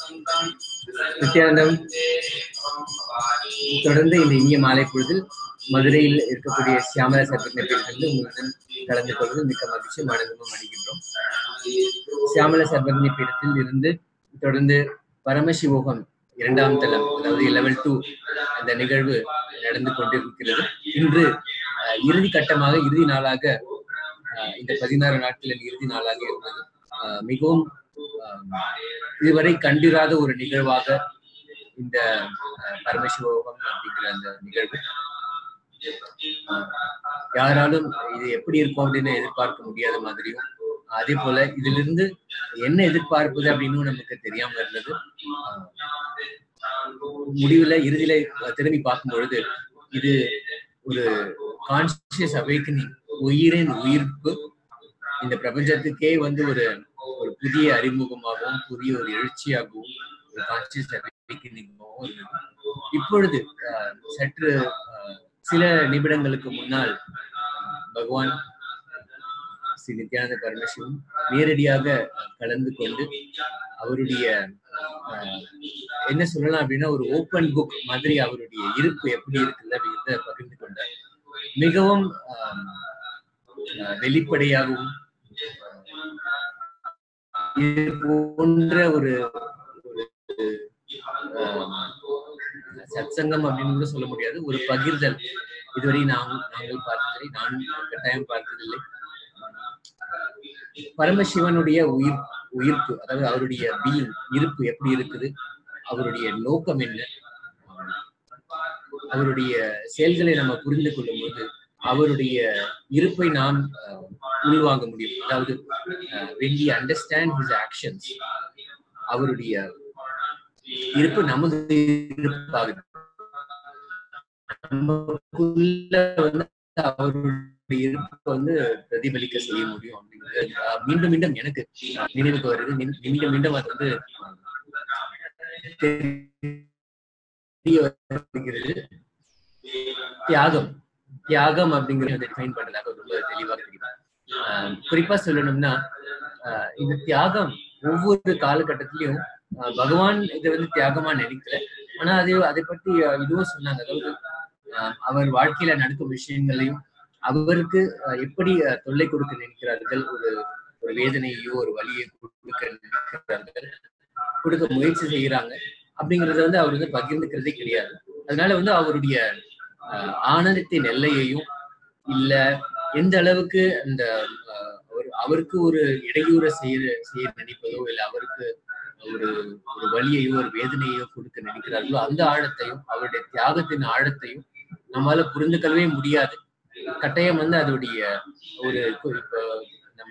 நித்யானந்தம் தொடர்ந்து இந்த இனிய மாலை பொழுதில் மதுரையில் இருக்கக்கூடிய சியாமலா சர்பக்னத்திலிருந்து உங்களுடன் கலந்து கொள்வது மிக்க மகிழ்ச்சியும் ஆனந்தமும் அடைகின்றோம் சியாமலா சர்பக்னி பீடத்தில் இருந்து தொடர்ந்து பரமசிவோகம் இரண்டாம் தளம் அதாவது லெவல் டூ அந்த நிகழ்வு நடந்து கொண்டிருக்கிறது இன்று அஹ், இறுதி கட்டமாக இறுதி நாளாக அஹ், இந்த பதினாறு நாட்களில் இறுதி நாளாக இருந்தது அஹ், மிகவும் அஹ், இதுவரை கண்டிராத ஒரு நிகழ்வாக இந்த அஹ், பரமசிவோகம் அப்படிங்கிற அந்த நிகழ்வு அஹ், யாராலும் இது எப்படி இருக்கும் அப்படின்னு எதிர்பார்க்க முடியாத மாதிரியும் அதே போல இதிலிருந்து என்ன எதிர்பார்ப்பது அப்படின்னு நமக்கு தெரியாம இருந்தது அஹ், முடிவுல இறுதியில அஹ், திரும்பி பார்க்கும் பொழுது இது ஒரு கான்சியஸ் அவேக்கனிங் உயிரின் உயிர்ப்பு இந்த பிரபஞ்சத்துக்கே வந்து ஒரு ஒரு புதிய அறிமுகமாகவும் புதிய ஒரு எழுச்சியாகவும் ஒரு கான்சியஸ் அவேக்கனிங்காகவும் இருந்தது இப்பொழுது அஹ், சற்று அஹ், சில நிமிடங்களுக்கு முன்னால் அஹ், பகவான் ஸ்ரீ நித்யானந்த பரமசிவம் நேரடியாக அஹ், கலந்து கொண்டு அவருடைய அஹ், என்ன சொல்லலாம் அப்படின்னா ஒரு ஓப்பன் புக் மாதிரி அவருடைய இருப்பு எப்படி இருக்குது அப்படிங்கிறத பகிர்ந்து கொண்டார் மிகவும் ஆஹ், ஆஹ், வெளிப்படையாகவும் ஆஹ், இது போன்ற ஒரு ஒரு, ஆஹ், சத்சங்கம் அப்படின்னு கூட சொல்ல முடியாது ஒரு பகிர்தல் இதுவரை நாம் நாங்கள் பார்த்ததில்லை நான் கட்டாயம் பார்த்ததில்லை பரமசிவனுடைய உயிர் உயிர்ப்பு அதாவது அவருடைய பீயிங் இருப்பு எப்படி இருக்குது அவருடைய நோக்கம் என்ன அவருடைய செயல்களை நம்ம புரிந்து கொள்ளும் போது அவருடைய இருப்பை நாம் அஹ், உள்வாங்க முடியும் அதாவது when we understand his actions அவருடைய இருப்பு நமது இருப்பாகுது நமக்குள்ள வந்து அவருடைய இருப்பு வந்து பிரதிபலிக்க செய்ய முடியும் அப்படிங்கிறது அஹ், மீண்டும் மீண்டும் எனக்கு அஹ், நினைவுக்கு வருது மீ- மீண்டும் மீண்டும் அது வந்து தெரிய வருகிறது தியாகம் தியாகம் அப்படிங்கறத டிஃபைன் பண்றதாக ரொம்ப தெளிவாக தெரியும் ஆஹ் குறிப்பா சொல்லணும்னா ஆஹ் இந்த தியாகம் ஒவ்வொரு காலகட்டத்திலயும் ஆஹ் பகவான் இதை வந்து தியாகமா நினைக்கல ஆனா அது அதை பத்தி ஆஹ் இதுவும் சொன்னாங்க அதாவது ஆஹ் அவர் வாழ்க்கையில நடக்கும் விஷயங்களையும் அவருக்கு ஆஹ் எப்படி ஆஹ் தொல்லை கொடுக்க நினைக்கிறார்கள் ஒரு ஒரு வேதனையோ ஒரு வலியை கொடுக்க நினைக்கிறார்கள் கொடுக்க முயற்சி செய்யறாங்க அப்படிங்கறத வந்து அவர் வந்து பகிர்ந்துக்கிறதே கிடையாது அதனால வந்து அவருடைய ஆஹ், ஆனந்தத்தின் எல்லையையும் இல்ல எந்த அளவுக்கு அந்த ஆஹ், அவர் அவருக்கு ஒரு இடையூற செய்ய செய்ய நினைப்பதோ இல்ல அவருக்கு ஒரு ஒரு வலியையோ ஒரு வேதனையோ கொடுக்க நினைக்கிறார்களோ அந்த ஆழத்தையும் அவருடைய தியாகத்தின் ஆழத்தையும் நம்மளால புரிந்துக்கவே முடியாது கட்டாயம் வந்து அதோடைய ஒரு இப்போ இப்போ நம்ம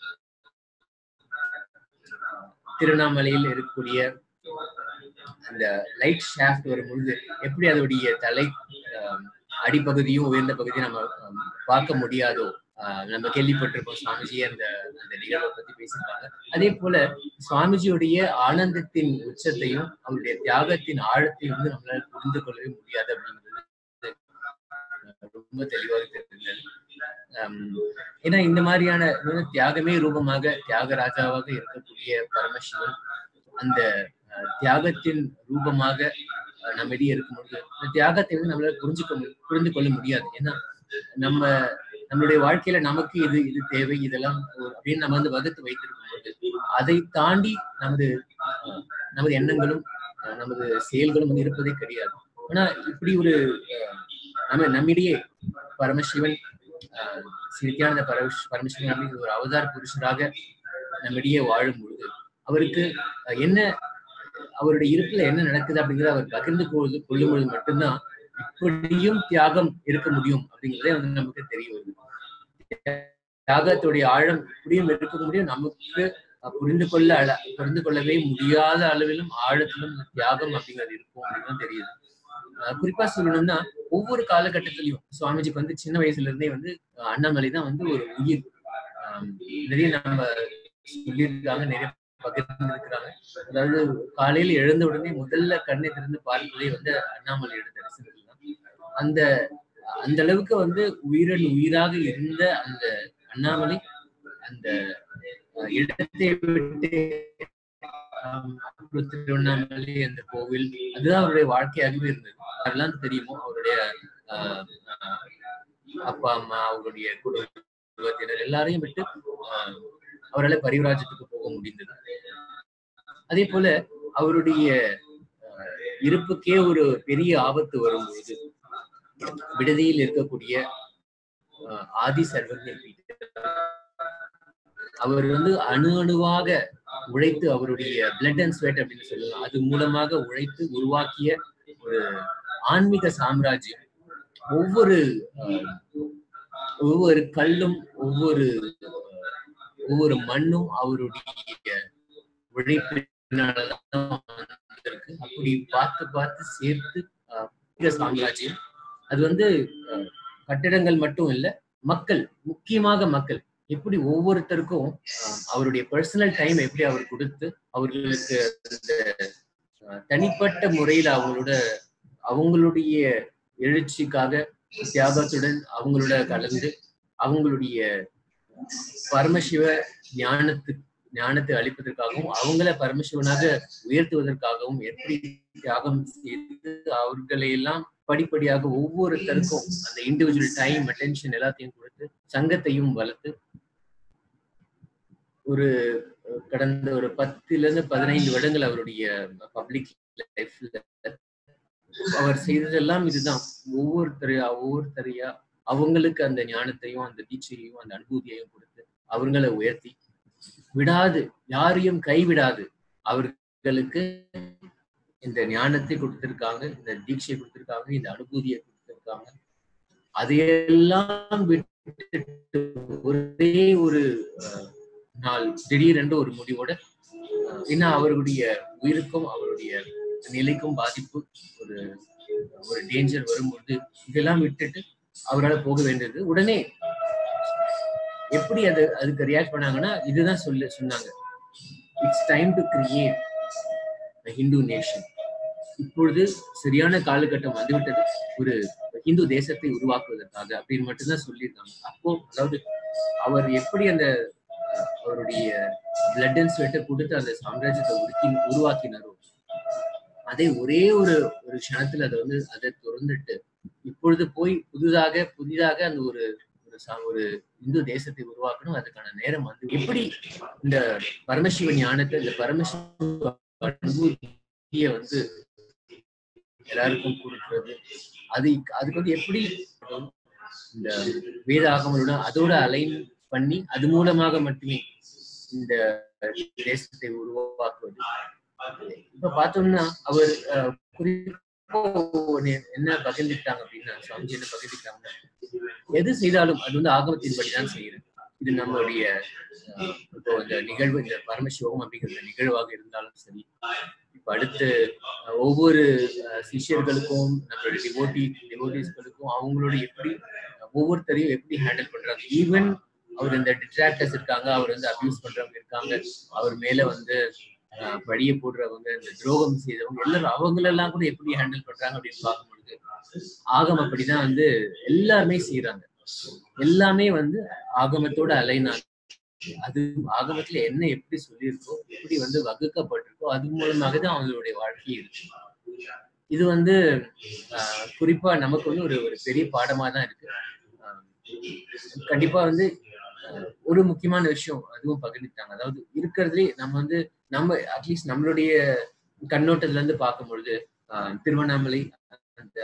திருவண்ணாமலையில் இருக்கக்கூடிய அந்த லைட் ஷாஃப்ட் வரும்பொழுது எப்படி அதோடைய தலை ஆஹ், அடிப்பகுதியும் உயர்ந்த பகுதியும் நம்ம ஆஹ், பார்க்க முடியாதோ ஆஹ், நம்ம கேள்விப்பட்டிருப்போம் சுவாமிஜி அந்த அந்த நிகழ்வை பத்தி பேசியிருக்காங்க அதே போல சுவாமிஜியுடைய ஆனந்தத்தின் உச்சத்தையும் அவருடைய தியாகத்தின் ஆழத்தையும் வந்து நம்மளால புரிந்து கொள்ளவே முடியாது அப்படிங்கிறது ஆஹ், ரொம்ப தெளிவாக தெரிந்தது ஆம், ஏன்னா இந்த மாதிரியான இன்னொன்னு தியாகமே ரூபமாக தியாகராஜாவாக இருக்கக்கூடிய பரமசிவன் அந்த அஹ், தியாகத்தின் ரூபமாக அஹ், நம்மிடையே இருக்கும்போது இந்த தியாகத்தை வந்து நம்மளால புரிஞ்சுக்க மு- புரிந்து கொள்ள முடியாது ஏன்னா நம்ம நம்மளுடைய வாழ்க்கையில நமக்கு இது இது தேவை இதெல்லாம் ஒரு- அப்படின்னு நம்ம வந்து வகுத்து வைத்திருக்கும் போது அதை தாண்டி நமது அஹ், நமது எண்ணங்களும் அஹ், நமது செயல்களும் வந்து இருப்பதே கிடையாது ஆனா இப்படி ஒரு அஹ், நம்ம நம்மிடையே பரமசிவன் ஆஹ் ஸ்ரீ நித்யானந்த பரம- பரமசிவன் அப்படிங்கிற ஒரு அவதார புருஷராக நம்மிடையே வாழும் பொழுது அவருக்கு அஹ், என்ன அவருடைய இருப்புல என்ன நடக்குது அப்படிங்கறத அவர் பகிர்ந்து கொள்வது கொள்ளும் பொழுது மட்டும்தான் இப்படியும் தியாகம் இருக்க முடியும் அப்படிங்கிறதே வந்து நமக்கு தெரிய வருது தியாகத்துடைய ஆழம் இப்படியும் இருக்க முடியும் நமக்கு அஹ், புரிந்து கொள்ள அள புரிந்து கொள்ளவே முடியாத அளவிலும் ஆழத்திலும் இந்த தியாகம் அப்படிங்கிறது இருக்கும் அப்படின்னு தெரியுது அஹ், குறிப்பா சொல்லணும்னா ஒவ்வொரு காலகட்டத்திலையும் சுவாமிஜிக்கு வந்து சின்ன வயசுல இருந்தே வந்து அஹ், அண்ணாமலை தான் வந்து ஒரு உயிர் ஆம், நிறைய நம்ம சொல்லியிருக்காங்க நிறைய பகிர்ந்திருக்கிறாங்க அதாவது காலையில எழுந்த உடனே முதல்ல கண்ணை திறந்து பார்ப்பதே வந்து அண்ணாமலையோட தரிசனம் தான் அந்த அந்த அளவுக்கு வந்து உயிரன் உயிராக இருந்த அந்த அண்ணாமலை அந்த அஹ், இடத்தை விட்டு ஆம், அப்புறம் திருவண்ணாமலை அந்த கோவில் அதுதான் அவருடைய வாழ்க்கையாகவே இருந்தது அதெல்லாம் தெரியுமோ அவருடைய ஆஹ், ஆஹ், அப்பா அம்மா அவருடைய குடும்பத்தினர் எல்லாரையும் விட்டு ஆஹ், அவரால் பரிவராஜத்துக்கு போக முடிந்தது அதே போல அவருடைய ஆஹ், இருப்புக்கே ஒரு பெரிய ஆபத்து வரும்பொழுது விடுதியில் இருக்கக்கூடிய ஆஹ், ஆதி சர்வஜ அவர் வந்து அணு அணுவாக உழைத்து அவருடைய பிளட் அண்ட் ஸ்வெட் அப்படின்னு சொல்லலாம் அது மூலமாக உழைத்து உருவாக்கிய ஒரு ஆன்மீக சாம்ராஜ்யம் ஒவ்வொரு ஆஹ், ஒவ்வொரு கல்லும் ஒவ்வொரு ஆஹ், ஒவ்வொரு மண்ணும் அவருடைய உழைப்பினாலதான் வந்திருக்கு அப்படி பார்த்து பார்த்து சேர்த்து ஆஹ், ஆன்மீக சாம்ராஜ்யம் அது வந்து ஆஹ், கட்டிடங்கள் மட்டும் இல்ல மக்கள் முக்கியமாக மக்கள் எப்படி ஒவ்வொருத்தருக்கும் ஆஹ், அவருடைய பர்சனல் டைம் எப்படி அவர் கொடுத்து அவர்களுக்கு அந்த ஆஹ், தனிப்பட்ட முறையில அவங்களோட அவங்களுடைய எழுச்சிக்காக தியாகத்துடன் அவங்களோட கலந்து அவங்களுடைய பரமசிவ ஞானத்து ஞானத்தை அளிப்பதற்காகவும் அவங்கள பரமசிவனாக உயர்த்துவதற்காகவும் எப்படி தியாகம் செய்து அவர்களை எல்லாம் படிப்படியாக ஒவ்வொருத்தருக்கும் அந்த இண்டிவிஜுவல் டைம் அட்டென்ஷன் எல்லாத்தையும் கொடுத்து சங்கத்தையும் வளர்த்து ஒரு அஹ், கடந்த ஒரு பத்துல இருந்து பதினைந்து வருடங்கள் அவருடைய பப்ளிக் லைஃப்ல அவர் செய்ததெல்லாம் இதுதான் ஒவ்வொருத்தரையா ஒவ்வொருத்தரையா அவங்களுக்கு அந்த ஞானத்தையும் அந்த தீட்சையையும் அந்த அனுபூதியையும் கொடுத்து அவங்களை உயர்த்தி விடாது யாரையும் கைவிடாது அவர்களுக்கு இந்த ஞானத்தை கொடுத்திருக்காங்க இந்த தீட்சையை கொடுத்திருக்காங்க இந்த அனுபூதியை கொடுத்திருக்காங்க அதையெல்லாம் விட்டுட்டு ஒரே ஒரு அஹ், நாள் திடீரென்று ஒரு முடிவோட அஹ், இன்னும் அவர்களுடைய உயிருக்கும் அவருடைய நிலைக்கும் பாதிப்பு ஒரு ஒரு டேஞ்சர் வரும்பொழுது இதெல்லாம் விட்டுட்டு அவரால் போக வேண்டியது உடனே எப்படி அது அதுக்கு ரியாக்ட் பண்ணாங்கன்னா இதுதான் சொல்ல சொன்னாங்க it's time to create Hindu nation இப்பொழுது சரியான காலகட்டம் வந்துவிட்டது ஒரு இந்து தேசத்தை உருவாக்குவதற்காக அப்படின்னு மட்டும்தான் சொல்லியிருக்காங்க அப்போ அதாவது அவர் எப்படி அந்த அஹ், அவருடைய பிளட் அண்ட் ஸ்வெட்டை கொடுத்து அந்த சாம்ராஜ்யத்தை உருக்கி உருவாக்கினாரோ அதே ஒரே ஒரு ஒரு க்ஷணத்துல அதை வந்து அதை திறந்துட்டு இப்பொழுது போய் புதிதாக புதிதாக அந்த ஒரு ஒரு சா- ஒரு இந்து தேசத்தை உருவாக்கணும் அதுக்கான நேரம் வந்து எப்படி இந்த பரமசிவ ஞானத்தை இந்த பரமசிவ அனுபூதியை வந்து எல்லாருக்கும் கொடுக்கிறது அது அதுக்கு வந்து எப்படி இந்த வேத ஆகமங்களோட அதோட அலைன் பண்ணி அது மூலமாக மட்டுமே இந்த தேசத்தை உருவாக்குவது இப்ப பார்த்தோம்னா அவர் அஹ், குறிப்பா ஒண்ணு என்ன பகிர்ந்துக்கிட்டாங்க அப்படின்னா சுவாமிஜி என்ன பகிர்ந்துக்கிட்டாங்கன்னா எது செய்தாலும் அது வந்து ஆகமத்தின்படி தான் செய்யறது இது நம்மளுடைய அஹ், இப்போ இந்த நிகழ்வு இந்த பரமசிவம் அப்படிங்கிற இந்த நிகழ்வாக இருந்தாலும் சரி இப்ப அடுத்து அஹ், ஒவ்வொரு அஹ், சிஷ்யர்களுக்கும் நம்மளுடைய டிவோட்டி டிவோட்டிஸ்களுக்கும் அவங்களோட எப்படி அஹ், ஒவ்வொருத்தரையும் எப்படி ஹேண்டில் பண்றாங்க ஈவன் அவர் இந்த டிட்ராக்டர்ஸ் இருக்காங்க அவர் வந்து அபியூஸ் பண்றவங்க இருக்காங்க அவர் மேல வந்து அஹ், பழிய போடுறவங்க இந்த துரோகம் செய்தவங்க எல்லாரும் அவங்களெல்லாம் கூட எப்படி ஹேண்டில் பண்றாங்க அப்படின்னு பார்க்கும்பொழுது ஆகம் அப்படிதான் வந்து எல்லாருமே செய்யறாங்க எல்லாமே வந்து ஆகமத்தோட அலைனாங்க அது ஆகமத்துல என்ன எப்படி சொல்லியிருக்கோ எப்படி வந்து வகுக்கப்பட்டிருக்கோ அது மூலமாக தான் அவங்களுடைய வாழ்க்கை இருக்கு இது வந்து ஆஹ், குறிப்பா நமக்கு வந்து ஒரு ஒரு பெரிய பாடமா தான் இருக்கு ஆஹ், கண்டிப்பா வந்து ஆஹ், ஒரு முக்கியமான விஷயம் அதுவும் பகிர்ந்துட்டாங்க அதாவது இருக்கிறதுலே நம்ம வந்து நம்ம அட்லீஸ்ட் நம்மளுடைய கண்ணோட்டத்துல இருந்து பார்க்கும் பொழுது ஆஹ், திருவண்ணாமலை அந்த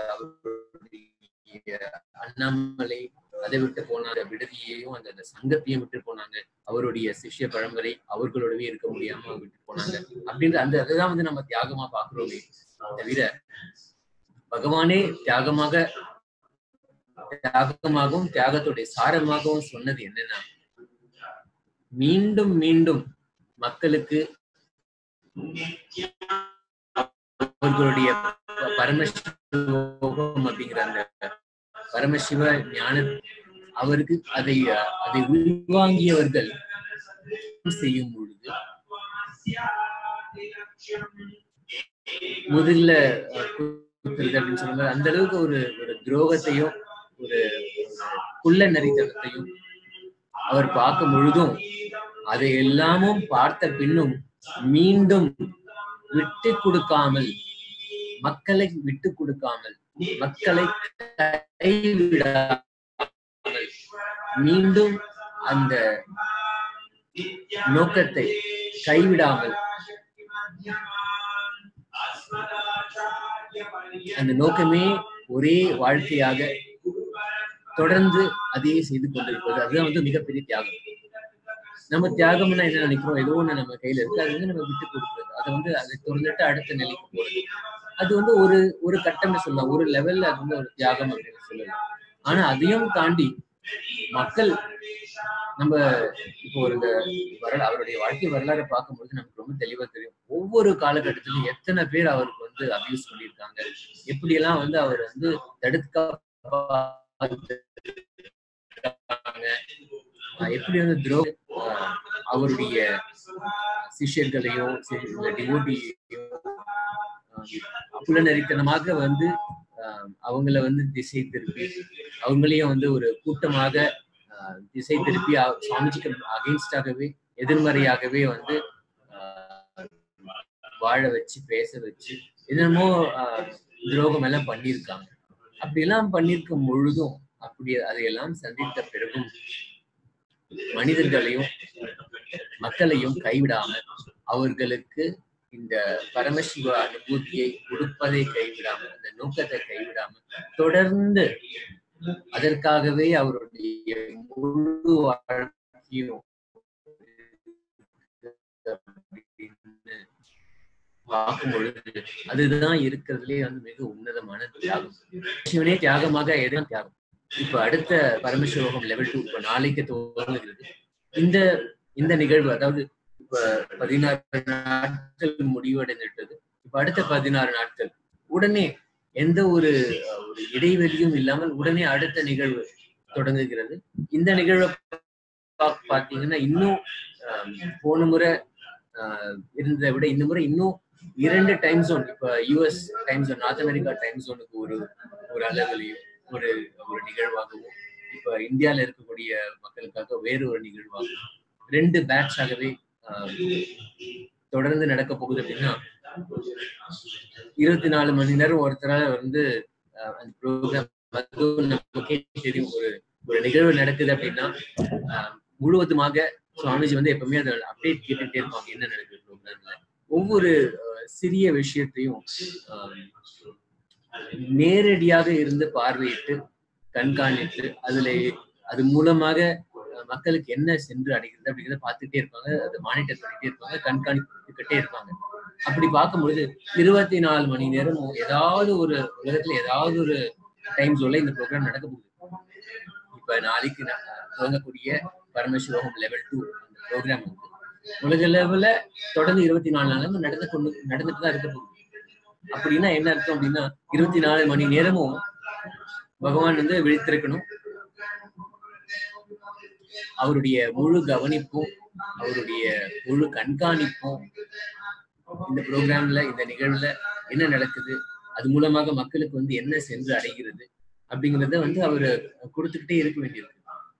அவருடைய அண்ணாமலை அதை விட்டு போன அந்த விடுதியையும் அந்த அந்த சங்கத்தையும் விட்டு போனாங்க அவருடைய சிஷ்ய பரம்பரை அவர்களோடவே இருக்க முடியாம விட்டு போனாங்க அப்படின்ற அந்த அதுதான் வந்து நம்ம தியாகமா பாக்குறோமே தவிர பகவானே தியாகமாக தியாகமாகவும் தியாகத்துடைய சாரமாகவும் சொன்னது என்னன்னா மீண்டும் மீண்டும் மக்களுக்கு அவர்களுடைய பரமசிவம் அப்படிங்கிற அந்த பரமசிவ ஞான அவருக்கு அதை அதை உள்வாங்கியவர்கள் செய்யும் பொழுது முதல்ல அஹ், கொடுக்கிறது அப்படின்னு சொல்லுவாங்க அந்த அளவுக்கு ஒரு ஒரு துரோகத்தையும் ஒரு ஒரு குள்ள நரித்தனத்தையும் அவர் பார்க்கும் பொழுதும் அதை எல்லாமும் பார்த்த பின்னும் மீண்டும் விட்டு கொடுக்காமல் மக்களை விட்டு கொடுக்காமல் மக்களை கைவிடாமல் மீண்டும் அந்த நோக்கத்தை கைவிடாமல் அந்த நோக்கமே ஒரே வாழ்க்கையாக தொடர்ந்து அதையே செய்து கொண்டிருப்பது அதுதான் வந்து மிகப்பெரிய தியாகம் நம்ம தியாகம்னா என்ன நினைக்கிறோம் ஏதோ ஒண்ணு நம்ம கையில இருக்கு அது வந்து நம்ம விட்டு கொடுக்குறது அதை வந்து அதை தொடர்ந்துட்டு அடுத்த நிலைக்கு போறது அது வந்து ஒரு ஒரு கட்டம்னு சொல்லலாம் ஒரு லெவல்ல அது வந்து ஒரு தியாகம் அப்படின்னு சொல்லலாம் ஆனா அதையும் தாண்டி மக்கள் நம்ம இப்போ ஒரு வரல அவருடைய வாழ்க்கை வரலாறு பார்க்கும்போது நமக்கு ரொம்ப தெளிவா தெரியும் ஒவ்வொரு காலகட்டத்திலும் எத்தனை பேர் அவருக்கு வந்து அபியூஸ் பண்ணியிருக்காங்க எப்படியெல்லாம் வந்து அவர் வந்து தடுக்க எப்படி வந்து துரோ அவருடைய சிஷ்யர்களையும் டிவோட்டியையும் புலனரித்தனமாக வந்து அவங்கள வந்து திசை திருப்பி அவங்களையும் வந்து ஒரு கூட்டமாக திசை திருப்பி சுவாமிஜிக்கு அகெயின்ஸ்டாகவே எதிர்மறையாகவே வந்து வாழ வச்சு பேச வச்சு என்னமோ துரோகம் எல்லாம் பண்ணியிருக்காங்க அப்படியெல்லாம் பண்ணியிருக்கும் பொழுதும் அப்படி அதையெல்லாம் சந்தித்த பிறகும் மனிதர்களையும் மக்களையும் கைவிடாம அவர்களுக்கு இந்த பரமசிவ அனுபூதியை கொடுப்பதை கைவிடாம அந்த நோக்கத்தை கைவிடாம தொடர்ந்து அதற்காகவே அவருடைய முழு வாழ்க்கையும் பார்க்கும் பொழுது அதுதான் இருக்கிறதுலே வந்து மிக உன்னதமான தியாகம் சிவனே தியாகமாக எதுவும் தியாகம் இப்ப அடுத்த பரமசிவகம் லெவல் டூ இப்ப நாளைக்கு துவங்குகிறது இந்த இந்த நிகழ்வு அதாவது இப்ப பதினாறு நாட்கள் முடிவடைந்துட்டது இப்ப அடுத்த பதினாறு நாட்கள் உடனே எந்த ஒரு ஒரு இடைவெளியும் இல்லாமல் உடனே அடுத்த நிகழ்வு தொடங்குகிறது இந்த நிகழ்வை பாத்தீங்கன்னா இன்னும் போன முறை இருந்ததை விட இந்த முறை இன்னும் இரண்டு டைம் ஜோன் இப்ப US time zone North America time ஜோனுக்கு ஒரு ஒரு அளவுலையும் ஒரு ஒரு நிகழ்வாகவும் இப்ப இந்தியால இருக்கக்கூடிய மக்களுக்காக வேறு ஒரு நிகழ்வாகவும் ரெண்டு பேட்சாகவே தொடர்ந்து நடக்க போகுது அப்படின்னா இருபத்தி நாலு மணி நேரம் ஒருத்தரால வந்து அந்த ப்ரோக்ராம் நமக்கே தெரியும் ஒரு ஒரு நிகழ்வு நடக்குது அப்படின்னா முழுவதுமாக சுவாமிஜி வந்து எப்பவுமே அதை அப்டேட் கேட்டுட்டே இருப்பாங்க என்ன நடக்குது ப்ரோக்ராம்ல ஒவ்வொரு சிறிய விஷயத்தையும் நேரடியாக இருந்து பார்வையிட்டு கண்காணித்து அதுல அது மூலமாக மக்களுக்கு என்ன சென்று அடைகிறது அப்படிங்கிறத பார்த்துட்டே இருப்பாங்க அதை மானிட்டர் பண்ணிட்டே இருப்பாங்க கண்காணித்துக்கிட்டே இருப்பாங்க அப்படி பார்க்கும்பொழுது இருபத்தி நாலு மணி நேரமும் ஏதாவது ஒரு உலகத்துல ஏதாவது ஒரு டைம் சொல்ல இந்த ப்ரோக்ராம் நடக்க போகுது இப்ப நாளைக்கு துவங்கக்கூடிய பரமசிவகம் லெவல் டூ அந்த ப்ரோக்ராம் வந்து உலக லெவல்ல தொடர்ந்து இருபத்தி நாலு நாளும் நடந்து கொண்டு நடந்துட்டு தான் இருக்க போகுது அப்படின்னா என்ன அர்த்தம் அப்படின்னா இருபத்தி நாலு மணி நேரமும் பகவான் வந்து விழித்திருக்கணும் அவருடைய முழு கவனிப்பும் அவருடைய முழு கண்காணிப்பும் இந்த ப்ரோக்ராம்ல இந்த நிகழ்வுல என்ன நடக்குது அது மூலமாக மக்களுக்கு வந்து என்ன சென்று அடைகிறது அப்படிங்கிறத வந்து அவரு கொடுத்துக்கிட்டே இருக்க வேண்டியிருக்கு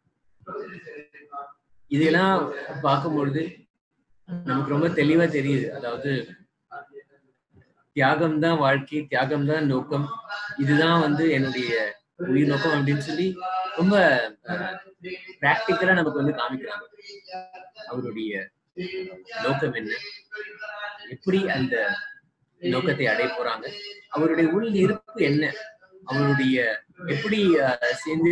இதெல்லாம் பார்க்கும்பொழுது நமக்கு ரொம்ப தெளிவா தெரியுது அதாவது தியாகம் தான் வாழ்க்கை தியாகம் தான் நோக்கம் இதுதான் வந்து என்னுடைய உயிர் நோக்கம் அப்படின்னு சொல்லி ரொம்ப பிராக்டிக்கலா நமக்கு வந்து காமிக்கிறாங்க அவருடைய நோக்கம் என்ன எப்படி அந்த நோக்கத்தை அடைய போறாங்க அவருடைய உள் இருப்பு என்ன அவருடைய எப்படி சேர்ந்து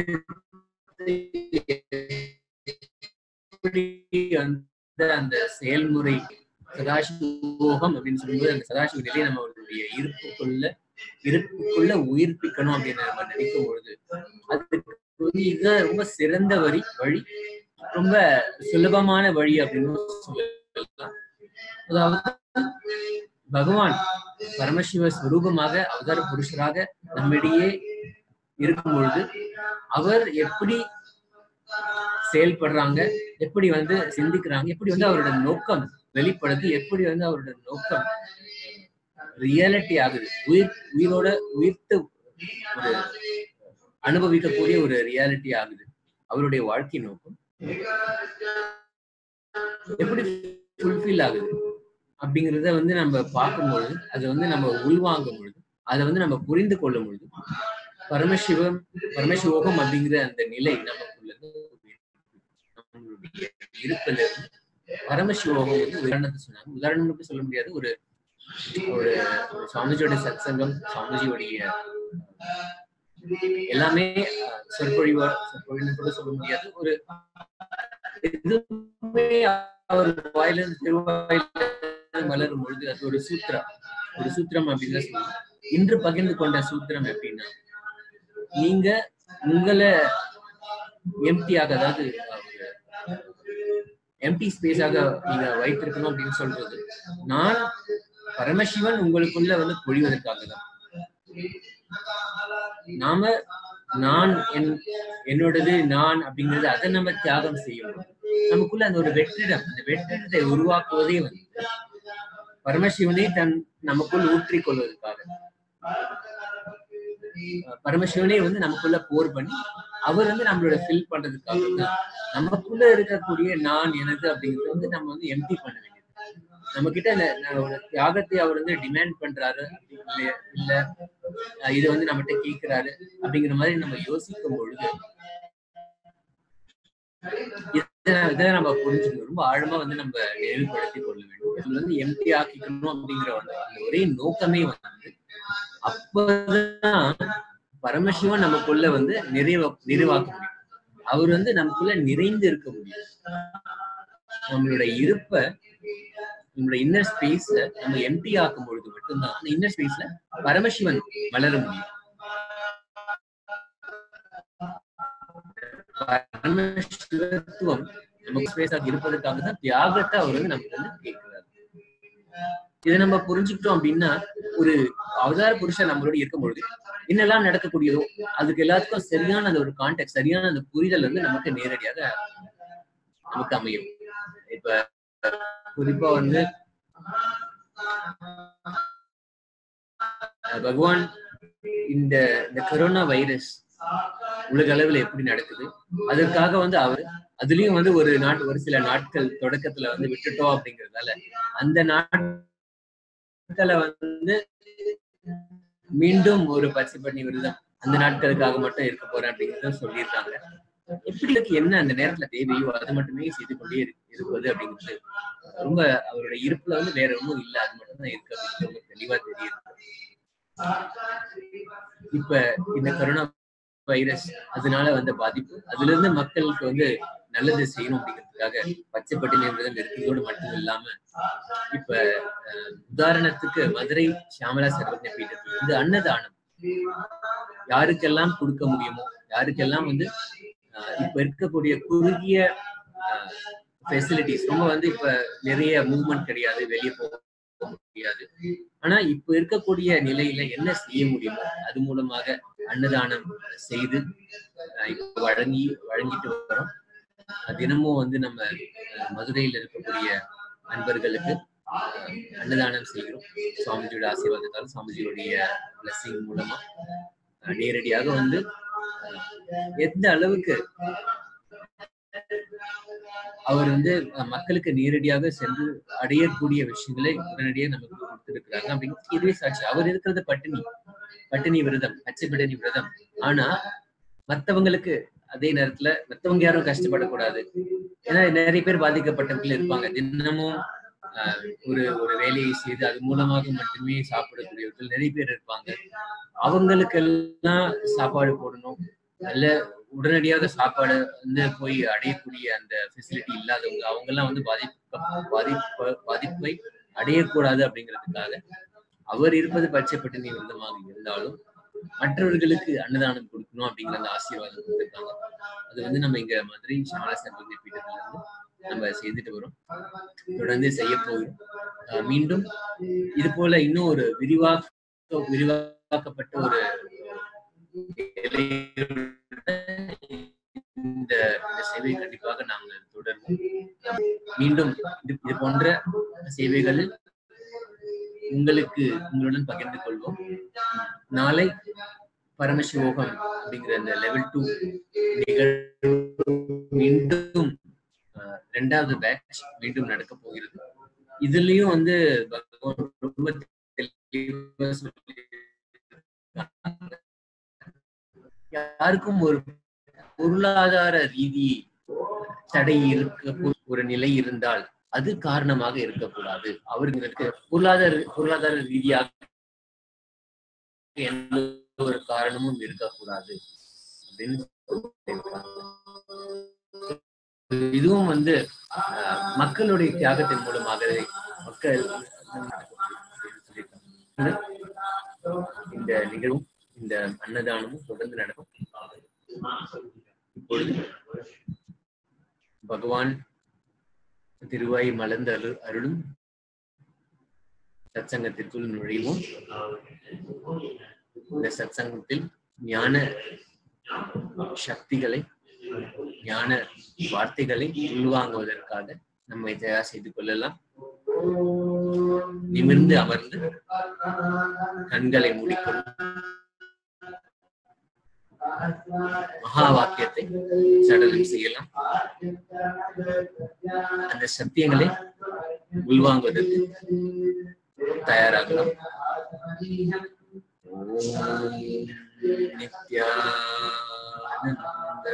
எப்படி அந்த அந்த செயல்முறை சதாசிவோகம் அப்படின்னு சொல்லும்போது அந்த சதாசிவ நிலையை நம்ம அவருடைய இருப்புக்குள்ள இருப்புக்குள்ள உயிர்ப்பிக்கணும் அப்படின்னு நம்ம நினைக்கும் பொழுது அதுக்கு வந்து இதுதான் ரொம்ப சிறந்த வரி வழி ரொம்ப சுலபமான வழி அப்படின்னு சொல்லலாம் அதாவது பகவான் பரமசிவ ஸ்வரூபமாக அவதார புருஷராக நம்மிடையே இருக்கும் பொழுது அவர் எப்படி செயல்படுறாங்க எப்படி வந்து சிந்திக்கிறாங்க எப்படி வந்து அவரோட நோக்கம் வெளிப்படுது எப்படி வந்து அவரோட நோக்கம் ரியாலிட்டி ஆகுது உயிர் உயிரோட உயிர்த்து ஒரு அனுபவிக்கக்கூடிய ஒரு ரியாலிட்டி ஆகுது அவருடைய வாழ்க்கை நோக்கம் எப்படி ஃபுல்ஃபில் ஆகுது அப்படிங்கிறத வந்து நம்ம பார்க்கும்பொழுது அதை வந்து நம்ம உள்வாங்கும் பொழுது அதை வந்து நம்ம புரிந்து கொள்ளும் பொழுது பரமசிவம் பரமசிவோகம் அப்படிங்கிற அந்த நிலை நமக்குள்ள நம்மளுடைய இருப்பில் இருந்து பரமசிவோகம் வந்து உதாரணத்தை சொன்னாங்க உதாரணம் மட்டும் சொல்ல முடியாது ஒரு ஒரு ஒரு சுவாமிஜியோட சத்சங்கம் சுவாமிஜியோடைய எல்லாமே அஹ், சொற்பொழிவா சொற்பொழிவுன்னு கூட சொல்ல முடியாது ஒரு எதுவுமே அவர் வாயிலிருந்து திருவாயிலிருந்து மலரும் பொழுது அது ஒரு சூத்திரம் ஒரு சூத்திரம் அப்படின்னு தான் சொல்லணும் இன்று பகிர்ந்து கொண்ட சூத்திரம் எப்படின்னா நீங்க உங்களை எம்டியாக அதாவது எம்டி ஸ்பேஸாக நீங்க வைத்திருக்கணும் அப்படின்னு சொல்றது நான் பரமசிவன் உங்களுக்குள்ள வந்து பொழிவதற்காக தான் நாம நான் என் என்னோடது நான் அப்படிங்கிறது அதை நம்ம தியாகம் செய்யணும் நமக்குள்ள அந்த ஒரு வெற்றிடம் அந்த வெற்றிடத்தை உருவாக்குவதே வந்து பரமசிவனை தன் நமக்குள் ஊற்றிக் கொள்வதற்காக அஹ் பரமசிவனே வந்து நமக்குள்ள போர் பண்ணி அவர் வந்து நம்மளோட ஃபில் பண்றதுக்காக தான் நமக்குள்ள இருக்கக்கூடிய நான் எனது அப்படிங்கறது வந்து நம்ம வந்து எம்டி பண்ண வேண்டியது நம்ம கிட்ட இந்த ந- ஒரு தியாகத்தை அவர் வந்து டிமாண்ட் பண்றாரு இல்ல இல்ல அஹ் இது வந்து நம்மகிட்ட கேட்கிறாரு அப்படிங்கிற மாதிரி நம்ம யோசிக்கும் பொழுது இதை இதை நம்ம புரிஞ்சுக்கணும் ரொம்ப ஆழமா வந்து நம்ம நினைவுபடுத்தி கொள்ள வேண்டும் இதுல வந்து எம்டி ஆக்கிக்கணும் அப்படிங்கிற ஒரு அந்த ஒரே நோக்கமே வந்து அப்பதான் பரமசிவன் நமக்குள்ள வந்து நிறைவ நிறைவாக்க முடியும் அவர் வந்து நமக்குள்ள நிறைந்து இருக்க முடியும் நம்மளோட இருப்ப நம்மளோட இன்னர் ஸ்பேஸ நம்ம எம்டி ஆக்கும் பொழுது மட்டும்தான் அந்த இன்னர் ஸ்பேஸ்ல பரமசிவன் வளர முடியும் பரமசிவத்துவம் நமக்கு ஸ்பேஸாக இருப்பதற்காக தான் தியாகத்தை அவர் வந்து நமக்கு வந்து கேட்கிறாரு இதை நம்ம புரிஞ்சுக்கிட்டோம் அப்படின்னா ஒரு அவதார புருஷன் நம்மளோட இருக்கும் பொழுது என்னெல்லாம் நடக்கக்கூடியதோ அதுக்கு எல்லாத்துக்கும் சரியான அந்த ஒரு கான்டெக்ட் சரியான அந்த புரிதல் வந்து நமக்கு நேரடியாக நமக்கு அமையும் இப்ப குறிப்பா வந்து அஹ் பகவான் இந்த இந்த கொரோனா வைரஸ் உலக அளவுல எப்படி நடக்குது அதற்காக வந்து அவர் அதுலயும் வந்து ஒரு நாட் ஒரு சில நாட்கள் தொடக்கத்துல வந்து விட்டுட்டோம் அப்படிங்கறதால அந்த நாட்களை வந்து மீண்டும் ஒரு பச்சை பண்ணி விரதம் அந்த நாட்களுக்காக மட்டும் இருக்க போறேன் அப்படிங்கறத சொல்லியிருக்காங்க எப்படி இருக்கு என்ன அந்த நேரத்துல தேவையோ அதை மட்டுமே செய்து கொண்டே இரு- இருப்பது அப்படிங்கிறது ரொம்ப அவரோட இருப்புல வந்து வேற ஒண்ணும் இல்ல அது மட்டும் தான் இருக்கு அப்படிங்கிறது ரொம்ப தெளிவா தெரியுது இப்ப இந்த கொரோனா வைரஸ் அதனால வந்த பாதிப்பு அதுல இருந்து மக்களுக்கு வந்து நல்லது செய்யணும் அப்படிங்கிறதுக்காக பச்சை பட்டினி விரதம் இருக்கிறதோடு மட்டும் இல்லாம இப்ப அஹ், உதாரணத்துக்கு மதுரை சியாமலா சர்வஜ பீடத்தில் வந்து அன்னதானம் யாருக்கெல்லாம் கொடுக்க முடியுமோ யாருக்கெல்லாம் வந்து அஹ், இப்ப இருக்கக்கூடிய குறுகிய ஃபெசிலிட்டிஸ் ரொம்ப வந்து இப்ப நிறைய மூவ்மெண்ட் கிடையாது வெளியே போக முடியாது ஆனா இப்ப இருக்கக்கூடிய நிலையில என்ன செய்ய முடியுமோ அது மூலமாக அன்னதானம் செய்து அஹ், இப்ப வழங்கி வழங்கிட்டு வரோம் அஹ், தினமும் வந்து நம்ம அஹ், மதுரையில இருக்கக்கூடிய அன்பர்களுக்கு அஹ், அன்னதானம் செய்கிறோம் சுவாமிஜியோட ஆசீர்வாதத்தால் சுவாமிஜியோடைய பிளஸிங் மூலமா அஹ், நேரடியாக வந்து அஹ், எந்த அளவுக்கு அவர் வந்து அஹ், மக்களுக்கு நேரடியாக சென்று அடையக்கூடிய விஷயங்களை உடனடியாக நமக்கு கொடுத்திருக்கிறாங்க அப்படிங்கிறது இதுவே சாட்சி அவர் இருக்கிறது பட்டினி பட்டினி விரதம் பச்சை பட்டினி விரதம் ஆனா மத்தவங்களுக்கு அதே நேரத்துல மத்தவங்க யாரும் கஷ்டப்படக்கூடாது ஏன்னா நிறைய பேர் பாதிக்கப்பட்டவர்கள் இருப்பாங்க தினமும் ஆஹ், ஒரு ஒரு வேலையை செய்து அது மூலமாக மட்டுமே சாப்பிடக்கூடியவர்கள் நிறைய பேர் இருப்பாங்க அவங்களுக்கெல்லாம் சாப்பாடு போடணும் நல்ல உடனடியாக சாப்பாடு வந்து போய் அடையக்கூடிய அந்த ஃபெசிலிட்டி இல்லாதவங்க அவங்க எல்லாம் வந்து பாதிப்பு பாதிப்பு பாதிப்பை அடையக்கூடாது அப்படிங்கிறதுக்காக அவர் இருப்பது பச்சை பட்டினி விரதமாக இருந்தாலும் மற்றவர்களுக்கு அன்னதானம் கொடுக்கணும் அப்படிங்கிற அந்த ஆசீர்வாதம் கொடுத்திருக்காங்க அது வந்து நம்ம இங்க மதுரை சாமலா சர்வஜ பீடத்துல இருந்து நம்ம செய்துட்டு வரோம் தொடர்ந்து செய்ய போகிறோம் அஹ் மீண்டும் இது போல இன்னும் ஒரு விரிவாக்க விரிவாக்கப்பட்ட ஒரு நிலையுடன் இந்த இந்த சேவை கண்டிப்பாக நாங்கள் தொடர்வோம் மீண்டும் இது இது போன்ற சேவைகளில் உங்களுக்கு உங்களுடன் பகிர்ந்து கொள்வோம் நாளை பரமசிவோகம் அப்படிங்கிற அந்த லெவல் டூ நிகழ்வு மீண்டும் அஹ், இரண்டாவது பேட்ச் மீண்டும் நடக்க போகிறது இதுலயும் வந்து பகவான் ரொம்ப தெளிவா சொல்லியிருக்காங்க. யாருக்கும் ஒரு பொருளாதார ரீதி தடை இருக்க ஒரு நிலை இருந்தால் அது காரணமாக இருக்கக்கூடாது அவர்களுக்கு பொருளாதார பொருளாதார ரீதியாக எந்த ஒரு காரணமும் இருக்கக்கூடாது அப்படின்னு சொல்லியிருக்காங்க. இதுவும் வந்து அஹ், மக்களுடைய தியாகத்தின் மூலமாகவே மக்கள் சொல்லியிருக்காங்க. இந்த நிகழ்வும் இந்த அன்னதானமும் தொடர்ந்து நடக்கும் இப்பொழுது பகவான் திருவாய் மலர்ந்த அரு அருளும் சத்சங்கத்திற்குள் நுழைவோம் இந்த சத்சங்கத்தில் ஞான சக்திகளை ஞான வார்த்தைகளை உள்வாங்குவதற்காக நம்மை தயார் செய்து கொள்ளலாம் நிமிர்ந்து அமர்ந்து கண்களை மூடிக்கொண்டு மகா வாக்கியத்தை சடலம் செய்யலாம் அந்த சத்தியங்களை உள்வாங்குவதற்கு தயாராகலாம் ஓம் நித்யானந்த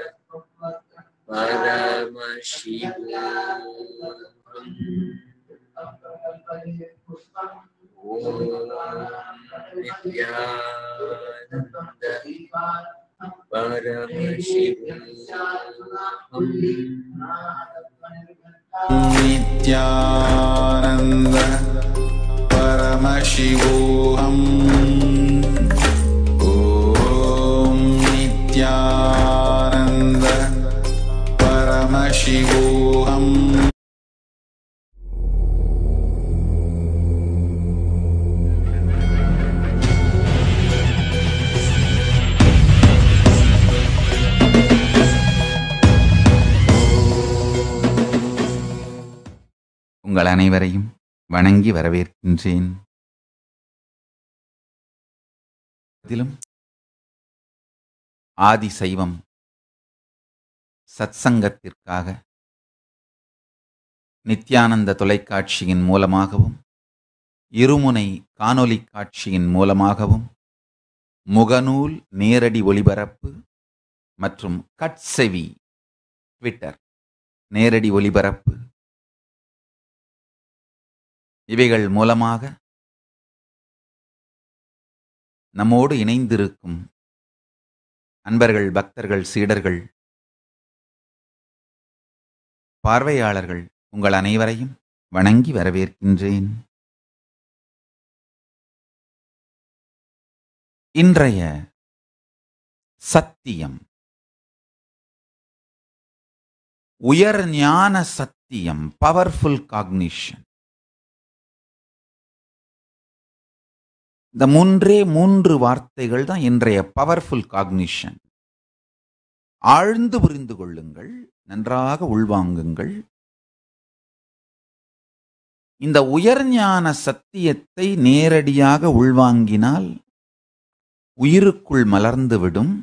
பரமசிவோம் ஓம் நித்யானந்த பரமசிவோம் नित्यानन्द परमशिवोऽहम् ॐ नित्यानन्द परमशिवोऽहम् உங்கள் அனைவரையும் வணங்கி வரவேற்கின்றேன் இதிலும் ஆதி சைவம் சத்சங்கத்திற்காக நித்யானந்த தொலைக்காட்சியின் மூலமாகவும் இருமுனை காணொளி காட்சியின் மூலமாகவும் முகநூல் நேரடி ஒளிபரப்பு மற்றும் கட்செவி ட்விட்டர் நேரடி ஒளிபரப்பு இவைகள் மூலமாக நம்மோடு இணைந்திருக்கும் அன்பர்கள் பக்தர்கள் சீடர்கள் பார்வையாளர்கள் உங்கள் அனைவரையும் வணங்கி வரவேற்கின்றேன் இன்றைய சத்தியம் உயர் ஞான சத்தியம் பவர்ஃபுல் காக்னிஷன் இந்த மூன்றே மூன்று வார்த்தைகள் தான் இன்றைய பவர்ஃபுல் காக்னிஷன் ஆழ்ந்து புரிந்து கொள்ளுங்கள் நன்றாக உள்வாங்குங்கள் இந்த உயர்ஞான சத்தியத்தை நேரடியாக உள்வாங்கினால் உயிருக்குள் மலர்ந்துவிடும்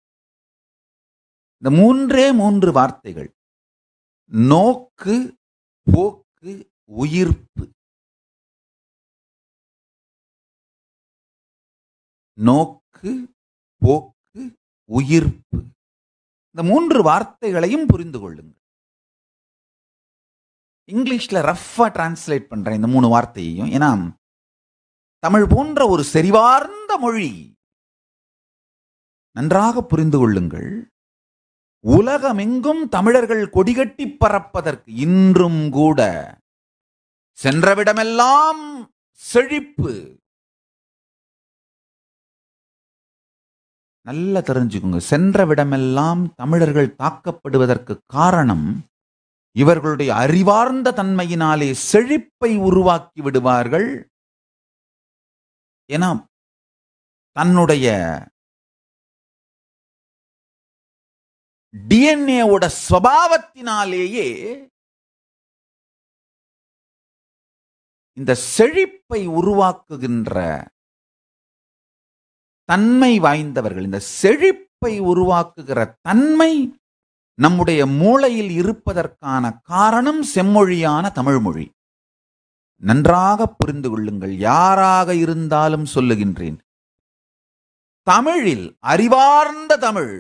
இந்த மூன்றே மூன்று வார்த்தைகள் நோக்கு போக்கு உயிர்ப்பு நோக்கு போக்கு உயிர்ப்பு இந்த மூன்று வார்த்தைகளையும் புரிந்து கொள்ளுங்கள் இங்கிலீஷ்ல ரஃபா டிரான்ஸ்லேட் பண்றேன் இந்த மூணு வார்த்தையையும் ஏன்னா தமிழ் போன்ற ஒரு செறிவார்ந்த மொழி நன்றாக புரிந்து கொள்ளுங்கள் உலகமெங்கும் தமிழர்கள் கொடிகட்டி பறப்பதற்கு இன்றும் கூட சென்றவிடமெல்லாம் செழிப்பு நல்லா தெரிஞ்சுக்குங்க சென்ற விடமெல்லாம் தமிழர்கள் தாக்கப்படுவதற்கு காரணம் இவர்களுடைய அறிவார்ந்த தன்மையினாலே செழிப்பை உருவாக்கி விடுவார்கள் ஏன்னா தன்னுடைய டிஎன்ஏவோட ஸ்வபாவத்தினாலேயே இந்த செழிப்பை உருவாக்குகின்ற தன்மை வாய்ந்தவர்கள் இந்த செழிப்பை உருவாக்குகிற தன்மை நம்முடைய மூளையில் இருப்பதற்கான காரணம் செம்மொழியான தமிழ்மொழி நன்றாக புரிந்து கொள்ளுங்கள் யாராக இருந்தாலும் சொல்லுகின்றேன் தமிழில் அறிவார்ந்த தமிழ்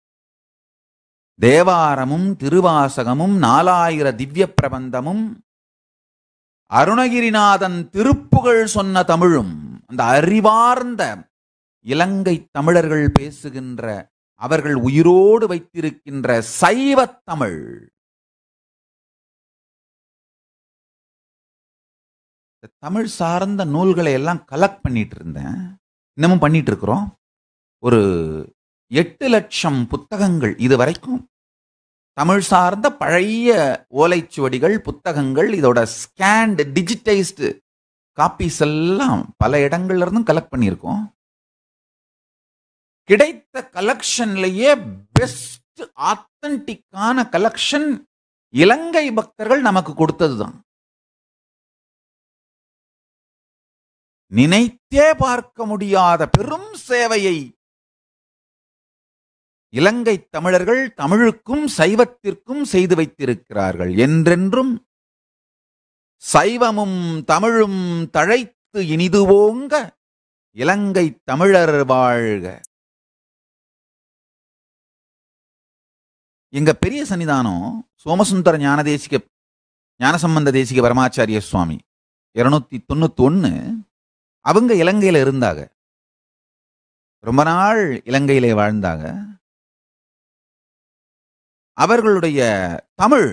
தேவாரமும் திருவாசகமும் நாலாயிர திவ்ய பிரபந்தமும் அருணகிரிநாதன் திருப்புகழ் சொன்ன தமிழும் அந்த அறிவார்ந்த இலங்கை தமிழர்கள் பேசுகின்ற அவர்கள் உயிரோடு வைத்திருக்கின்ற சைவத் தமிழ் இந்த தமிழ் சார்ந்த நூல்களை எல்லாம் கலெக்ட் பண்ணிட்டு இருந்தேன் இன்னமும் பண்ணிட்டு இருக்கிறோம் ஒரு எட்டு லட்சம் புத்தகங்கள் இது வரைக்கும் தமிழ் சார்ந்த பழைய ஓலைச்சுவடிகள் புத்தகங்கள் இதோட ஸ்கேண்ட் டிஜிட்டைஸ்டு காப்பீஸ் எல்லாம் பல இடங்கள்ல இருந்தும் கலெக்ட் பண்ணியிருக்கோம் கிடைத்த கலெக்ஷன்லயே பெஸ்ட் ஆத்தன்டிக்கான கலெக்ஷன் இலங்கை பக்தர்கள் நமக்கு கொடுத்ததுதான் நினைத்தே பார்க்க முடியாத பெரும் சேவையை இலங்கை தமிழர்கள் தமிழுக்கும் சைவத்திற்கும் செய்து வைத்திருக்கிறார்கள் என்றென்றும் சைவமும் தமிழும் தழைத்து இனிதுவோங்க இலங்கை தமிழர் வாழ்க எங்க பெரிய சன்னிதானம் சோமசுந்தர ஞானதேசிக ஞானசம்பந்த தேசிக பரமாச்சாரிய சுவாமி இருநூத்தி தொண்ணூத்தி ஒன்னு அவங்க இலங்கையில இருந்தாங்க ரொம்ப நாள் இலங்கையிலே வாழ்ந்தாங்க அவர்களுடைய தமிழ்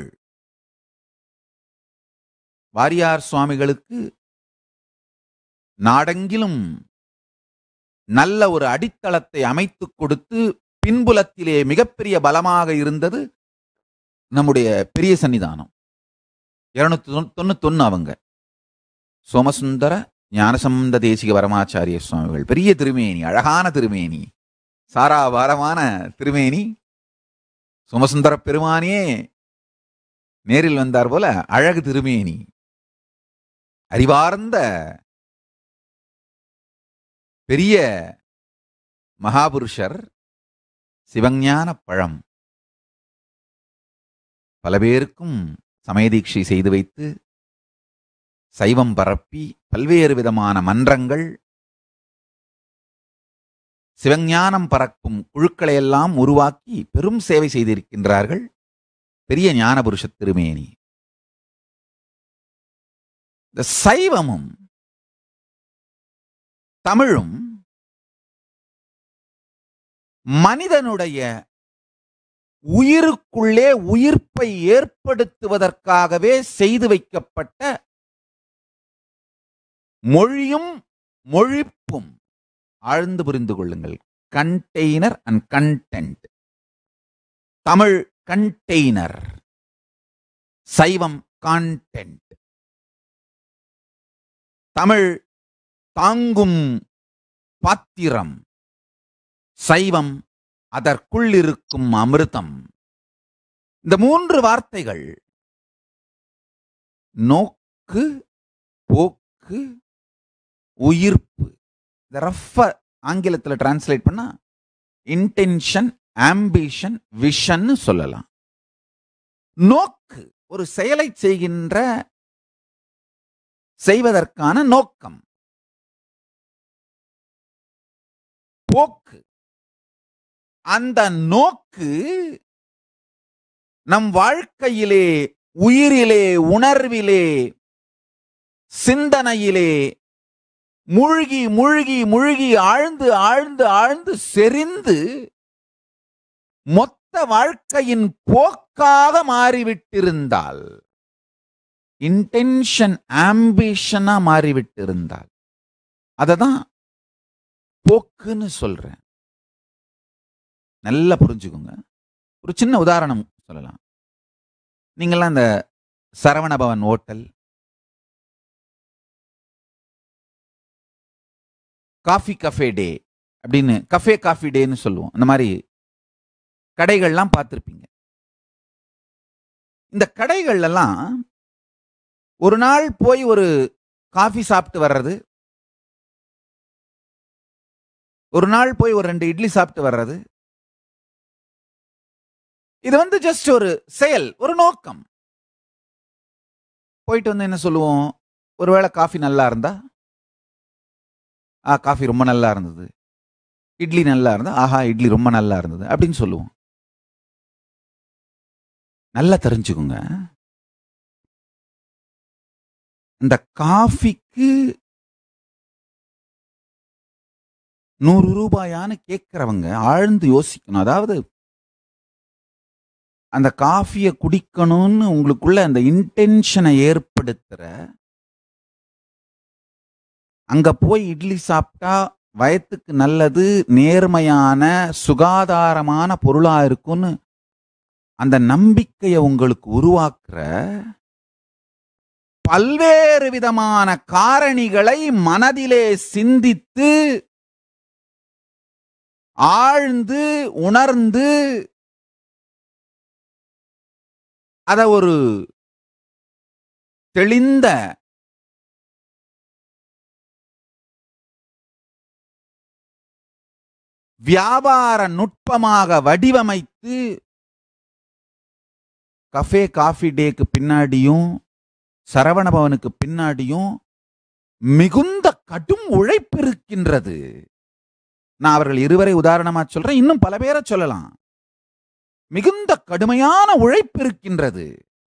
வாரியார் சுவாமிகளுக்கு நாடெங்கிலும் நல்ல ஒரு அடித்தளத்தை அமைத்துக் கொடுத்து பின்புலத்திலே மிகப்பெரிய பலமாக இருந்தது நம்முடைய பெரிய சன்னிதானம் இருநூத்தி தொண்ணூத்தொன்னு அவங்க சோமசுந்தர ஞானசம்பந்த தேசிக வரமாச்சாரிய சுவாமிகள் பெரிய திருமேனி அழகான திருமேனி சாராபாரமான திருமேனி சோமசுந்தர பெருமானே நேரில் வந்தார் போல அழகு திருமேனி அறிவார்ந்த பெரிய மகாபுருஷர் சிவஞான பழம் பல பேருக்கும் சமயதீட்சை செய்து வைத்து சைவம் பரப்பி பல்வேறு விதமான மன்றங்கள் சிவஞானம் பறக்கும் குழுக்களை எல்லாம் உருவாக்கி பெரும் சேவை செய்திருக்கின்றார்கள் பெரிய ஞானபுருஷ திருமேனி இந்த சைவமும் தமிழும் மனிதனுடைய உயிருக்குள்ளே உயிர்ப்பை ஏற்படுத்துவதற்காகவே செய்து வைக்கப்பட்ட மொழியும் மொழிப்பும் ஆழ்ந்து புரிந்து கொள்ளுங்கள் container and content Tamil container சைவம் கான்டென்ட் தமிழ் தாங்கும் பாத்திரம் சைவம் அதற்குள் இருக்கும் அமிர்தம் இந்த மூன்று வார்த்தைகள் நோக்கு போக்கு உயிர்ப்பு இந்த ரஃப ஆங்கிலத்தில் டிரான்ஸ்லேட் பண்ணா இன்டென்ஷன் ஆம்பிஷன் விஷன் சொல்லலாம் நோக்கு ஒரு செயலை செய்கின்ற செய்வதற்கான நோக்கம் போக்கு அந்த நோக்கு நம் வாழ்க்கையிலே உயிரிலே உணர்விலே சிந்தனையிலே முழுகி முழுகி முழுகி ஆழ்ந்து ஆழ்ந்து ஆழ்ந்து செறிந்து மொத்த வாழ்க்கையின் போக்காக மாறிவிட்டிருந்தால் இன்டென்ஷன் ஆம்பிஷனா மாறிவிட்டிருந்தால் அததான் போக்குன்னு சொல்றேன் நல்லா புரிஞ்சுக்கோங்க ஒரு சின்ன உதாரணம் சொல்லலாம் நீங்கள்லாம் இந்த Saravana Bhavan hotel coffee cafe day அப்படின்னு கஃபே காஃபி டேன்னு சொல்லுவோம் அந்த மாதிரி கடைகள்லாம் பார்த்துருப்பீங்க இந்த கடைகள்லாம் ஒரு நாள் போய் ஒரு காஃபி சாப்பிட்டு வர்றது ஒரு நாள் போய் ஒரு ரெண்டு இட்லி சாப்பிட்டு வர்றது இது வந்து ஜஸ்ட் ஒரு செயல் ஒரு நோக்கம் போயிட்டு வந்து என்ன சொல்லுவோம் ஒருவேளை காஃபி நல்லா இருந்தா ஆ காஃபி ரொம்ப நல்லா இருந்தது இட்லி நல்லா இருந்தா ஆஹா இட்லி ரொம்ப நல்லா இருந்தது அப்படின்னு சொல்லுவோம் நல்லா தெரிஞ்சுக்குங்க இந்த காஃபிக்கு நூறு ரூபாயான்னு கேட்கிறவங்க ஆழ்ந்து யோசிக்கணும் அதாவது அந்த காஃபியை குடிக்கணும்னு உங்களுக்குள்ள அந்த இன்டென்ஷனை ஏற்படுத்துற அங்க போய் இட்லி சாப்பிட்டா வயத்துக்கு நல்லது நேர்மையான சுகாதாரமான பொருளா இருக்கும்னு அந்த நம்பிக்கையை உங்களுக்கு உருவாக்குற பல்வேறு விதமான காரணிகளை மனதிலே சிந்தித்து ஆழ்ந்து உணர்ந்து அத ஒரு தெளிந்த வியாபார நுட்பமாக வடிவமைத்து கஃபே காஃபி டேக்கு பின்னாடியும் சரவணபவனுக்கு பின்னாடியும் மிகுந்த கடும் உழைப்பு இருக்கின்றது நான் அவர்கள் இருவரை உதாரணமா சொல்றேன் இன்னும் பல பேரை சொல்லலாம் மிகுந்த கடுமையான உழைப்பு இருக்கின்றது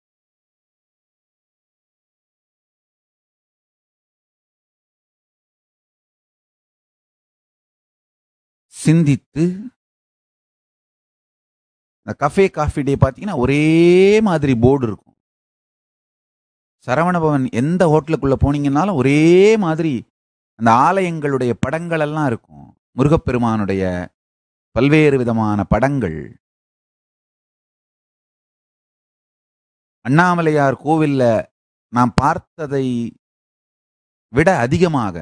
சிந்தித்து இந்த கஃபே காஃபி டே பார்த்தீங்கன்னா ஒரே மாதிரி போர்டு இருக்கும் சரவணபவன் எந்த ஹோட்டலுக்குள்ள போனீங்கன்னாலும் ஒரே மாதிரி அந்த ஆலயங்களுடைய படங்கள் எல்லாம் இருக்கும் முருகப்பெருமானுடைய பல்வேறு விதமான படங்கள் அண்ணாமலையார் கோவில்ல நாம் பார்த்ததை விட அதிகமாக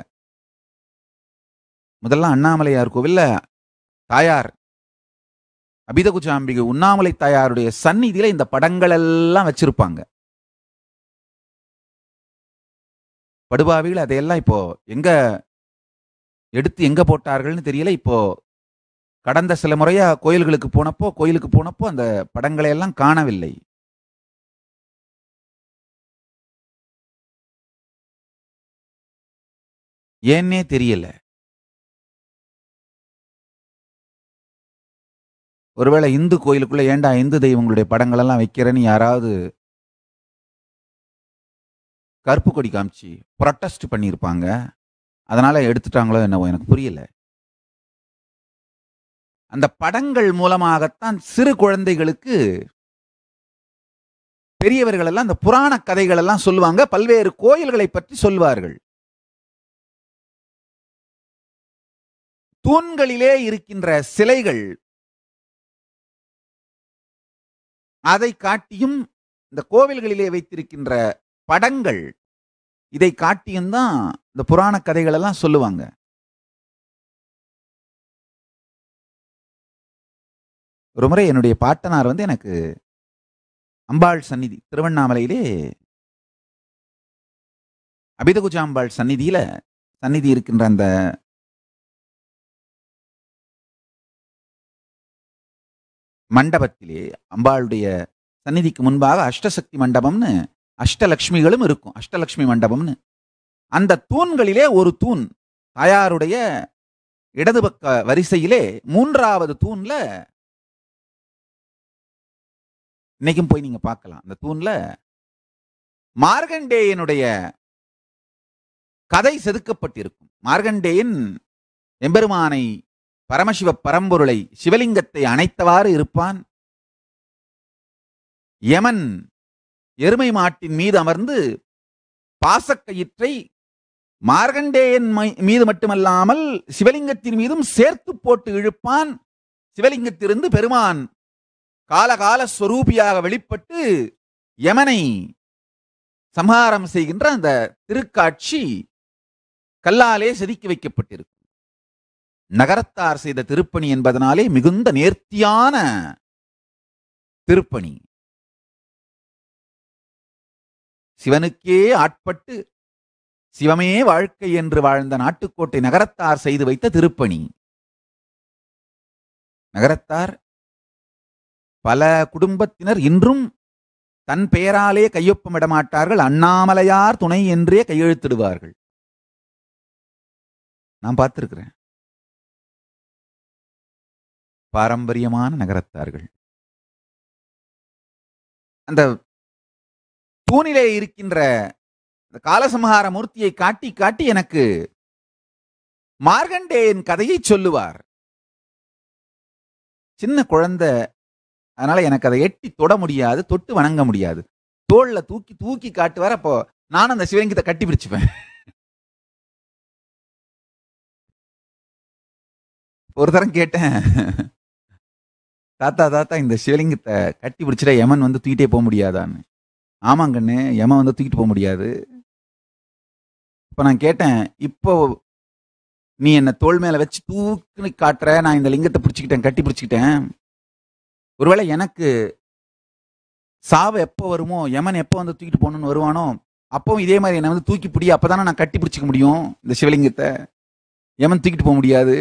முதல்ல அண்ணாமலையார் கோவில்ல தாயார் அபிதகுச்சாம்பிகை உண்ணாமலை தாயாருடைய சந்நிதியில இந்த படங்கள் எல்லாம் வச்சிருப்பாங்க படுபாவிகள் அதையெல்லாம் இப்போ எங்க எடுத்து எங்க போட்டார்கள்னு தெரியல இப்போ கடந்த சில முறையா கோயில்களுக்கு போனப்போ கோயிலுக்கு போனப்போ அந்த படங்களை எல்லாம் காணவில்லை ஏன்னே தெரியல ஒருவேளை இந்து கோயிலுக்குள்ள ஏன்டா இந்து தெய்வங்களுடைய படங்கள் எல்லாம் வைக்கிறேன்னு யாராவது கருப்பு கொடி காமிச்சு ப்ரொட்டஸ்ட் பண்ணியிருப்பாங்க அதனால எடுத்துட்டாங்களோ என்னவோ எனக்கு புரியல அந்த படங்கள் மூலமாகத்தான் சிறு குழந்தைகளுக்கு பெரியவர்கள் எல்லாம் அந்த புராண கதைகள் எல்லாம் சொல்லுவாங்க பல்வேறு கோயில்களை பற்றி சொல்வார்கள் தூண்களிலே இருக்கின்ற சிலைகள் அதை காட்டியும் இந்த கோவில்களிலே வைத்திருக்கின்ற படங்கள் இதை காட்டியும் தான் இந்த புராண கதைகள் எல்லாம் சொல்லுவாங்க ஒரு முறை என்னுடைய பாட்டனார் வந்து எனக்கு அம்பாள் சந்நிதி திருவண்ணாமலையிலே அபிதகுஜாம்பாள் சந்நிதியில சந்நிதி இருக்கின்ற அந்த மண்டபத்திலே அம்பாளுடைய சந்நிதிக்கு முன்பாக அஷ்டசக்தி மண்டபம்னு அஷ்டலக்ஷ்மிகளும் இருக்கும் அஷ்டலக்ஷ்மி மண்டபம்னு அந்த தூண்களிலே ஒரு தூண் தாயாருடைய இடது பக்க வரிசையிலே மூன்றாவது தூண்ல இன்னைக்கும் போய் நீங்க பார்க்கலாம் அந்த தூண்ல மார்கண்டேயனுடைய கதை செதுக்கப்பட்டிருக்கும் மார்கண்டேயன் எம்பெருமானை பரமசிவ பரம்பொருளை சிவலிங்கத்தை அணைத்தவாறு இருப்பான் யமன் எருமை மாட்டின் மீது அமர்ந்து பாசக்கயிற்றை மார்கண்டேயன் மை- மீது மட்டுமல்லாமல் சிவலிங்கத்தின் மீதும் சேர்த்து போட்டு இழுப்பான் சிவலிங்கத்திலிருந்து பெருமான் காலகால ஸ்வரூபியாக வெளிப்பட்டு யமனை சம்ஹாரம் செய்கின்ற அந்த திருக்காட்சி கல்லாலே செதுக்கி வைக்கப்பட்டிருக்கும் நகரத்தார் செய்த திருப்பணி என்பதனாலே மிகுந்த நேர்த்தியான திருப்பணி சிவனுக்கே ஆட்பட்டு சிவமே வாழ்க்கை என்று வாழ்ந்த நாட்டுக்கோட்டை நகரத்தார் செய்து வைத்த திருப்பணி நகரத்தார் பல குடும்பத்தினர் இன்றும் தன் பெயராலே கையொப்பமிட மாட்டார்கள் அண்ணாமலையார் துணை என்றே கையெழுத்திடுவார்கள் நான் பார்த்திருக்கிறேன் பாரம்பரியமான நகரத்தார்கள் அந்த தூணிலே இருக்கின்ற இந்த காலசம்ஹார மூர்த்தியை காட்டி காட்டி எனக்கு மார்கண்டேயன் கதையை சொல்லுவார் சின்ன குழந்தை அதனால எனக்கு அதை எட்டி தொட முடியாது தொட்டு வணங்க முடியாது தோல்ல தூக்கி தூக்கி காட்டுவார் அப்போ நானும் அந்த சிவலிங்கத்தை கட்டி பிடிச்சுப்பேன் ஒரு தரம் கேட்டேன் தாத்தா தாத்தா இந்த சிவலிங்கத்தை கட்டி பிடிச்சிட்டா யமன் வந்து தூக்கிட்டே போக முடியாதான்னு ஆமாங்கண்ணு யமன் வந்து தூக்கிட்டு போக முடியாது இப்ப நான் கேட்டேன் இப்போ நீ என்ன தோள் மேல வச்சு தூக்கி காட்டுற நான் இந்த லிங்கத்தை பிடிச்சிக்கிட்டேன் கட்டி பிடிச்சிக்கிட்டேன் ஒருவேளை எனக்கு சாவு எப்போ வருமோ யமன் எப்போ வந்து தூக்கிட்டு போகணும்னு வருவானோ அப்பவும் இதே மாதிரி என்னை வந்து தூக்கி பிடி அப்பதானே நான் கட்டி பிடிச்சிக்க முடியும் இந்த சிவலிங்கத்தை யமன் தூக்கிட்டு போக முடியாது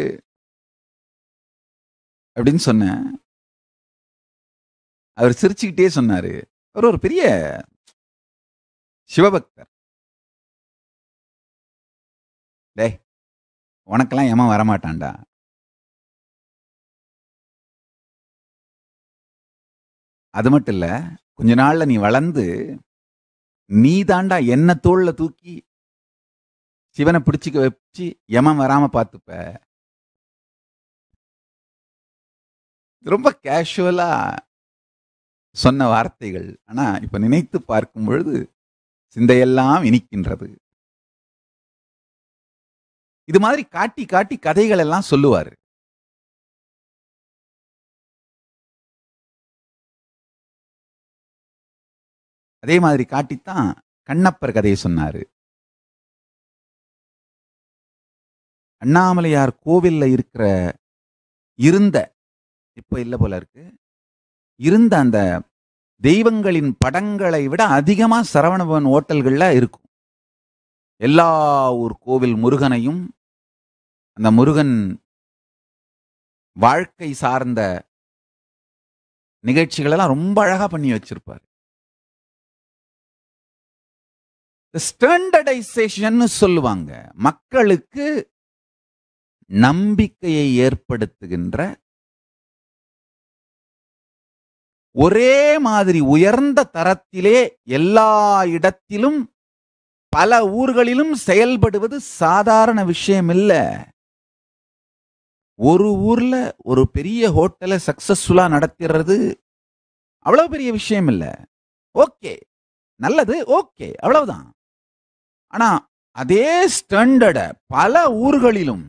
அப்படின்னு சொன்னேன் அவர் சிரிச்சுக்கிட்டே சொன்னாரு அவர் ஒரு பெரிய சிவபக்தர் டேய் உனக்கெல்லாம் ஏமா வரமாட்டான்டா அது மட்டும் இல்ல கொஞ்ச நாள்ல நீ வளர்ந்து நீ தாண்டா என்ன தோல்ல தூக்கி சிவனை பிடிச்சுக்க வச்சு யமன் வராம பார்த்துப்ப ரொம்ப கேஷுவலா சொன்ன வார்த்தைகள் ஆனா இப்ப நினைத்து பார்க்கும் பொழுது சிந்தையெல்லாம் இனிக்கின்றது இது மாதிரி காட்டி காட்டி கதைகள் எல்லாம் சொல்லுவாரு அதே மாதிரி காட்டித்தான் கண்ணப்பர் கதையை சொன்னாரு அண்ணாமலையார் கோவில்ல இருக்கிற இருந்த இப்ப இல்ல போல இருக்கு இருந்த அந்த தெய்வங்களின் படங்களை விட அதிகமா சரவணபவன் ஓட்டல்கள்ல இருக்கும் எல்லா ஊர் கோவில் முருகனையும் அந்த முருகன் வாழ்க்கை சார்ந்த நிகழ்ச்சிகள் எல்லாம் ரொம்ப அழகா பண்ணி வச்சிருப்பாரு ஸ்டாண்டர்டைசேஷன் சொல்லுவாங்க மக்களுக்கு நம்பிக்கையை ஏற்படுத்துகின்ற ஒரே மாதிரி உயர்ந்த தரத்திலே எல்லா இடத்திலும் பல ஊர்களிலும் செயல்படுவது சாதாரண விஷயம் இல்ல ஒரு ஊர்ல ஒரு பெரிய ஹோட்டலை சக்சஸ்ஃபுல்லா நடத்துறது அவ்வளவு பெரிய விஷயம் இல்ல ஓகே நல்லது ஓகே அவ்வளவுதான் ஆனா அதே ஸ்டாண்டர்ட பல ஊர்களிலும்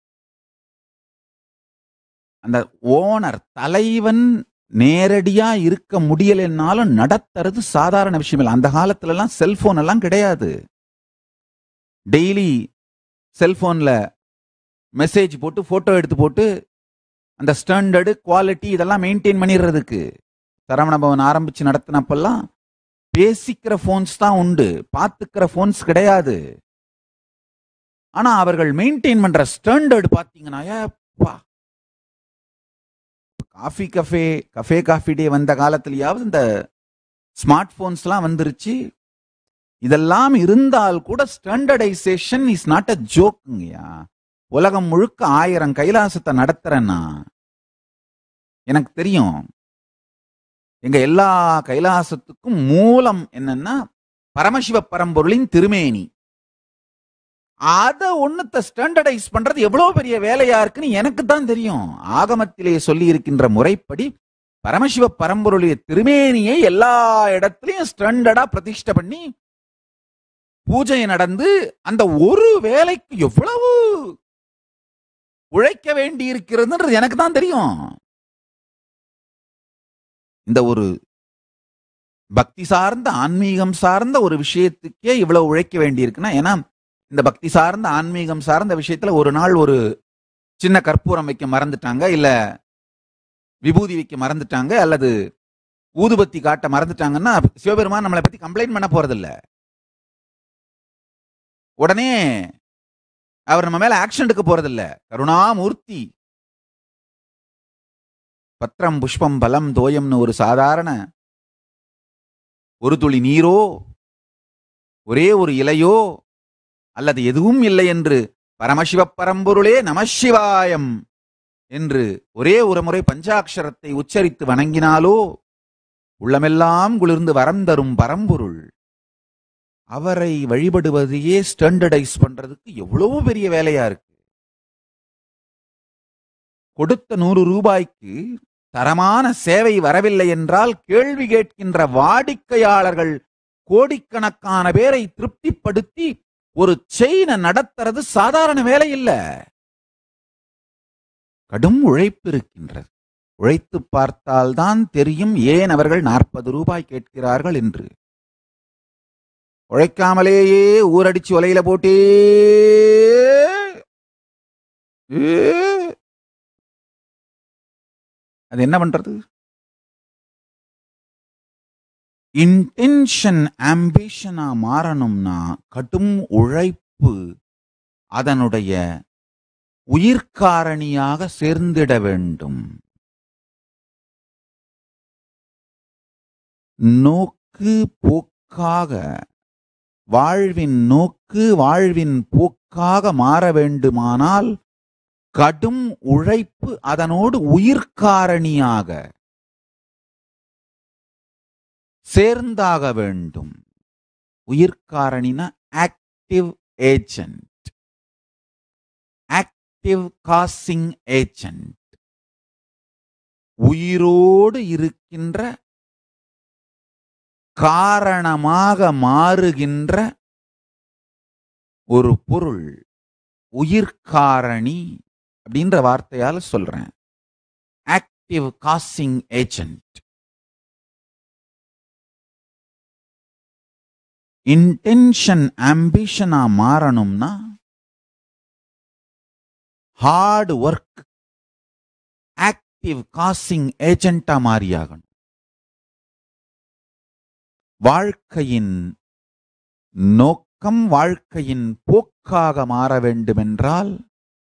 அந்த ஓனர் தலைவன் நேரடியா இருக்க முடியலைன்னாலும் நடத்துறது சாதாரண விஷயம் இல்லை அந்த காலத்துல எல்லாம் செல்போன் எல்லாம் கிடையாது டெய்லி செல்போன்ல மெசேஜ் போட்டு போட்டோ எடுத்து போட்டு அந்த ஸ்டாண்டர்டு குவாலிட்டி இதெல்லாம் மெயின்டைன் பண்ணிடுறதுக்கு சரவணபவன் ஆரம்பிச்சு நடத்தினப்பெல்லாம் பேசிக்கிற போன்ஸ் தான் உண்டு பார்த்துக்கிற போன்ஸ் கிடையாது ஆனா அவர்கள் மெயின்டைன் பண்ற ஸ்டாண்டர்டு பாத்தீங்கன்னா ஏப்பா coffee cafe cafe coffee day வந்த காலத்திலேயாவது இந்த ஸ்மார்ட் போன்ஸ்லாம் வந்துருச்சு இதெல்லாம் இருந்தால் கூட ஸ்டாண்டர்டைசேஷன் இஸ் நாட் அ ஜோக்குங்கய்யா உலகம் முழுக்க ஆயிரம் கைலாசத்தை நடத்துறேன்னா எனக்கு தெரியும் எங்க எல்லா கைலாசத்துக்கும் மூலம் என்னன்னா பரமசிவ பரம்பொருளின் திருமேனி அத ஒண்ணுத்த ஸ்டாண்டர்டைஸ் பண்றது எவ்வளவு பெரிய வேலையா இருக்குன்னு எனக்கு தான் தெரியும் ஆகமத்திலே சொல்லி இருக்கின்ற முறைப்படி பரமசிவ பரம்பொருளிய திருமேனியை எல்லா இடத்துலயும் ஸ்டாண்டர்டா பிரதிஷ்டை பண்ணி பூஜை நடந்து அந்த ஒரு வேலைக்கு எவ்வளவு உழைக்க வேண்டி இருக்கிறதுன்றது எனக்கு தான் தெரியும் இந்த ஒரு பக்தி சார்ந்த ஆன்மீகம் சார்ந்த ஒரு விஷயத்துக்கே இவ்வளவு உழைக்க வேண்டி இருக்குன்னா ஏன்னா இந்த பக்தி சார்ந்த ஆன்மீகம் சார்ந்த விஷயத்துல ஒரு நாள் ஒரு சின்ன கற்பூரம் வைக்க மறந்துட்டாங்க இல்ல விபூதி வைக்க மறந்துட்டாங்க அல்லது ஊதுபத்தி காட்ட மறந்துட்டாங்கன்னா சிவபெருமான் நம்மளை பத்தி கம்ப்ளைண்ட் பண்ண போறதில்ல உடனே அவர் நம்ம மேல ஆக்ஷன் எடுக்க போறதில்ல கருணாமூர்த்தி பத்திரம் புஷ்பம் பலம் தோயம்னு ஒரு சாதாரண ஒரு துளி நீரோ ஒரே ஒரு இலையோ அல்லது எதுவும் இல்லை என்று பரமசிவப் பரம்பொருளே நமசிவாயம் என்று ஒரே ஒரு முறை பஞ்சாட்சரத்தை உச்சரித்து வணங்கினாலோ உள்ளமெல்லாம் குளிர்ந்து வரம் தரும் பரம்பொருள் அவரை வழிபடுவதையே ஸ்டாண்டர்டைஸ் பண்றதுக்கு எவ்வளவு பெரிய வேலையா இருக்கு கொடுத்த நூறு ரூபாய்க்கு தரமான சேவை வரவில்லை என்றால் கேள்வி கேட்கின்ற வாடிக்கையாளர்கள் கோடிக்கணக்கான பேரை திருப்திப்படுத்தி ஒரு செயினை நடத்துறது சாதாரண வேலை இல்ல கடும் உழைப்பு இருக்கின்றது உழைத்து பார்த்தால்தான் தெரியும் ஏன் அவர்கள் நாற்பது ரூபாய் கேட்கிறார்கள் என்று உழைக்காமலேயே ஊரடிச்சு ஒலையில போட்டே ஏ. அது என்ன பண்றது இன்டென்ஷன் ஆம்பிஷனா மாறணும்னா கடும் உழைப்பு அதனுடைய உயிர்காரணியாக சேர்ந்திட வேண்டும் நோக்கு போக்காக வாழ்வின் நோக்கு வாழ்வின் போக்காக மாற வேண்டுமானால் கடும் உழைப்பு அதனோடு உயிர்காரணியாக சேர்ந்தாக வேண்டும் உயிர்காரணினா active agent active causing agent உயிரோடு இருக்கின்ற காரணமாக மாறுகின்ற ஒரு பொருள் உயிர்காரணி அப்படின்ற வார்த்தையால சொல்றேன் ஆக்டிவ் காசிங் ஏஜென்ட் இன்டென்ஷன் ஆம்பிஷனா மாறணும்னா ஹார்ட் ஒர்க் ஆக்டிவ் காசிங் ஏஜென்டா மாறியாகணும் வாழ்க்கையின் நோக்கம் வாழ்க்கையின் போக்காக மாற வேண்டுமென்றால்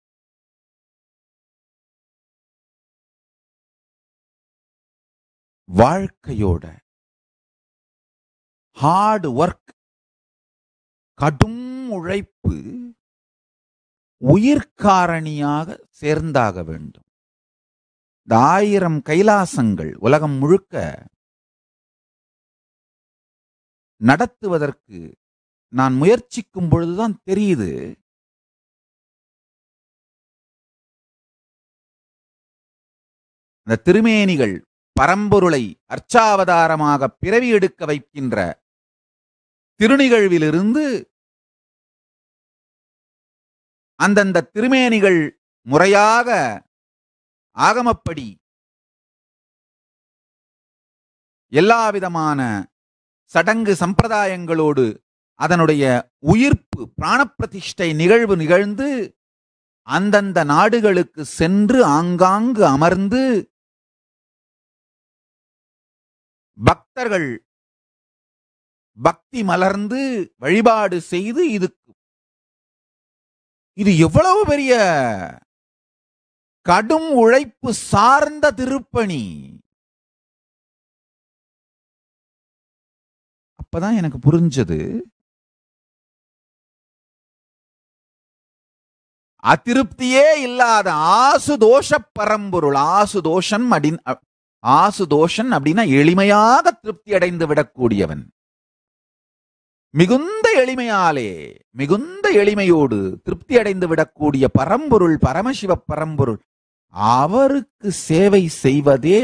வாழ்க்கையோட ஹார்ட் ஒர்க் கடும் உழைப்பு உயிர்காரணியாக சேர்ந்தாக வேண்டும் இந்த ஆயிரம் கைலாசங்கள் உலகம் முழுக்க நடத்துவதற்கு நான் முயற்சிக்கும் பொழுதுதான் தெரியுது அந்த திருமேனிகள் பரம்பொருளை அர்ச்சாவதாரமாக பிறவி எடுக்க வைக்கின்ற திருநிகழ்விலிருந்து அந்தந்த திருமேனிகள் முறையாக ஆகமப்படி எல்லாவிதமான சடங்கு சம்பிரதாயங்களோடு அதனுடைய உயிர்ப்பு பிராணப்பிரதிஷ்டை நிகழ்வு நிகழ்ந்து அந்தந்த நாடுகளுக்கு சென்று ஆங்காங்கு அமர்ந்து பக்தர்கள் பக்தி மலர்ந்து வழிபாடு செய்து இதுக்கு இது எவ்வளவு பெரிய கடும் உழைப்பு சார்ந்த திருப்பணி அப்பதான் எனக்கு புரிஞ்சது அதிருப்தியே இல்லாத ஆசு தோஷ பரம்பொருள் ஆசு தோஷன் அப்படின் ஆசு தோஷன் அப்படின்னா எளிமையாக திருப்தி அடைந்து விடக்கூடியவன் மிகுந்த எளிமையாலே மிகுந்த எளிமையோடு திருப்தி அடைந்து விடக்கூடிய பரம்பொருள் பரமசிவ பரம்பொருள் அவருக்கு சேவை செய்வதே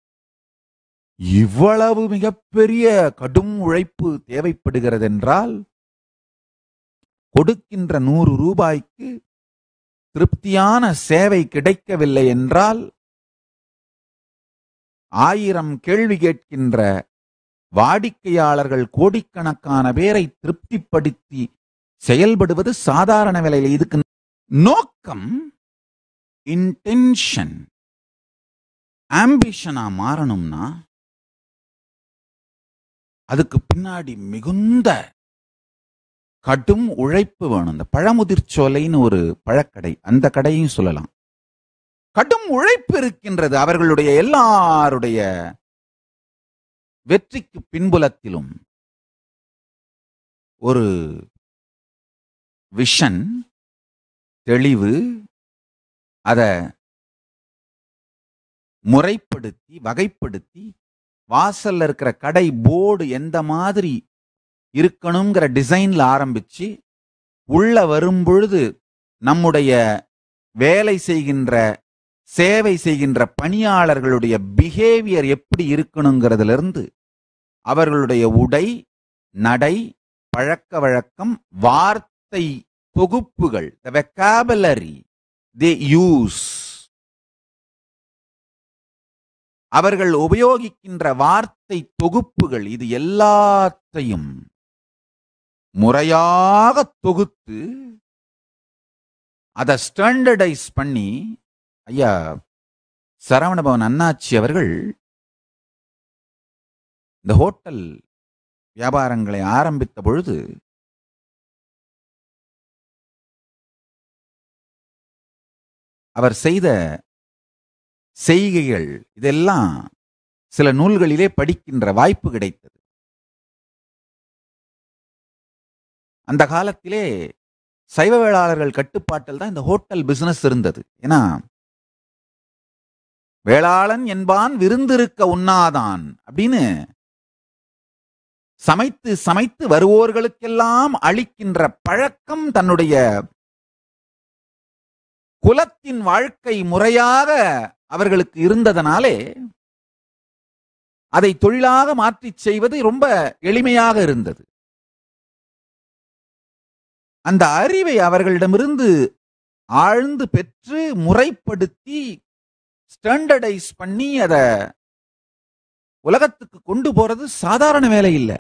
இவ்வளவு மிகப்பெரிய கடும் உழைப்பு தேவைப்படுகிறது என்றால் கொடுக்கின்ற நூறு ரூபாய்க்கு திருப்தியான சேவை கிடைக்கவில்லை என்றால் ஆயிரம் கேள்வி கேட்கின்ற வாடிக்கையாளர்கள் கோடிக்கணக்கான பேரை திருப்திப்படுத்தி செயல்படுவது சாதாரண வேலையில் இதுக்கு நோக்கம் இன்டென்ஷன் ஆம்பிஷனா மாறணும்னா அதுக்கு பின்னாடி மிகுந்த கடும் உழைப்பு வேணும் இந்த பழமுதிர்ச்சோலைன்னு ஒரு பழக்கடை அந்த கடையும் சொல்லலாம் கடும் உழைப்பு இருக்கின்றது அவர்களுடைய எல்லாருடைய வெற்றிக்கு பின்புலத்திலும் ஒரு விஷன் தெளிவு அதை முறைப்படுத்தி வகைப்படுத்தி வாசல்ல இருக்கிற கடை போர்டு எந்த மாதிரி இருக்கணுங்கிற டிசைன்ல ஆரம்பிச்சு உள்ள வரும்பொழுது நம்முடைய வேலை செய்கின்ற சேவை செய்கின்ற பணியாளர்களுடைய பிஹேவியர் எப்படி இருக்கணுங்கிறதுல இருந்து அவர்களுடைய உடை நடை பழக்க வழக்கம் வார்த்தை தொகுப்புகள் த வெக்காபலரி தே யூஸ் அவர்கள் உபயோகிக்கின்ற வார்த்தை தொகுப்புகள் இது எல்லாத்தையும் முறையாக தொகுத்து அதை ஸ்டாண்டர்டைஸ் பண்ணி ஐயா சரவணபவன் அண்ணாச்சி அவர்கள் இந்த ஹோட்டல் வியாபாரங்களை ஆரம்பித்த பொழுது அவர் செய்த செய்கைகள் இதெல்லாம் சில நூல்களிலே படிக்கின்ற வாய்ப்பு கிடைத்தது அந்த காலத்திலே சைவ வேளாளர்கள் கட்டுப்பாட்டில் தான் இந்த ஹோட்டல் பிசினஸ் இருந்தது ஏன்னா வேளாளன் என்பான் விருந்திருக்க உண்ணாதான் அப்படின்னு சமைத்து சமைத்து வருவோர்களுக்கெல்லாம் அளிக்கின்ற பழக்கம் தன்னுடைய குலத்தின் வாழ்க்கை முறையாக அவர்களுக்கு இருந்ததனாலே அதை தொழிலாக மாற்றிச் செய்வது ரொம்ப எளிமையாக இருந்தது அந்த அறிவை அவர்களிடமிருந்து ஆழ்ந்து பெற்று முறைப்படுத்தி ஸ்டாண்டர்டைஸ் பண்ணி அத உலகத்துக்கு கொண்டு போறது சாதாரண வேலை இல்லை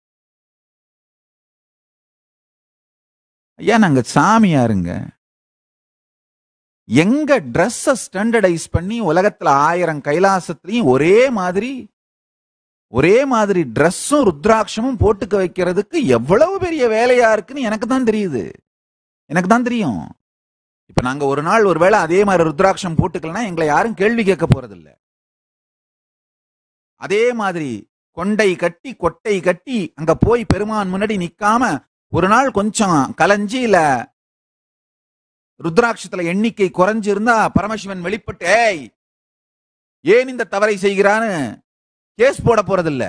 ஐயா நாங்க சாமியாருங்க எங்க ட்ரெஸ்ஸ ஸ்டாண்டர்டைஸ் பண்ணி உலகத்துல ஆயிரம் கைலாசத்திலையும் ஒரே மாதிரி ஒரே மாதிரி ட்ரெஸ்ஸும் ருத்ராட்சமும் போட்டுக்க வைக்கிறதுக்கு எவ்வளவு பெரிய வேலையா இருக்குன்னு எனக்கு தான் தெரியுது எனக்கு தான் தெரியும் இப்ப நாங்க ஒரு நாள் ஒருவேளை அதே மாதிரி ருத்ராட்சம் போட்டுக்கலன்னா எங்களை யாரும் கேள்வி கேட்க போறதில்ல அதே மாதிரி கொண்டை கட்டி கொட்டை கட்டி அங்க போய் பெருமான் முன்னாடி நிக்காம ஒரு நாள் கொஞ்சம் கலைஞ்சி இல்ல ருத்ராட்சத்துல எண்ணிக்கை குறைஞ்சிருந்தா பரமசிவன் வெளிப்பட்டு ஏய் ஏன் இந்த தவறை செய்கிறான்னு கேஸ் போட போறதில்ல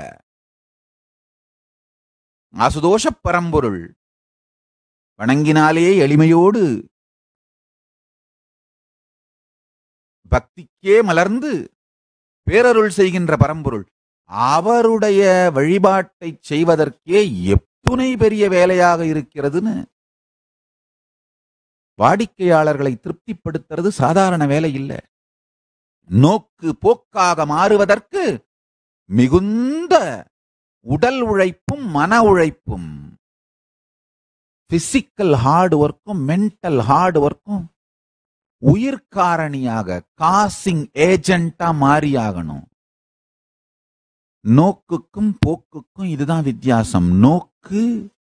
ஆசுதோஷ பரம்பொருள் வணங்கினாலே எளிமையோடு பக்திக்கே மலர்ந்து பேரருள் செய்கின்ற பரம்பொருள் அவருடைய வழிபாட்டை செய்வதற்கே எத்துணை பெரிய வேலையாக இருக்கிறதுன்னு வாடிக்கையாளர்களை திருப்திப்படுத்துறது சாதாரண வேலை இல்லை நோக்கு போக்காக மாறுவதற்கு மிகுந்த உடல் உழைப்பும் மன உழைப்பும் பிசிக்கல் ஹார்ட் ஒர்க்கும் மென்டல் ஹார்ட் ஒர்க்கும் உயிர்காரணியாக காசிங் ஏஜென்டா மாறியாகணும் நோக்குக்கும் போக்குக்கும் இதுதான் வித்தியாசம் நோக்கு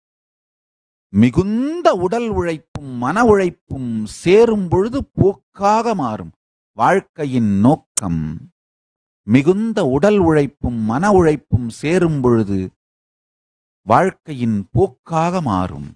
மிகுந்த உடல் உழைப்பும் மன உழைப்பும் சேரும் பொழுது போக்காக மாறும் வாழ்க்கையின் நோக்கம் மிகுந்த உடல் உழைப்பும் மன உழைப்பும் சேரும் பொழுது வாழ்க்கையின் போக்காக மாறும்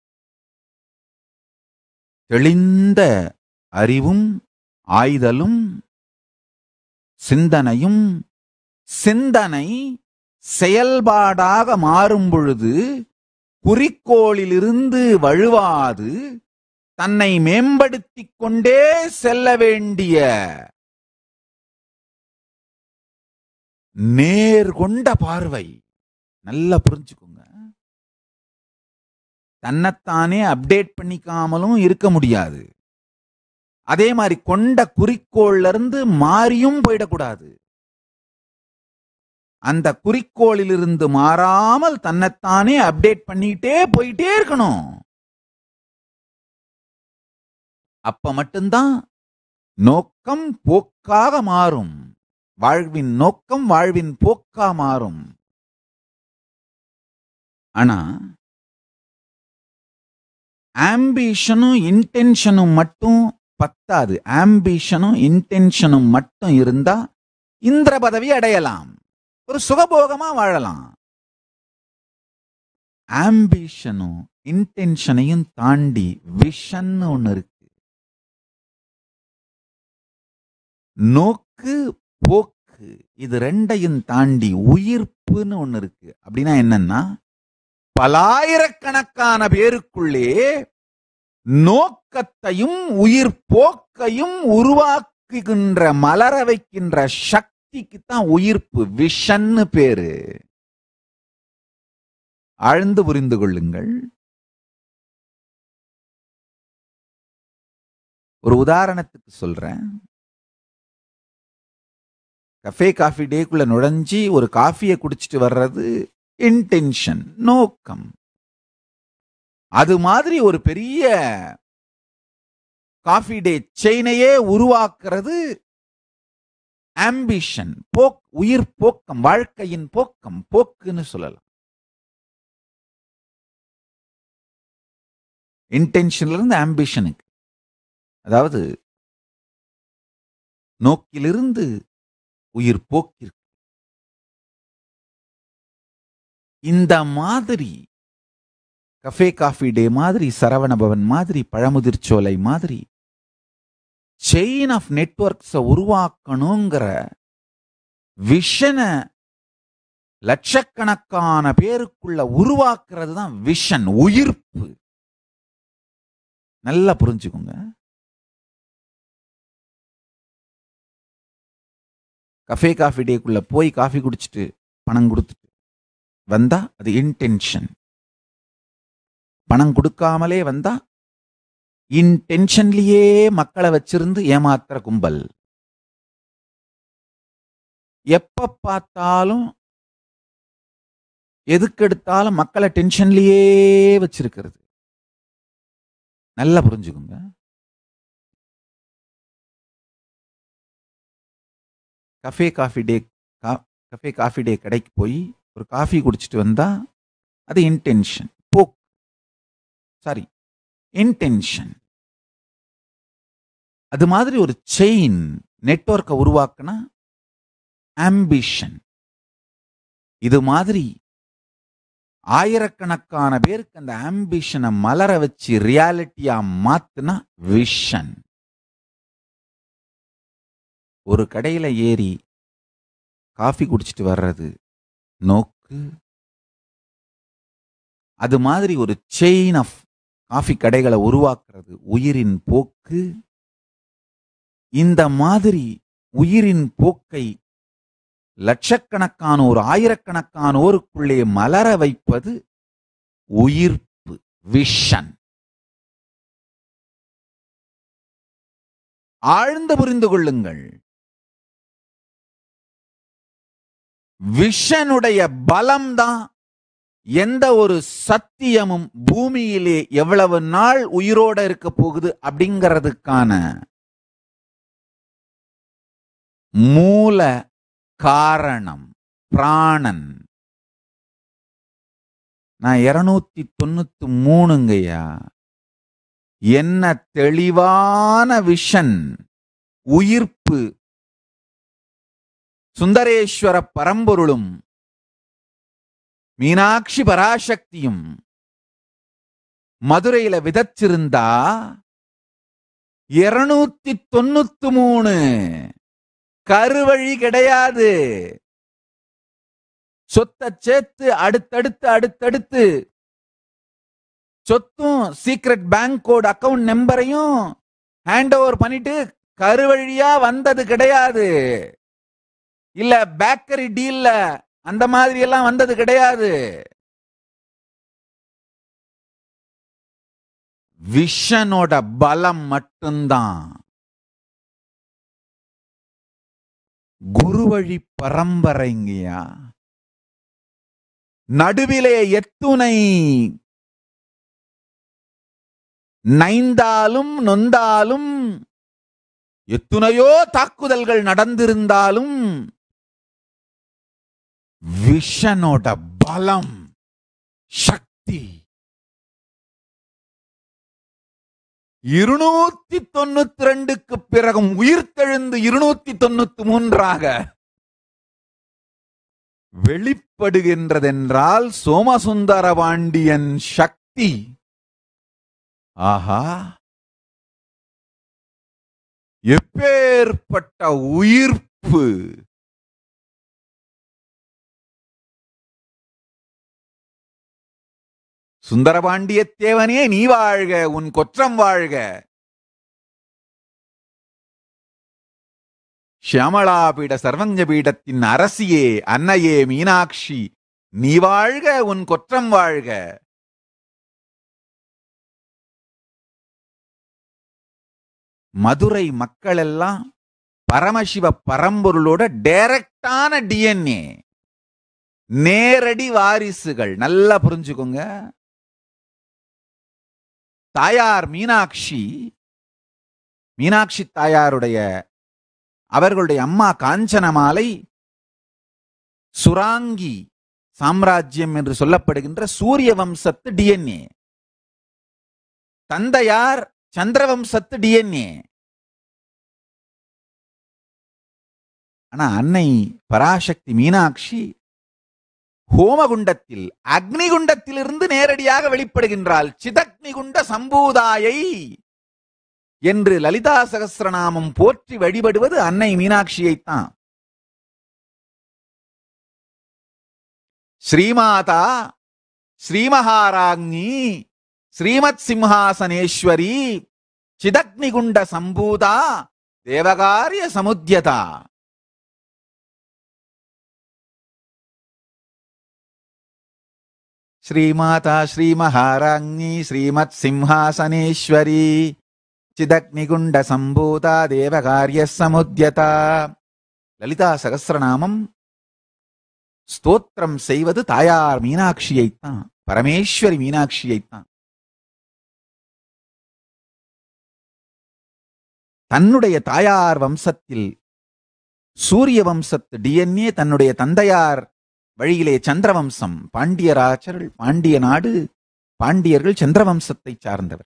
தெளிந்த அறிவும் ஆய்தலும் சிந்தனையும் சிந்தனை செயல்பாடாக மாறும் பொழுது குறிக்கோளிலிருந்து வழுவாது தன்னை மேம்படுத்திக் கொண்டே செல்ல வேண்டிய நேர்கொண்ட பார்வை நல்லா புரிஞ்சுக்கோங்க தன்னைத்தானே அப்டேட் பண்ணிக்காமலும் இருக்க முடியாது அதே மாதிரி கொண்ட குறிக்கோள்ல இருந்து மாறியும் போயிடக்கூடாது அந்த குறிக்கோளிலிருந்து மாறாமல் தன்னைத்தானே அப்டேட் பண்ணிட்டே போயிட்டே இருக்கணும் அப்ப மட்டும்தான் நோக்கம் போக்காக மாறும் வாழ்வின் நோக்கம் வாழ்வின் போக்கா மாறும் ஆனா ஆம்பிஷனும் இன்டென்ஷனும் மட்டும் பத்தாது ஆம்பிஷனும் இன்டென்ஷனும் மட்டும் இருந்தா இந்திர பதவி அடையலாம் ஒரு சுகபோகமா வாழலாம் ஆம்பிஷனும் இன்டென்ஷனையும் தாண்டி விஷன் ஒண்ணு இருக்கு நோக்கு போக்கு இது ரெண்டையும் தாண்டி உயிர்ப்புன்னு ஒண்ணு இருக்கு அப்படின்னா என்னன்னா பலாயிரக்கணக்கான பேருக்குள்ளே நோக்கத்தையும் உயிர் போக்கையும் உருவாக்குகின்ற மலர வைக்கின்ற சக்திக்கு தான் உயிர்ப்பு விஷன்னு பேரு ஆழ்ந்து புரிந்து கொள்ளுங்கள் ஒரு உதாரணத்துக்கு சொல்றேன் கஃபே காஃபி டேக்குள்ள நுழைஞ்சி ஒரு காஃபியை குடிச்சிட்டு வர்றது இன்டென்ஷன் நோக்கம் அது மாதிரி ஒரு பெரிய காஃபி டே செயினையே உருவாக்குறது ஆம்பிஷன் போக் உயிர் போக்கம் வாழ்க்கையின் போக்கம் போக்குன்னு சொல்லலாம் இன்டென்ஷன்ல இருந்து ஆம்பிஷனுக்கு அதாவது நோக்கிலிருந்து உயிர் போக்கிற்கு இந்த மாதிரி கஃபே காஃபி டே மாதிரி சரவணபவன் மாதிரி பழமுதிர்ச்சோலை மாதிரி செயின் ஆஃப் நெட்வொர்க்ஸை உருவாக்கணுங்கிற விஷனை லட்சக்கணக்கான பேருக்குள்ள உருவாக்குறது தான் விஷன் உயிர்ப்பு நல்லா புரிஞ்சுக்கோங்க கஃபே காஃபி டேக்குள்ள போய் காஃபி குடிச்சிட்டு பணம் கொடுத்துட்டு வந்தா அது இன்டென்ஷன் பணம் கொடுக்காமலே வந்தா இன்டென்ஷன்லயே மக்களை வச்சிருந்து ஏமாத்துற கும்பல் எப்ப பார்த்தாலும் எதுக்கெடுத்தாலும் மக்களை டென்ஷன்லயே வச்சிருக்கிறது நல்லா புரிஞ்சுக்கோங்க cafe coffee day cafe coffee day கடைக்கு போய் ஒரு காஃபி குடிச்சிட்டு வந்தா அது இன்டென்ஷன் போக் சாரி இன்டென்ஷன் அது மாதிரி ஒரு செயின் நெட்வொர்க்கை உருவாக்குனா ஆம்பிஷன் இது மாதிரி ஆயிரக்கணக்கான பேருக்கு அந்த ஆம்பிஷனை மலர வச்சு ரியாலிட்டியா மாத்துனா விஷன் ஒரு கடையில ஏறி காஃபி குடிச்சிட்டு வர்றது நோக்கு அது மாதிரி ஒரு செயின் ஆஃப் காஃபி கடைகளை உருவாக்குறது உயிரின் போக்கு இந்த மாதிரி உயிரின் போக்கை லட்சக்கணக்கானோர் ஆயிரக்கணக்கானோருக்குள்ளே மலர வைப்பது உயிர்ப்பு விஷன் ஆழ்ந்து புரிந்து கொள்ளுங்கள் விஷனுடைய பலம்தான் எந்த ஒரு சத்தியமும் பூமியிலே எவ்வளவு நாள் உயிரோட இருக்க போகுது அப்படிங்கிறதுக்கான மூல காரணம் பிராணன் நான் இருநூத்தி தொண்ணூத்தி மூணுங்கய்யா என்ன தெளிவான விஷன் உயிர்ப்பு சுந்தரேஸ்வர பரம்பொருளும் மீனாட்சி பராசக்தியும் மதுரையில விதச்சிருந்தா இருநூத்தி தொண்ணூத்தி மூணு கருவழி கிடையாது சொத்தை சேர்த்து அடுத்தடுத்து அடுத்தடுத்து சொத்தும் சீக்ரெட் பேங்க் கோட் அக்கவுண்ட் நம்பரையும் ஹேண்ட் ஓவர் பண்ணிட்டு கருவழியா வந்தது கிடையாது இல்ல பேக்கரி டீல்ல அந்த மாதிரி எல்லாம் வந்தது கிடையாது விஷனோட பலம் மட்டும்தான் குருவழி பரம்பரைங்கய்யா நடுவிலே எத்துணை நைந்தாலும் நொந்தாலும் எத்துணையோ தாக்குதல்கள் நடந்திருந்தாலும் விஷனோட பலம் சக்தி இருநூத்தி தொண்ணூத்தி ரெண்டுக்கு பிறகும் உயிர்த்தெழுந்து இருநூத்தி தொண்ணூத்தி மூன்றாக வெளிப்படுகின்றதென்றால் சோமசுந்தர பாண்டியன் சக்தி ஆஹா எப்பேற்பட்ட உயிர்ப்பு சுந்தரபாண்டியத்தேவனே நீ வாழ்க உன் கொற்றம் வாழ்க ஷியாமளாபீட சர்வஞ்ச பீடத்தின் அரசியே அன்னையே மீனாட்சி நீ வாழ்க உன் கொற்றம் வாழ்க மதுரை மக்களெல்லாம் பரமசிவ பரம்பொருளோட டைரக்டான டிஎன்ஏ நேரடி வாரிசுகள் நல்லா புரிஞ்சுக்கோங்க தாயார் மீனாட்சி மீனாட்சி தாயாருடைய அவர்களுடைய அம்மா காஞ்சனமாலை சுராங்கி சாம்ராஜ்யம் என்று சொல்லப்படுகின்ற சூரிய வம்சத்து டிஎன்ஏ தந்தையார் சந்திரவம்சத்து டிஎன்ஏ ஆனா அன்னை பராசக்தி மீனாட்சி ஹோமகுண்டத்தில் அக்னிகுண்டத்திலிருந்து நேரடியாக வெளிப்படுகின்றாள் சிதக்னிகுண்ட சம்பூதாயை என்று லலிதா சகஸ்ரநாமம் போற்றி வழிபடுவது அன்னை மீனாட்சியைத்தான் ஸ்ரீமாதா ஸ்ரீமகாராஜ்ஞி ஸ்ரீமத் சிம்ஹாசனேஸ்வரி சிதக்னிகுண்ட சம்பூதா தேவகாரிய சமுத்தியதா ஸ்ரீமாதா ஸ்ரீமகாராஜ்ஞி ஸ்ரீமத் சிம்ஹாசனேஸ்வரி சிதக்னிகுண்ட சம்பூதா தேவகாரிய சமுத்தியதா லலிதா சகஸ்ரநாமம் ஸ்தோத்திரம் செய்வது தாயார் மீனாட்சியைத்தான் பரமேஸ்வரி மீனாட்சியைத்தான் தன்னுடைய தாயார் வம்சத்தில் சூரிய வம்சத்து டிஎன்ஏ தன்னுடைய தந்தையார் வழியிலே சந்திரவம்சம் பாண்டியராச்சர்கள் பாண்டிய நாடு பாண்டியர்கள் சந்திரவம்சத்தை சார்ந்தவர்கள்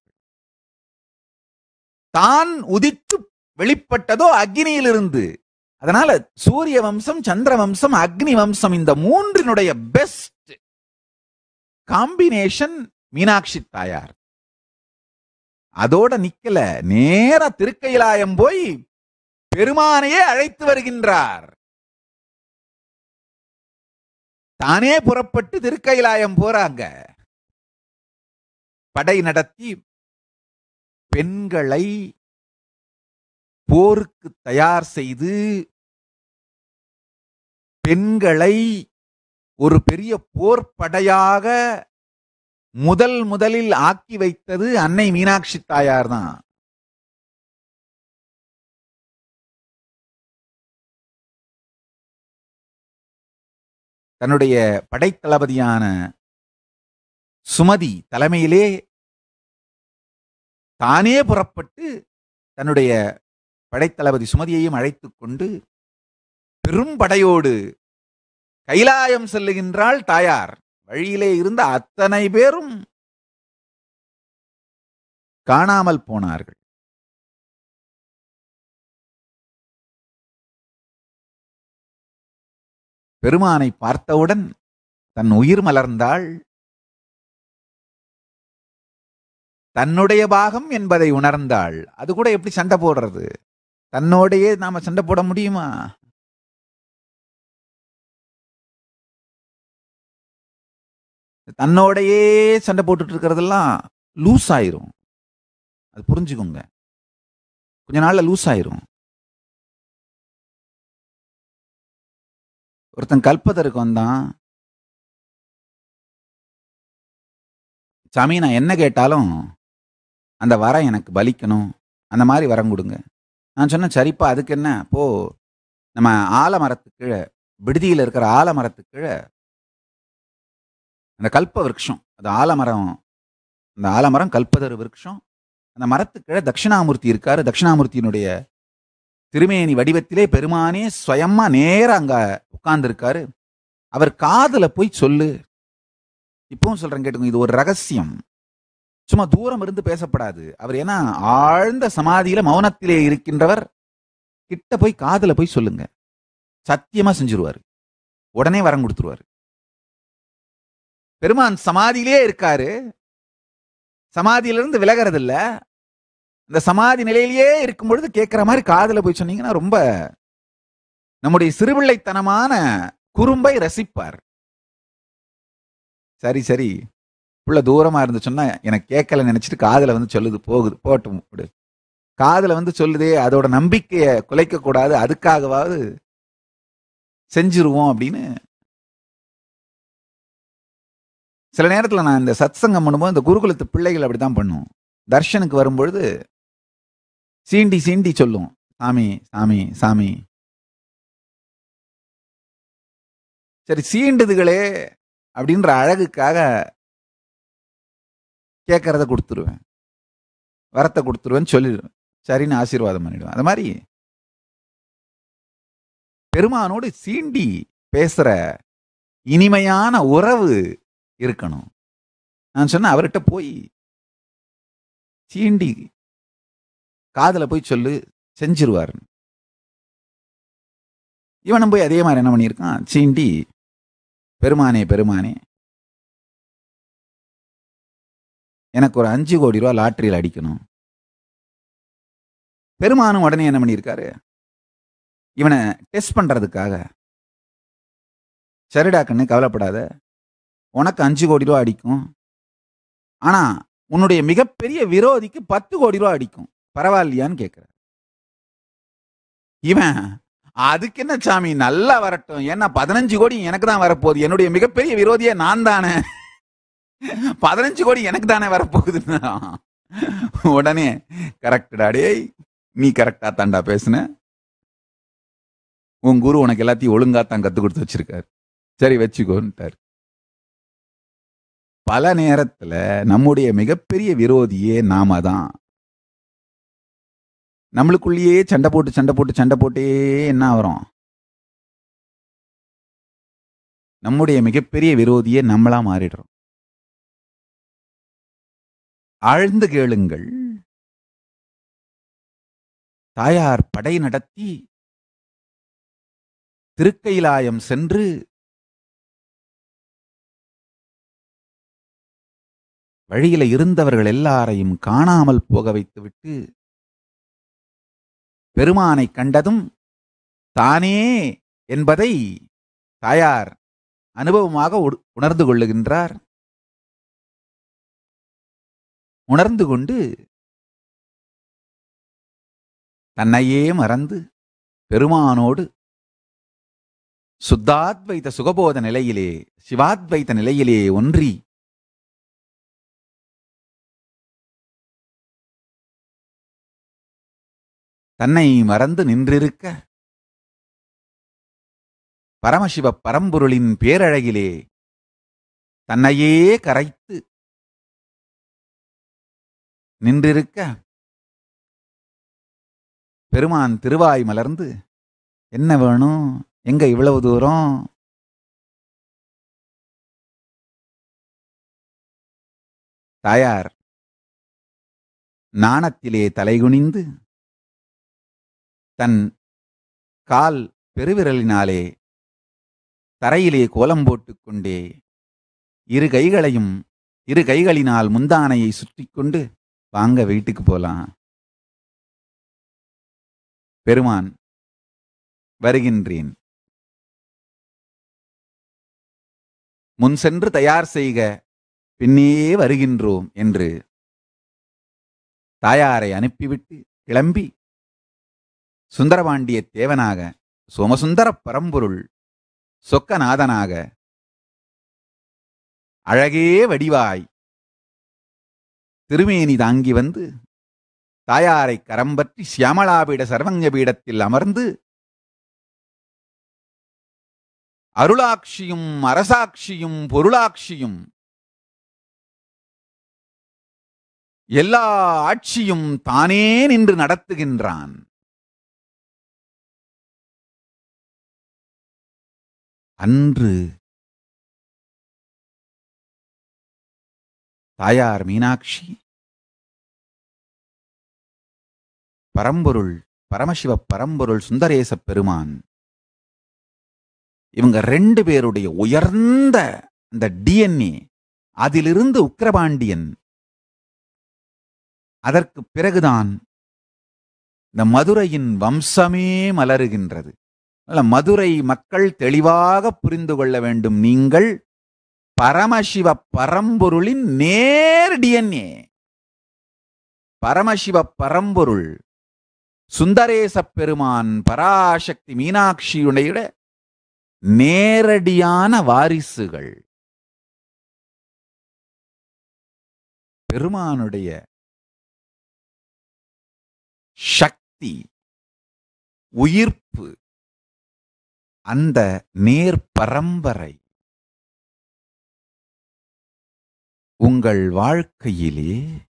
தான் உதித்து வெளிப்பட்டதோ அக்னியிலிருந்து அதனால சூரிய வம்சம் சந்திர வம்சம் அக்னி வம்சம் இந்த மூன்றினுடைய பெஸ்ட் காம்பினேஷன் மீனாட்சி தாயார் அதோட நிக்கல நேர திருக்கையிலாயம் போய் பெருமானையே அழைத்து வருகின்றார் தானே புறப்பட்டு திருக்கைலாயம் போறாங்க படை நடத்தி பெண்களை போருக்கு தயார் செய்து பெண்களை ஒரு பெரிய போர் படையாக முதல் முதலில் ஆக்கி வைத்தது அன்னை மீனாட்சி தாயார் தான் தன்னுடைய படைத்தளபதியான சுமதி தலைமையிலே தானே புறப்பட்டு தன்னுடைய படைத்தளபதி சுமதியையும் அழைத்துக் கொண்டு பெரும் படையோடு கைலாயம் செல்லுகின்றாள் தாயார் வழியிலே இருந்த அத்தனை பேரும் காணாமல் போனார்கள் பெருமானை பார்த்தவுடன் தன் உயிர் மலர்ந்தாள் தன்னுடைய பாகம் என்பதை உணர்ந்தாள் அது கூட எப்படி சண்டை போடுறது தன்னோடையே நாம சண்டை போட முடியுமா தன்னோடையே சண்டை போட்டுட்டு இருக்கிறதெல்லாம் லூஸ் ஆயிரும் அது புரிஞ்சுக்கோங்க கொஞ்ச நாள்ல லூஸ் ஆயிரும் ஒருத்தன் கல்பதற்கு வந்தான் சாமி நான் என்ன கேட்டாலும் அந்த வரம் எனக்கு பலிக்கணும் அந்த மாதிரி வரம் கொடுங்க நான் சொன்னேன் சரிப்பா அதுக்கு என்ன போ நம்ம ஆலமரத்துக்கு கீழே விடுதியில் இருக்கிற ஆலமரத்துக்கு கீழே அந்த கல்ப விருட்சம் அது ஆலமரம் அந்த ஆலமரம் கல்பதரு விருட்சம் அந்த மரத்துக்கு கீழே தட்சிணாமூர்த்தி இருக்காரு தட்சிணாமூர்த்தியினுடைய திருமேனி வடிவத்திலே பெருமானே ஸ்வயமா நேரா அங்க உட்கார்ந்துருக்காரு அவர் காதுல போய் சொல்லு இப்பவும் சொல்றேன் கேட்டுங்க இது ஒரு ரகசியம் சும்மா தூரம் இருந்து பேசப்படாது அவர் ஏன்னா ஆழ்ந்த சமாதியில மௌனத்திலே இருக்கின்றவர் கிட்ட போய் காதுல போய் சொல்லுங்க சத்தியமா செஞ்சிருவாரு உடனே வரம் கொடுத்துருவாரு பெருமான் சமாதியிலே இருக்காரு சமாதியிலிருந்து விலகிறது இல்ல இந்த சமாதி நிலையிலேயே இருக்கும் பொழுது கேட்கிற மாதிரி காதுல போய் சொன்னீங்கன்னா ரொம்ப நம்முடைய சிறுபிள்ளைத்தனமான குறும்பை ரசிப்பார் சரி சரி புள்ள தூரமா இருந்து சொன்னா எனக்கு கேட்கல நினைச்சிட்டு காதுல வந்து சொல்லுது போகுது போட்டும் விடு காதுல வந்து சொல்லுதே அதோட நம்பிக்கையை குலைக்க கூடாது அதுக்காகவாவது செஞ்சிருவோம் அப்படின்னு சில நேரத்துல நான் இந்த சத்சங்கம் பண்ணும்போது இந்த குருகுலத்து பிள்ளைகள் அப்படித்தான் பண்ணும் தர்ஷனுக்கு வரும்பொழுது சீண்டி சீண்டி சொல்லும் சாமி சாமி சாமி சரி சீண்டுதுகளே அப்படின்ற அழகுக்காக கேட்கறத கொடுத்துருவேன் வரத்தை கொடுத்துருவேன்னு சொல்லிடுவேன் சரின்னு ஆசீர்வாதம் பண்ணிடுவேன் அது மாதிரி பெருமானோடு சீண்டி பேசுற இனிமையான உறவு இருக்கணும் நான் சொன்னேன் அவர்கிட்ட போய் சீண்டி காதுல போய் சொல்லு செஞ்சிருவார் இவனும் போய் அதே மாதிரி என்ன பண்ணியிருக்கான் சீண்டி பெருமானே பெருமானே எனக்கு ஒரு அஞ்சு கோடி ரூபா லாட்டரியில் அடிக்கணும் பெருமானும் உடனே என்ன பண்ணியிருக்காரு இவனை டெஸ்ட் பண்றதுக்காக சரிடா கண்ணு கவலைப்படாத உனக்கு அஞ்சு கோடி ரூபா அடிக்கும் ஆனா உன்னுடைய மிகப்பெரிய விரோதிக்கு பத்து கோடி ரூபா அடிக்கும் பரவாயில்லையான்னு கேட்கிற இவன் அதுக்கு என்ன சாமி நல்லா வரட்டும் ஏன்னா பதினஞ்சு கோடி எனக்கு தான் வரப்போகுது என்னுடைய மிகப்பெரிய விரோதியே நான் தானே பதினஞ்சு கோடி எனக்கு தானே வரப்போகுதுன்னா உடனே கரெக்டடா டேய் நீ கரெக்டா தாண்டா பேசுன உன் குரு உனக்கு எல்லாத்தையும் ஒழுங்கா தான் கத்து கொடுத்து வச்சிருக்காரு சரி வச்சுக்கோன்ட்டார் பல நேரத்துல நம்முடைய மிகப்பெரிய விரோதியே நாம தான் நம்மளுக்குள்ளேயே சண்டை போட்டு சண்டை போட்டு சண்டை போட்டே என்ன வரும் நம்முடைய மிகப்பெரிய விரோதியே நம்மளா மாறிடுறோம் ஆழ்ந்து கேளுங்கள் தாயார் படை நடத்தி திருக்கைலாயம் சென்று வழியில இருந்தவர்கள் எல்லாரையும் காணாமல் போக வைத்துவிட்டு பெருமானை கண்டதும் தானே என்பதை தாயார் அனுபவமாக உண- உணர்ந்து கொள்ளுகின்றார் உணர்ந்து கொண்டு தன்னையே மறந்து பெருமானோடு சுத்தாத்வைத சுகபோத நிலையிலே சிவாத்வைத நிலையிலே ஒன்றி தன்னை மறந்து நின்றிருக்க பரமசிவ பரம்பொருளின் பேரழகிலே தன்னையே கரைத்து நின்றிருக்க பெருமான் திருவாய் மலர்ந்து என்ன வேணும் எங்க இவ்வளவு தூரம் தாயார் நாணத்திலே தலைகுனிந்து தன் கால் பெருவிரலினாலே தரையிலே கோலம் போட்டுக்கொண்டே இரு கைகளையும் இரு கைகளினால் முந்தானையை சுற்றிக் கொண்டு வாங்க வீட்டுக்கு போலாம் பெருமான் வருகின்றேன் முன் சென்று தயார் செய்க பின்னே வருகின்றோம் என்று தாயாரை அனுப்பிவிட்டு கிளம்பி சுந்தரபாண்டிய தேவனாக சோமசுந்தர பரம்பொருள் சொக்கநாதனாக அழகே வடிவாய் திருமேனி தாங்கி வந்து தாயாரை கரம்பற்றி சியாமளாபீட சர்வங்க பீடத்தில் அமர்ந்து அருளாட்சியும் அரசாட்சியும் பொருளாட்சியும் எல்லா ஆட்சியும் தானே நின்று நடத்துகின்றான் அன்று தாயார் மீனாட்சி பரம்பொருள் பரமசிவ பரம்பொருள் சுந்தரேசப் பெருமான் இவங்க ரெண்டு பேருடைய உயர்ந்த இந்த டிஎன்ஏ அதிலிருந்து உக்கிரபாண்டியன் அதற்கு பிறகுதான் இந்த மதுரையின் வம்சமே மலருகின்றது அதனால மதுரை மக்கள் தெளிவாக புரிந்து கொள்ள வேண்டும் நீங்கள் பரமசிவ பரம்பொருளின் நேர் டிஎன்ஏ பரமசிவ பரம்பொருள் சுந்தரேச பெருமான் பராசக்தி மீனாட்சியுடைய நேரடியான வாரிசுகள் பெருமானுடைய சக்தி உயிர்ப்பு அந்த நேர் பரம்பரை உங்கள் வாழ்க்கையிலே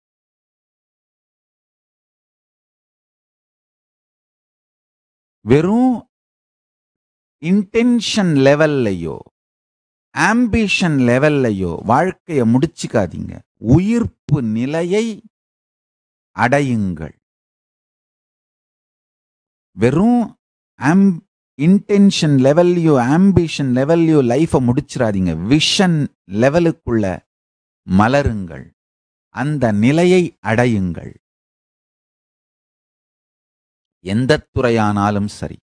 வெறும் இன்டென்ஷன் லெவல்லையோ ஆம்பிஷன் லெவல்லையோ வாழ்க்கையை முடிச்சுக்காதீங்க உயிர்ப்பு நிலையை அடையுங்கள் வெறும் ஆம் இன்டென்ஷன் லெவல்லையோ ஆம்பிஷன் லெவல்லையோ லைஃபை முடிச்சிடாதீங்க விஷன் லெவலுக்குள்ள மலருங்கள் அந்த நிலையை அடையுங்கள் எந்த துறையானாலும் சரி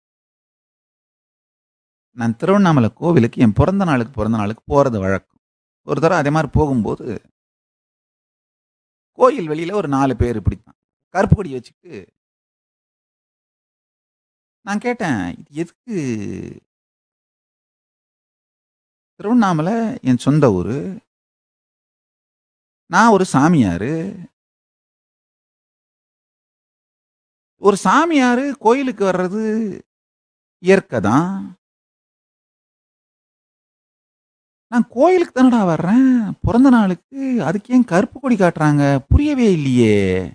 நான் திருவண்ணாமலை கோவிலுக்கு என் பிறந்த நாளுக்கு பிறந்த நாளுக்கு போறது வழக்கம் ஒரு தடவை அதே மாதிரி போகும்போது கோயில் வெளியில ஒரு நாலு பேர் இப்படித்தான் கருப்பு கொடி வச்சுட்டு நான் கேட்டேன் இது எதுக்கு திருவண்ணாமலை என் சொந்த ஊரு நான் ஒரு சாமியாரு ஒரு சாமியாரு கோயிலுக்கு வர்றது இயற்கை தான் நான் கோயிலுக்கு தானடா வர்றேன் பிறந்த நாளுக்கு அதுக்கு ஏன் கருப்பு கொடி காட்டுறாங்க புரியவே இல்லையே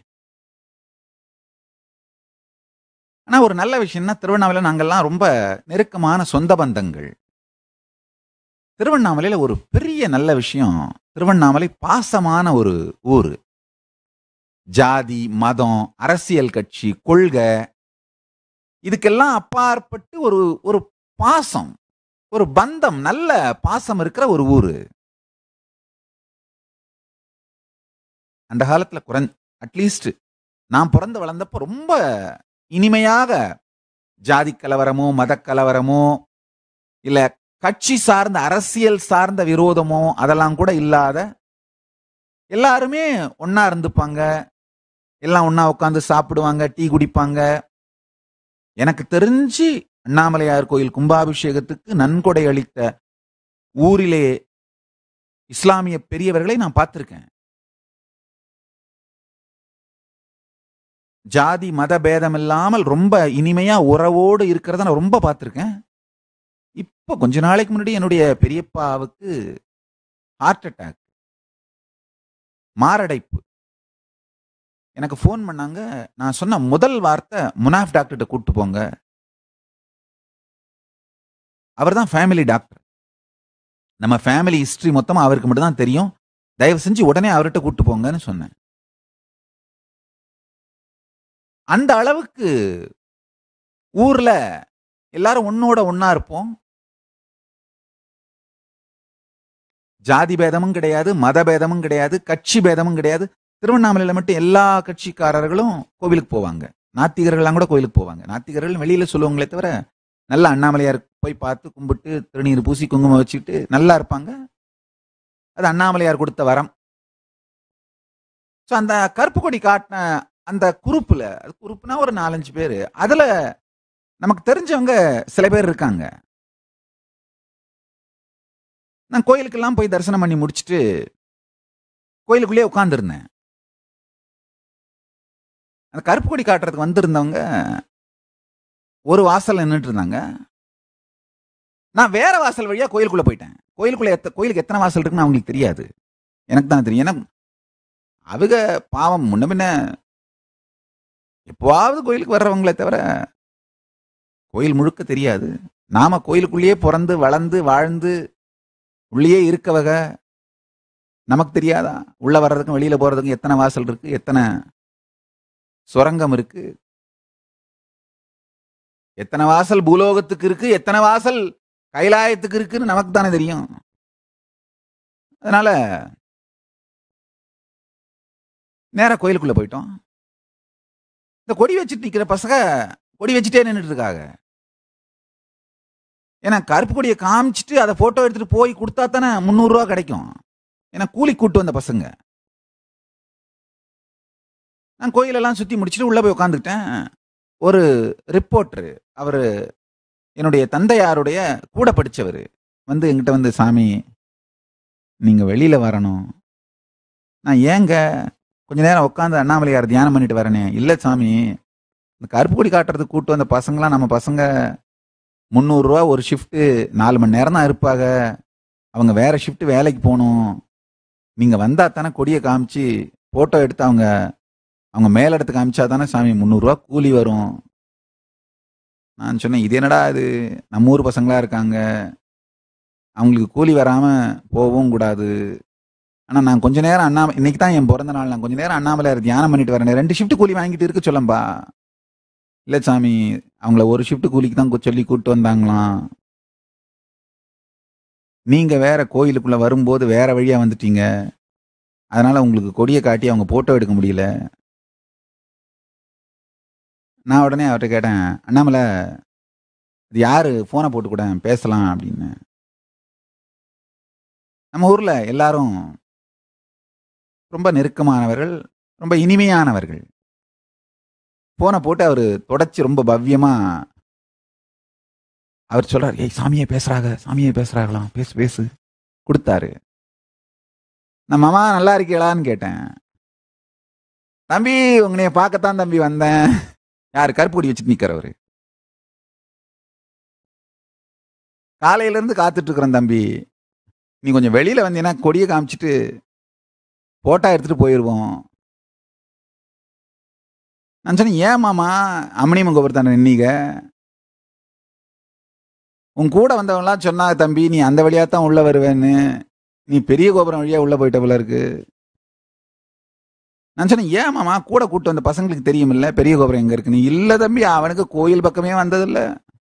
ஆனா ஒரு நல்ல விஷயம்னா திருவண்ணாமலை நாங்கெல்லாம் ரொம்ப நெருக்கமான சொந்த பந்தங்கள் திருவண்ணாமலையில ஒரு பெரிய நல்ல விஷயம் திருவண்ணாமலை பாசமான ஒரு ஊர் ஜாதி மதம் அரசியல் கட்சி கொள்கை இதுக்கெல்லாம் அப்பாற்பட்டு ஒரு ஒரு பாசம் ஒரு பந்தம் நல்ல பாசம் இருக்கிற ஒரு ஊரு அந்த காலத்துல குறைஞ்ச அட்லீஸ்ட் நான் பிறந்து வளர்ந்தப்ப ரொம்ப இனிமையாக ஜாதி கலவரமோ மத கலவரமோ இல்ல கட்சி சார்ந்த அரசியல் சார்ந்த விரோதமோ அதெல்லாம் கூட இல்லாத எல்லாருமே ஒண்ணா இருந்துப்பாங்க எல்லாம் ஒண்ணா உட்காந்து சாப்பிடுவாங்க டீ குடிப்பாங்க எனக்கு தெரிஞ்சு அண்ணாமலையார் கோயில் கும்பாபிஷேகத்துக்கு நன்கொடை அளித்த ஊரிலே இஸ்லாமிய பெரியவர்களை நான் பார்த்திருக்கேன் ஜாதி மத பேதம் இல்லாமல் ரொம்ப இனிமையா உறவோடு இருக்கிறத நான் ரொம்ப பார்த்திருக்கேன் இப்போ கொஞ்ச நாளைக்கு முன்னாடி என்னுடைய பெரியப்பாவுக்கு ஹார்ட் அட்டாக் மாரடைப்பு எனக்கு ஃபோன் பண்ணாங்க நான் சொன்ன முதல் வார்த்தை முனாஃப் டாக்டர்கிட்ட கூட்டு போங்க அவர் தான் ஃபேமிலி டாக்டர் நம்ம ஃபேமிலி ஹிஸ்டரி மொத்தமா அவருக்கு மட்டும் தான் தெரியும் தயவு செஞ்சு உடனே அவர்கிட்ட கூட்டு போங்கன்னு சொன்னேன் அந்த அளவுக்கு ஊர்ல எல்லாரும் ஒன்னோட ஒன்னா இருப்போம் ஜாதி பேதமும் கிடையாது மத பேதமும் கிடையாது கட்சி பேதமும் கிடையாது திருவண்ணாமலையில மட்டும் எல்லா கட்சிக்காரர்களும் கோவிலுக்கு போவாங்க நாத்திகர்கள்லாம் கூட கோயிலுக்கு போவாங்க நாத்திகர்கள் வெளியில சொல்லுவாங்களே தவிர நல்ல அண்ணாமலையார் போய் பார்த்து கும்பிட்டு திருநீர் பூசி குங்குமம் வச்சுட்டு நல்லா இருப்பாங்க அது அண்ணாமலையார் கொடுத்த வரம் ஸோ அந்த கருப்பு கொடி காட்டின அந்த குரூப்புல அது குரூப்னா ஒரு நாலஞ்சு பேர் அதுல நமக்கு தெரிஞ்சவங்க சில பேர் இருக்காங்க நான் கோயிலுக்கெல்லாம் போய் தரிசனம் பண்ணி முடிச்சுட்டு கோயிலுக்குள்ளேயே உட்காந்துருந்தேன் அந்த கருப்பு கொடி காட்டுறதுக்கு வந்திருந்தவங்க ஒரு வாசல் நின்றுட்டு இருந்தாங்க நான் வேற வாசல் வழியா கோயிலுக்குள்ள போயிட்டேன் கோயிலுக்குள்ள எத்த கோயிலுக்கு எத்தனை வாசல் இருக்குன்னு அவங்களுக்கு தெரியாது எனக்கு தான் தெரியும் ஏன்னா அவங்க பாவம் முன்ன பின்ன எப்போவாவது கோயிலுக்கு வர்றவங்களே தவிர கோயில் முழுக்க தெரியாது நாம கோயிலுக்குள்ளேயே பிறந்து வளர்ந்து வாழ்ந்து உள்ளேயே இருக்கவக நமக்கு தெரியாதா உள்ள வர்றதுக்கும் வெளியில போறதுக்கும் எத்தனை வாசல் இருக்கு எத்தனை சுரங்கம் இருக்கு எத்தனை வாசல் பூலோகத்துக்கு இருக்கு எத்தனை வாசல் கைலாயத்துக்கு இருக்குன்னு நமக்கு தானே தெரியும் அதனால நேரா கோயிலுக்குள்ள போயிட்டோம் இந்த கொடி வச்சுட்டு நிக்கிற பசங்க கொடி வச்சுட்டே நின்றுட்டு இருக்காங்க ஏன்னா கருப்பு கொடியை காமிச்சிட்டு அதை போட்டோ எடுத்துட்டு போய் கொடுத்தா தானே முந்நூறுரூவா கிடைக்கும் ஏன்னா கூலி கூட்டு வந்த பசங்க நான் கோயிலெல்லாம் சுற்றி முடிச்சுட்டு உள்ளே போய் உட்காந்துக்கிட்டேன் ஒரு ரிப்போர்ட்ரு அவர் என்னுடைய தந்தையாருடைய கூட படித்தவர் வந்து என்கிட்ட வந்து சாமி நீங்கள் வெளியில் வரணும் நான் ஏங்க கொஞ்ச நேரம் உட்காந்து அண்ணாமலையார் தியானம் பண்ணிட்டு வரனே இல்லை சாமி இந்த கருப்பு கொடி காட்டுறதுக்கு கூட்டு வந்த பசங்களாம் நம்ம பசங்க முந்நூறுரூவா ஒரு ஷிஃப்ட்டு நாலு மணி நேரம் தான் இருப்பாங்க அவங்க வேற ஷிஃப்ட் வேலைக்கு போகணும் நீங்கள் வந்தா தானே கொடியை காமிச்சு ஃபோட்டோ எடுத்து அவங்க அவங்க மேலிடத்துக்கு காமிச்சா தானே சாமி முந்நூறுரூவா கூலி வரும் நான் சொன்னேன் இது என்னடா இது நம்ம ஊர் பசங்களா இருக்காங்க அவங்களுக்கு கூலி வராமல் போகவும் கூடாது ஆனால் நான் கொஞ்ச நேரம் அண்ணா இன்னைக்கு தான் என் பிறந்த நாள் நான் கொஞ்ச நேரம் அண்ணாமலையார் தியானம் பண்ணிட்டு வரேன் ரெண்டு ஷிஃப்ட் கூலி வாங்கிட்டு இருக்க சொல்லம்பா இல்லை சாமி அவங்கள ஒரு ஷிஃப்ட் கூலிக்கு தான் சொல்லி கூப்பிட்டு வந்தாங்களாம் நீங்க வேற கோயிலுக்குள்ள வரும்போது வேற வழியா வந்துட்டீங்க அதனால உங்களுக்கு கொடியை காட்டி அவங்க போட்டோ எடுக்க முடியல நான் உடனே அவர்கிட்ட கேட்டேன் அண்ணாமலை இது யாரு போனை போட்டு கூட பேசலாம் அப்படின்னு நம்ம ஊர்ல எல்லாரும் ரொம்ப நெருக்கமானவர்கள் ரொம்ப இனிமையானவர்கள் போனை போட்டு அவர் தொடச்சி ரொம்ப பவ்யமா அவர் சொல்றாரு ஏய் சாமியே பேசுறாங்க சாமியே பேசுறாங்களாம் பேசு பேசு கொடுத்தாரு நான் மாமா நல்லா இருக்கீங்களான்னு கேட்டேன் தம்பி உங்களைய பார்க்கத்தான் தம்பி வந்தேன் யார் கருப்பு கொடி வச்சுட்டு நிக்கிறவரு காலையில இருந்து காத்துட்டு இருக்கிறேன் தம்பி நீ கொஞ்சம் வெளியில வந்தீங்கன்னா கொடியை காமிச்சிட்டு போட்டோ எடுத்துட்டு போயிடுவோம் நான் சொன்னேன் ஏன் மாமா அம்மணியம்மன் கோபுரம் தானே நின்னீங்க உன் கூட வந்தவங்களாம் சொன்னாங்க தம்பி நீ அந்த வழியா தான் உள்ள வருவேன்னு நீ பெரிய கோபுரம் வழியா உள்ள போயிட்ட போல இருக்கு நான் சொன்னேன் ஏன் மாமா கூட கூட்டு வந்த பசங்களுக்கு தெரியுமில்ல பெரிய கோபுரம் எங்க இருக்கு நீ இல்ல தம்பி அவனுக்கு கோயில் பக்கமே வந்ததில்ல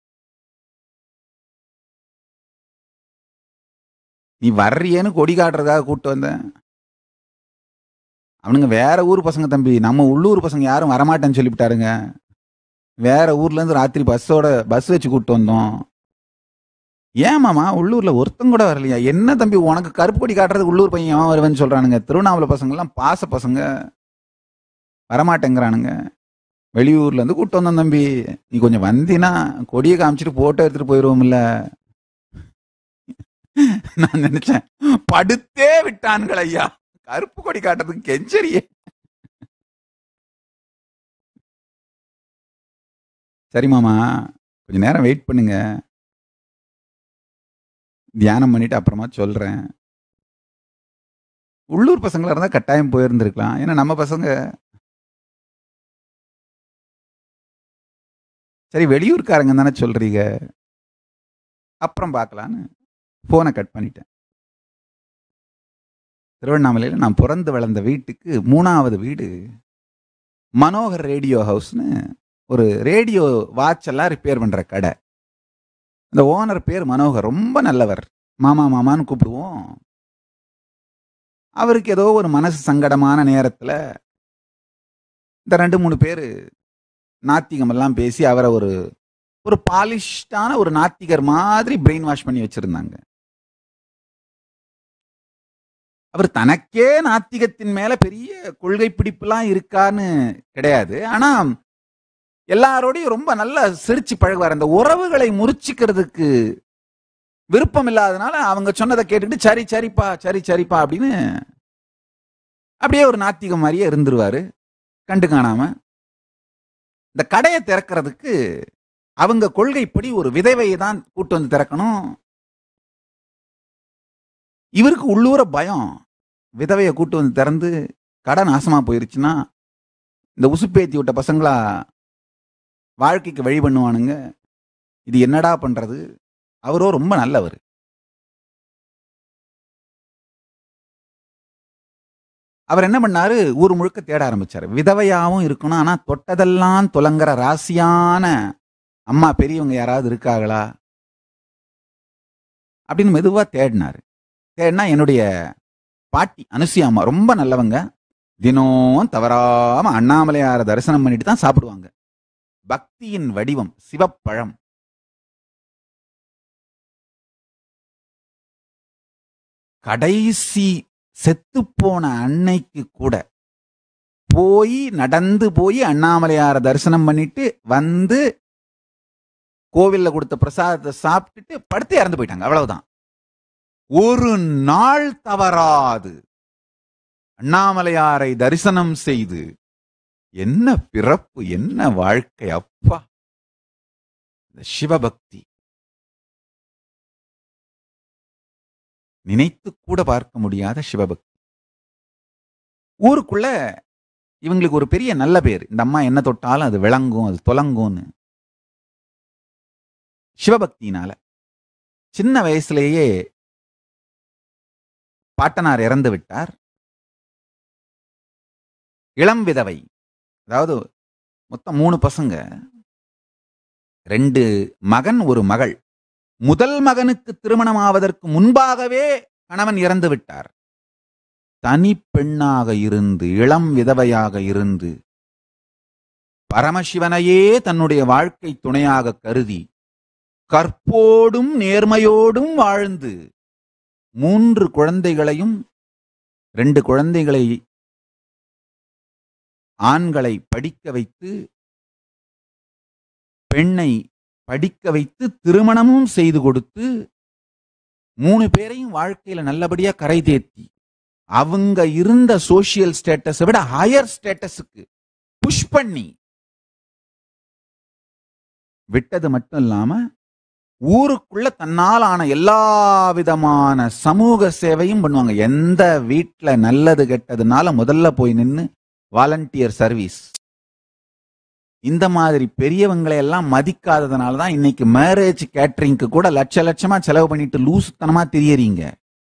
நீ வர்றியேன்னு கொடி காட்டுறதுக்காக கூட்டு வந்தேன் அவனுங்க வேற ஊர் பசங்க தம்பி நம்ம உள்ளூர் பசங்க யாரும் வரமாட்டேன்னு சொல்லிவிட்டாருங்க வேற ஊர்ல இருந்து ராத்திரி பஸ்ஸோட பஸ் வச்சு கூட்டு வந்தோம் ஏன் மாமா உள்ளூர்ல ஒருத்தங்க கூட வரலையா என்ன தம்பி உனக்கு கருப்பு கொடி காட்டுறதுக்கு உள்ளூர் பையன் எவன் வருவேன்னு சொல்றானுங்க திருவண்ணாமலை பசங்க எல்லாம் பாச பசங்க வரமாட்டேங்கிறானுங்க வெளியூர்ல இருந்து கூட்டு வந்தோம் தம்பி நீ கொஞ்சம் வந்தினா கொடியை காமிச்சிட்டு போட்டோ எடுத்துட்டு போயிருவோம்ல நான் நினைச்சேன் படுத்தே விட்டான்கள் ஐயா கருப்பு கொடி காட்டுறதுக்கு கெஞ்சரியே சரி மாமா கொஞ்ச நேரம் வெயிட் பண்ணுங்க தியானம் பண்ணிட்டு அப்புறமா சொல்றேன் உள்ளூர் பசங்களா இருந்தா கட்டாயம் போயிருந்திருக்கலாம் ஏன்னா நம்ம பசங்க சரி வெளியூர்காரங்க தானே சொல்றீங்க அப்புறம் பார்க்கலான்னு போனை கட் பண்ணிட்டேன் திருவண்ணாமலையில் நான் பிறந்து வளர்ந்த வீட்டுக்கு மூணாவது வீடு மனோகர் ரேடியோ ஹவுஸ்னு ஒரு ரேடியோ வாட்ச் எல்லாம் ரிப்பேர் பண்ற கடை இந்த ஓனர் பேர் மனோகர் ரொம்ப நல்லவர் மாமா மாமான்னு கூப்பிடுவோம் அவருக்கு ஏதோ ஒரு மனசு சங்கடமான நேரத்துல இந்த ரெண்டு மூணு பேர் நாத்திகம் எல்லாம் பேசி அவரை ஒரு ஒரு பாலிஷ்டான ஒரு நாத்திகர் மாதிரி பிரெயின் வாஷ் பண்ணி வச்சிருந்தாங்க அவர் தனக்கே நாத்திகத்தின் மேல பெரிய கொள்கை பிடிப்புலாம் இருக்கான்னு கிடையாது ஆனா எல்லாரோடையும் ரொம்ப நல்லா சிரிச்சு பழகுவார் அந்த உறவுகளை முறிச்சுக்கிறதுக்கு விருப்பம் இல்லாதனால அவங்க சொன்னதை கேட்டுட்டு சரி சரிப்பா சரி சரிப்பா அப்படின்னு அப்படியே ஒரு நாத்திகம் மாதிரியே இருந்துருவாரு கண்டு காணாம இந்த கடையை திறக்கிறதுக்கு அவங்க கொள்கைப்படி ஒரு விதவையை தான் கூட்டு வந்து திறக்கணும் இவருக்கு உள்ளூர பயம் விதவையை கூட்டு வந்து திறந்து கடை நாசமா போயிருச்சுன்னா இந்த உசுப்பேத்தி விட்ட பசங்களா வாழ்க்கைக்கு வழி பண்ணுவானுங்க இது என்னடா பண்றது அவரோ ரொம்ப நல்லவர் அவர் என்ன பண்ணாரு ஊர் முழுக்க தேட ஆரம்பிச்சாரு விதவையாவும் இருக்கணும் ஆனா தொட்டதெல்லாம் துலங்குற ராசியான அம்மா பெரியவங்க யாராவது இருக்காங்களா அப்படின்னு மெதுவா தேடினாரு தேடினா என்னுடைய பாட்டி அனுசியாமா ரொம்ப நல்லவங்க தினம் தவறாம அண்ணாமலையார தரிசனம் பண்ணிட்டு தான் சாப்பிடுவாங்க பக்தியின் வடிவம் சிவப்பழம் கடைசி செத்துப்போன அன்னைக்கு கூட போய் நடந்து போய் அண்ணாமலையார தரிசனம் பண்ணிட்டு வந்து கோவில்ல கொடுத்த பிரசாதத்தை சாப்பிட்டுட்டு படுத்து இறந்து போயிட்டாங்க அவ்வளவுதான் ஒரு நாள் தவறாது அண்ணாமலையாரை தரிசனம் செய்து என்ன பிறப்பு என்ன வாழ்க்கை அப்பா இந்த சிவபக்தி நினைத்து கூட பார்க்க முடியாத சிவபக்தி ஊருக்குள்ள இவங்களுக்கு ஒரு பெரிய நல்ல பேர் இந்த அம்மா என்ன தொட்டாலும் அது விளங்கும் அது தொலங்கும்னு சிவபக்தியினால சின்ன வயசுலேயே பாட்டனார் இறந்து விட்டார் இளம் விதவை அதாவது மொத்தம் மூணு பசங்க ரெண்டு மகன் ஒரு மகள் முதல் மகனுக்கு திருமணம் ஆவதற்கு முன்பாகவே கணவன் இறந்து விட்டார் தனி பெண்ணாக இருந்து இளம் விதவையாக இருந்து பரமசிவனையே தன்னுடைய வாழ்க்கை துணையாக கருதி கற்போடும் நேர்மையோடும் வாழ்ந்து மூன்று குழந்தைகளையும் ரெண்டு குழந்தைகளை ஆண்களை படிக்க வைத்து பெண்ணை படிக்க வைத்து திருமணமும் செய்து கொடுத்து மூணு பேரையும் வாழ்க்கையில நல்லபடியா கரை தேத்தி அவங்க இருந்த சோசியல் ஸ்டேட்டஸை விட ஹையர் ஸ்டேட்டஸுக்கு புஷ் பண்ணி விட்டது மட்டும் இல்லாம ஊருக்குள்ள தன்னால் ஆன எல்லா விதமான சமூக சேவையும் பண்ணுவாங்க எந்த வீட்டுல நல்லது கெட்டதுனால முதல்ல போய் நின்னு வாலண்டியர் சர்வீஸ் இந்த மாதிரி பெரியவங்களை எல்லாம் மதிக்காததுனால தான் இன்னைக்கு மேரேஜ் கேட்டரிங்க்கு கூட லட்ச லட்சமா செலவு பண்ணிட்டு லூசுத்தனமா தெரியறீங்க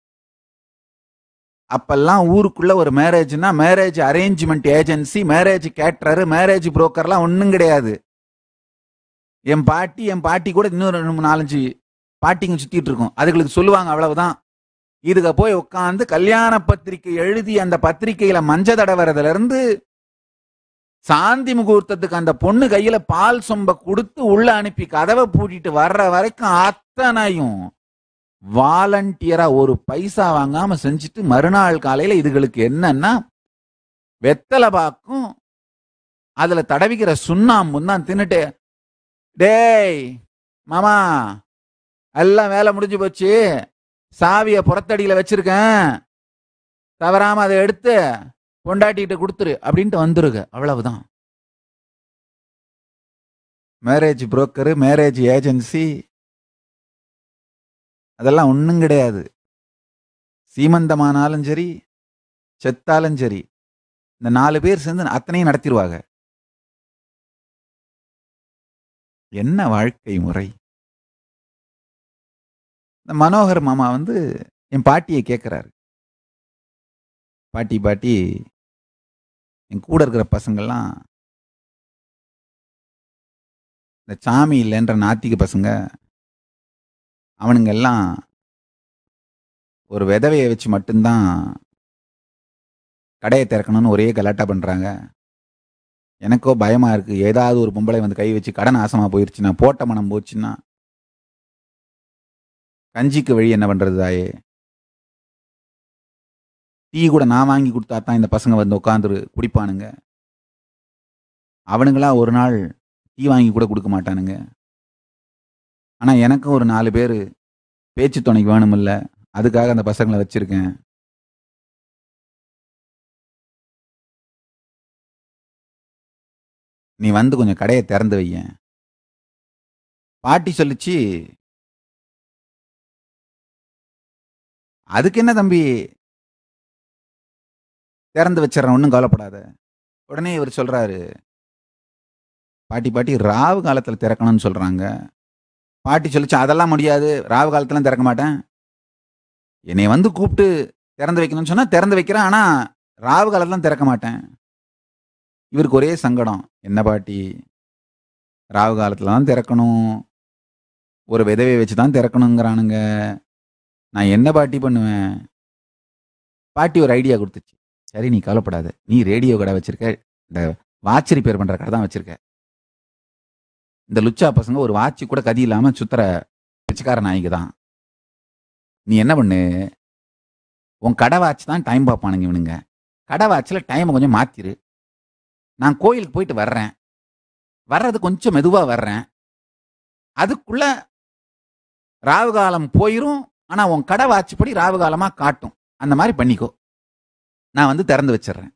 அப்பெல்லாம் ஊருக்குள்ள ஒரு மேரேஜ்னா marriage arrangement agency marriage caterer marriage புரோக்கர்லாம் ஒன்றும் கிடையாது என் பாட்டி என் பாட்டி கூட இன்னும் ரெண்டு மூணு நாலஞ்சு பாட்டிங்க சுத்திட்டு இருக்கும் அதுகளுக்கு சொல்லுவாங்க அவ்வளவுதான் இதுக போய் உட்காந்து கல்யாண பத்திரிக்கை எழுதி அந்த பத்திரிக்கையில மஞ்ச தடவறதுல இருந்து சாந்தி முகூர்த்தத்துக்கு அந்த பொண்ணு கையில பால் சொம்ப கொடுத்து உள்ள அனுப்பி கதவை பூட்டிட்டு வர்ற வரைக்கும் அத்தனையும் வாலண்டியரா ஒரு பைசா வாங்காம செஞ்சுட்டு மறுநாள் காலையில இதுகளுக்கு என்னன்னா வெத்தலை பாக்கும் அதுல தடவிக்கிற சுண்ணாம்பும் தான் தின்னுட்டு டேய் மாமா எல்லாம் வேலை முடிஞ்சு போச்சு சாவிய புறத்தடியில வச்சிருக்கேன் தவறாம அதை எடுத்து பொண்டாட்டிகிட்ட கொடுத்துரு அப்படின்ட்டு வந்துருங்க அவ்வளவுதான் மேரேஜ் புரோக்கரு மேரேஜ் ஏஜென்சி அதெல்லாம் ஒன்றும் கிடையாது சீமந்தமானாலும் சரி செத்தாலும் சரி இந்த நாலு பேர் சேர்ந்து அத்தனையும் நடத்திடுவாங்க என்ன வாழ்க்கை முறை இந்த மனோகர் மாமா வந்து என் பாட்டியை கேட்குறாரு பாட்டி பாட்டி என் கூட இருக்கிற பசங்கள்லாம் இந்த சாமி இல்லைன்ற நாத்திக பசங்க அவனுங்க எல்லாம் ஒரு விதவையை வச்சு மட்டும்தான் கடையை திறக்கணும்னு ஒரே கலாட்டா பண்ணுறாங்க எனக்கோ பயமாக இருக்குது ஏதாவது ஒரு பொம்பளை வந்து கை வச்சு கடன் நாசமாக போயிருச்சுன்னா போட்ட மனம் போச்சுன்னா கஞ்சிக்கு வழி என்ன பண்ணுறது தாயே டீ கூட நான் வாங்கி கொடுத்தா தான் இந்த பசங்க வந்து உட்காந்துரு குடிப்பானுங்க அவனுங்களா ஒரு நாள் டீ வாங்கி கூட கொடுக்க மாட்டானுங்க ஆனால் எனக்கும் ஒரு நாலு பேர் பேச்சு துணைக்கு வேணுமில்ல அதுக்காக அந்த பசங்களை வச்சிருக்கேன் நீ வந்து கொஞ்சம் கடையை திறந்து வையேன் பாட்டி சொல்லிச்சு அதுக்கு என்ன தம்பி திறந்து வச்சிடறேன் ஒன்றும் கவலைப்படாத உடனே இவர் சொல்றாரு பாட்டி பாட்டி ராவு காலத்தில் திறக்கணும்னு சொல்றாங்க பாட்டி சொல்லிச்சு அதெல்லாம் முடியாது ராவு காலத்துலாம் திறக்க மாட்டேன் என்னை வந்து கூப்பிட்டு திறந்து வைக்கணும்னு சொன்னா திறந்து வைக்கிறேன் ஆனா ராவு காலத்துலாம் திறக்க மாட்டேன் இவருக்கு ஒரே சங்கடம் என்ன பாட்டி ராவு காலத்துல தான் திறக்கணும் ஒரு விதவை வச்சு தான் திறக்கணுங்கிறானுங்க நான் என்ன பாட்டி பண்ணுவேன் பாட்டி ஒரு ஐடியா கொடுத்துச்சு சரி நீ கவலைப்படாத நீ ரேடியோ கடை வச்சிருக்க இந்த வாட்ச் ரிப்பேர் பண்ற கடை தான் வச்சிருக்க இந்த லுச்சா பசங்க ஒரு வாட்ச் கூட கதி இல்லாம சுத்துற பிச்சைக்கார நாய்க்கு தான் நீ என்ன பண்ணு உன் கடை வாட்ச் தான் டைம் பார்ப்பானுங்க இவனுங்க கடை வாட்சில் டைமை கொஞ்சம் மாத்திரு நான் கோயிலுக்கு போயிட்டு வர்றேன் வர்றது கொஞ்சம் மெதுவா வர்றேன் அதுக்குள்ள ராவு காலம் போயிரும் ஆனா உன் கடை வாட்ச் படி ராவு காலமா காட்டும் அந்த மாதிரி பண்ணிக்கோ நான் வந்து திறந்து வச்சிடுறேன்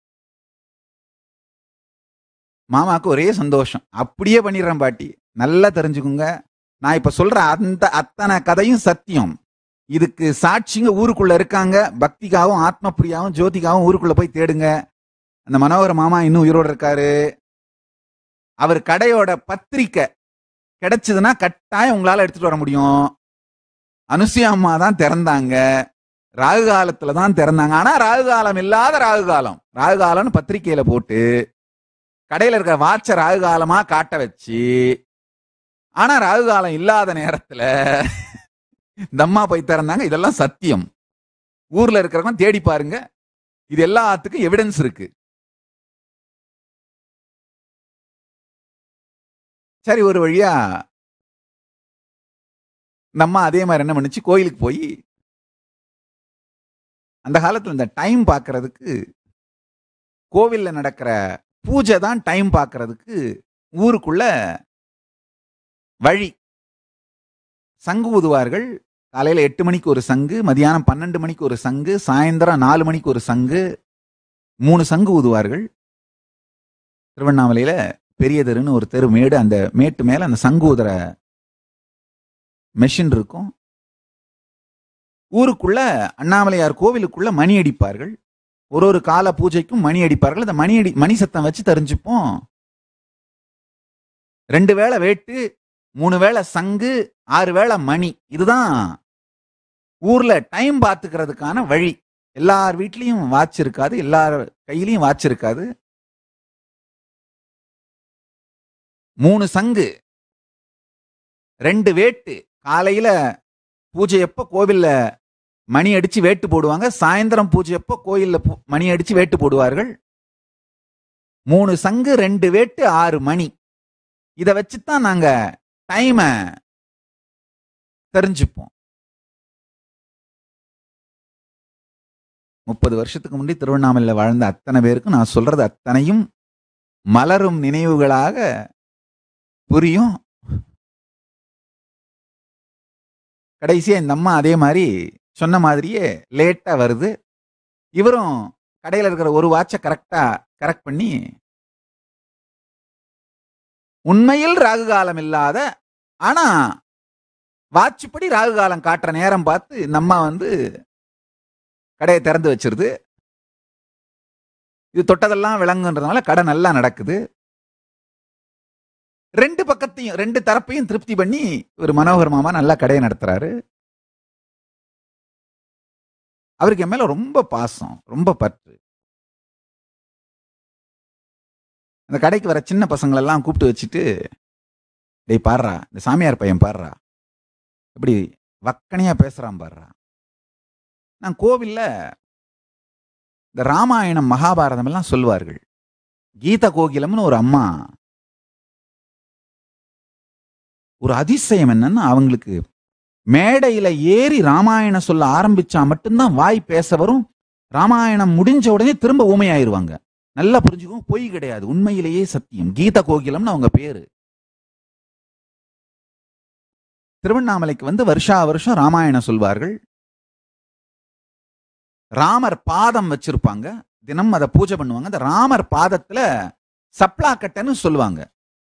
மாமாவுக்கு ஒரே சந்தோஷம் அப்படியே பண்ணிடுறேன் பாட்டி நல்லா தெரிஞ்சுக்குங்க நான் இப்ப சொல்ற அந்த அத்தனை கதையும் சத்தியம் இதுக்கு சாட்சிங்க ஊருக்குள்ள இருக்காங்க பக்திக்காவும் ஆத்மப்பிரியாவும் ஜோதிகாவும் ஊருக்குள்ள போய் தேடுங்க அந்த மனோகர மாமா இன்னும் உயிரோட இருக்காரு அவர் கடையோட பத்திரிக்கை கிடைச்சதுன்னா கட்டாயம் உங்களால எடுத்துட்டு வர முடியும் அனுசுயா அம்மா தான் திறந்தாங்க ராகு காலத்துல தான் திறந்தாங்க ஆனா ராகு காலம் இல்லாத ராகு காலம் ராகு காலம்னு பத்திரிக்கையில போட்டு கடையில இருக்க வாட்ச ராகு காலமா காட்ட வச்சு ஆனா ராகு காலம் இல்லாத நேரத்துல இந்த அம்மா போய் திறந்தாங்க இதெல்லாம் சத்தியம் ஊர்ல இருக்கிறவங்க தேடி பாருங்க இது எல்லாத்துக்கும் எவிடன்ஸ் இருக்கு சரி ஒரு வழியா நம்ம அதே மாதிரி என்ன பண்ணுச்சு கோயிலுக்கு போய் அந்த காலத்துல இந்த டைம் பார்க்கறதுக்கு கோவில்ல நடக்கிற பூஜை தான் டைம் பார்க்கறதுக்கு ஊருக்குள்ள வழி சங்கு ஊதுவார்கள் காலையில எட்டு மணிக்கு ஒரு சங்கு மதியானம் பன்னெண்டு மணிக்கு ஒரு சங்கு சாயந்தரம் நாலு மணிக்கு ஒரு சங்கு மூணு சங்கு ஊதுவார்கள் திருவண்ணாமலையில பெரிய தெருன்னு ஒரு தெரு மேடு அந்த மேட்டு மேல அந்த சங்கு ஊதுற மெஷின் இருக்கும் ஊருக்குள்ள அண்ணாமலையார் கோவிலுக்குள்ள மணி அடிப்பார்கள் ஒரு ஒரு கால பூஜைக்கும் மணி அடிப்பார்கள் அந்த மணி அடி மணி சத்தம் வச்சு தெரிஞ்சுப்போம் ரெண்டு வேளை வேட்டு மூணு வேளை சங்கு ஆறு வேளை மணி இதுதான் ஊர்ல டைம் பார்த்துக்கிறதுக்கான வழி எல்லார் வீட்லயும் வாட்ச் இருக்காது எல்லார் கையிலயும் வாட்ச் இருக்காது மூணு சங்கு ரெண்டு வேட்டு காலையில பூஜை எப்போ கோவில்ல மணி அடிச்சு வேட்டு போடுவாங்க சாயந்தரம் பூஜை எப்போ கோயில்ல பூ- மணி அடிச்சு வேட்டு போடுவார்கள் மூணு சங்கு ரெண்டு வேட்டு ஆறு மணி இத வச்சுதான் நாங்க டைம தெரிஞ்சுப்போம் முப்பது வருஷத்துக்கு முன்னாடி திருவண்ணாமலையில வாழ்ந்த அத்தனை பேருக்கும் நான் சொல்றது அத்தனையும் மலரும் நினைவுகளாக புரியும் கடைசியா இந்த அம்மா அதே மாதிரி சொன்ன மாதிரியே லேட்டா வருது இவரும் கடையில இருக்கிற ஒரு வாட்சை கரெக்டா கரெக்ட் பண்ணி உண்மையில் ராகு காலம் இல்லாத ஆனா வாட்சுப்படி ராகு காலம் காட்டுற நேரம் பார்த்து இந்த அம்மா வந்து கடையை திறந்து வச்சிருது இது தொட்டதெல்லாம் விளங்குன்றதுனால கடை நல்லா நடக்குது ரெண்டு பக்கத்தையும் ரெண்டு தரப்பையும் திருப்தி பண்ணி ஒரு மனோகர் மாமா நல்லா கடையை நடத்துறாரு அவருக்கு என் மேல ரொம்ப பாசம் ரொம்ப பற்று அந்த கடைக்கு வர சின்ன பசங்களெல்லாம் கூப்பிட்டு வச்சுட்டு டேய் பாடுறா இந்த சாமியார் பையன் பாடுறா இப்படி வக்கனையா பேசுறான் பாடுறா நான் கோவில்ல இந்த ராமாயணம் மகாபாரதம் எல்லாம் சொல்லுவார்கள் கீத கோகிலம்னு ஒரு அம்மா ஒரு அதிசயம் என்னன்னா அவங்களுக்கு மேடையில ஏறி ராமாயணம் சொல்ல ஆரம்பிச்சா மட்டும்தான் வாய் பேச வரும் ராமாயணம் முடிஞ்ச உடனே திரும்ப ஊமையாயிருவாங்க நல்லா புரிஞ்சுக்கோங்க பொய் கிடையாது உண்மையிலேயே சத்தியம் கீத கோகிலம்னு அவங்க பேரு திருவண்ணாமலைக்கு வந்து வருஷா வருஷம் ராமாயணம் சொல்வார்கள் ராமர் பாதம் வச்சிருப்பாங்க தினம் அதை பூஜை பண்ணுவாங்க அந்த ராமர் பாதத்துல சப்ளாக்கட்டைன்னு சொல்லுவாங்க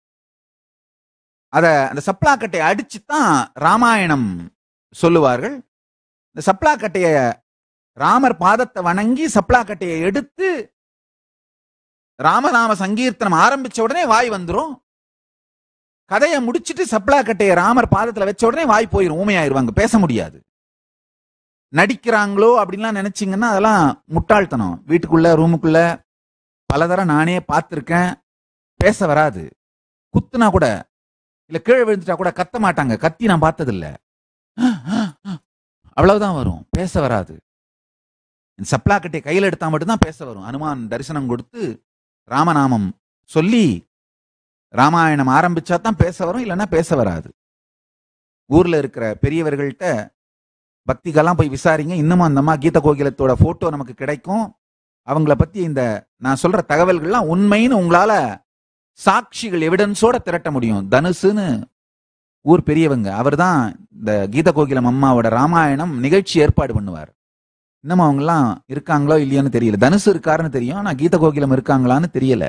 அத அந்த சப்ளாக்கட்டையை அடிச்சு தான் ராமாயணம் சொல்லுவார்கள் இந்த சப்ளாக்கட்டைய ராமர் பாதத்தை வணங்கி சப்ளாக்கட்டையை எடுத்து ராமநாம சங்கீர்த்தனம் ஆரம்பிச்ச உடனே வாய் வந்துரும் கதையை முடிச்சிட்டு சப்ளாக்கட்டைய ராமர் பாதத்துல வச்ச உடனே வாய் போயிரும் ஊமையாயிருவாங்க பேச முடியாது நடிக்கிறாங்களோ அப்படின்லாம் நினைச்சீங்கன்னா அதெல்லாம் முட்டாள்தனம் வீட்டுக்குள்ள ரூமுக்குள்ள பலதரம் நானே பார்த்துருக்கேன் பேச வராது குத்துனா கூட இல்ல கீழே விழுந்துட்டா கூட கத்த மாட்டாங்க கத்தி நான் பார்த்ததில்ல அவ்வளவுதான் வரும் பேச வராது சப்ளாக்கட்டை கையில் எடுத்தா மட்டும்தான் பேச வரும் அனுமான் தரிசனம் கொடுத்து ராமநாமம் சொல்லி ராமாயணம் ஆரம்பிச்சா தான் பேச வரும் இல்லைன்னா பேச வராது ஊர்ல இருக்கிற பெரியவர்கள்ட்ட பக்திக்கெல்லாம் போய் விசாரிங்க இன்னமும் அந்த அம்மா கீத கோகிலத்தோட போட்டோ நமக்கு கிடைக்கும் அவங்கள பத்தி இந்த நான் சொல்ற தகவல்கள்லாம் உண்மைன்னு உங்களால சாட்சிகள் எவிடன்ஸோட திரட்ட முடியும் தனுசுன்னு ஊர் பெரியவங்க அவர்தான் இந்த கீத கோகிலம் அம்மாவோட ராமாயணம் நிகழ்ச்சி ஏற்பாடு பண்ணுவார் இன்னமும் அவங்கெல்லாம் இருக்காங்களோ இல்லையோன்னு தெரியல தனுசு இருக்காருன்னு தெரியும் ஆனா கீத கோகிலம் இருக்காங்களான்னு தெரியல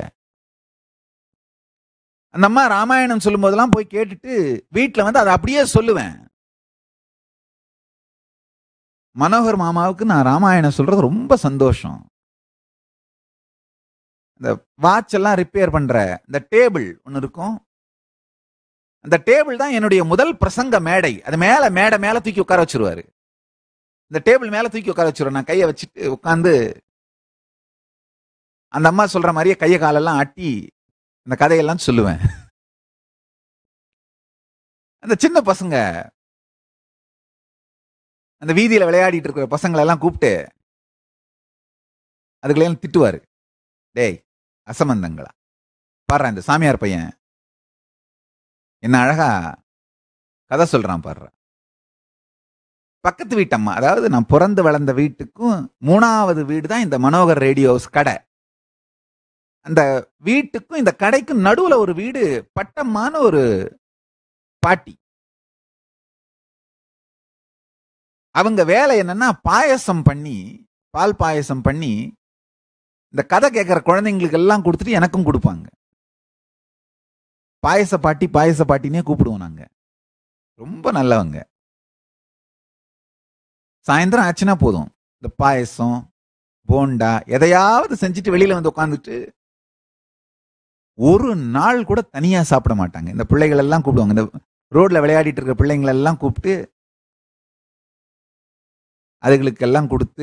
அந்த அம்மா ராமாயணம் சொல்லும் போதெல்லாம் போய் கேட்டுட்டு வீட்டுல வந்து அதை அப்படியே சொல்லுவேன் மனோகர் மாமாவுக்கு நான் ராமாயணம் சொல்றது ரொம்ப சந்தோஷம் இந்த வாட்ச் எல்லாம் ரிப்பேர் பண்ற இந்த டேபிள் ஒன்னு இருக்கும் அந்த டேபிள் தான் என்னுடைய முதல் பிரசங்க மேடை அது மேல மேடை மேல தூக்கி உட்கார வச்சிருவாரு இந்த டேபிள் மேல தூக்கி உட்கார வச்சிருவேன் நான் கையை வச்சுட்டு உட்காந்து அந்த அம்மா சொல்ற மாதிரியே கையை காலெல்லாம் ஆட்டி அந்த கதையெல்லாம் சொல்லுவேன் அந்த சின்ன பசங்க அந்த வீதியில விளையாடிட்டு இருக்கிற பசங்களை எல்லாம் கூப்பிட்டு அதுக்கெல்லாம் திட்டுவாரு டேய் அசம்பந்தங்களா பாடுறா இந்த சாமியார் பையன் என்ன அழகா கதை சொல்றான் பாடுற பக்கத்து வீட்டம்மா அதாவது நான் பிறந்து வளர்ந்த வீட்டுக்கும் மூணாவது வீடு தான் இந்த மனோகர் ரேடியோ ஹவுஸ் கடை அந்த வீட்டுக்கும் இந்த கடைக்கும் நடுவுல ஒரு வீடு பட்டம்மான ஒரு பாட்டி அவங்க வேலை என்னன்னா பாயசம் பண்ணி பால் பாயசம் பண்ணி இந்த கதை கேட்கிற குழந்தைங்களுக்கு எல்லாம் கொடுத்துட்டு எனக்கும் கொடுப்பாங்க பாயச பாட்டி பாயச பாட்டினே கூப்பிடுவோம் நாங்க ரொம்ப நல்லவங்க சாயந்தரம் ஆச்சுன்னா போதும் இந்த பாயசம் போண்டா எதையாவது செஞ்சுட்டு வெளியில வந்து உட்காந்துட்டு ஒரு நாள் கூட தனியா சாப்பிட மாட்டாங்க இந்த பிள்ளைகள் எல்லாம் கூப்பிடுவாங்க இந்த ரோட்ல விளையாடிட்டு இருக்க பிள்ளைங்களை எல்லாம் கூப்பிட்டு அதுகளுக்கெல்லாம் கொடுத்து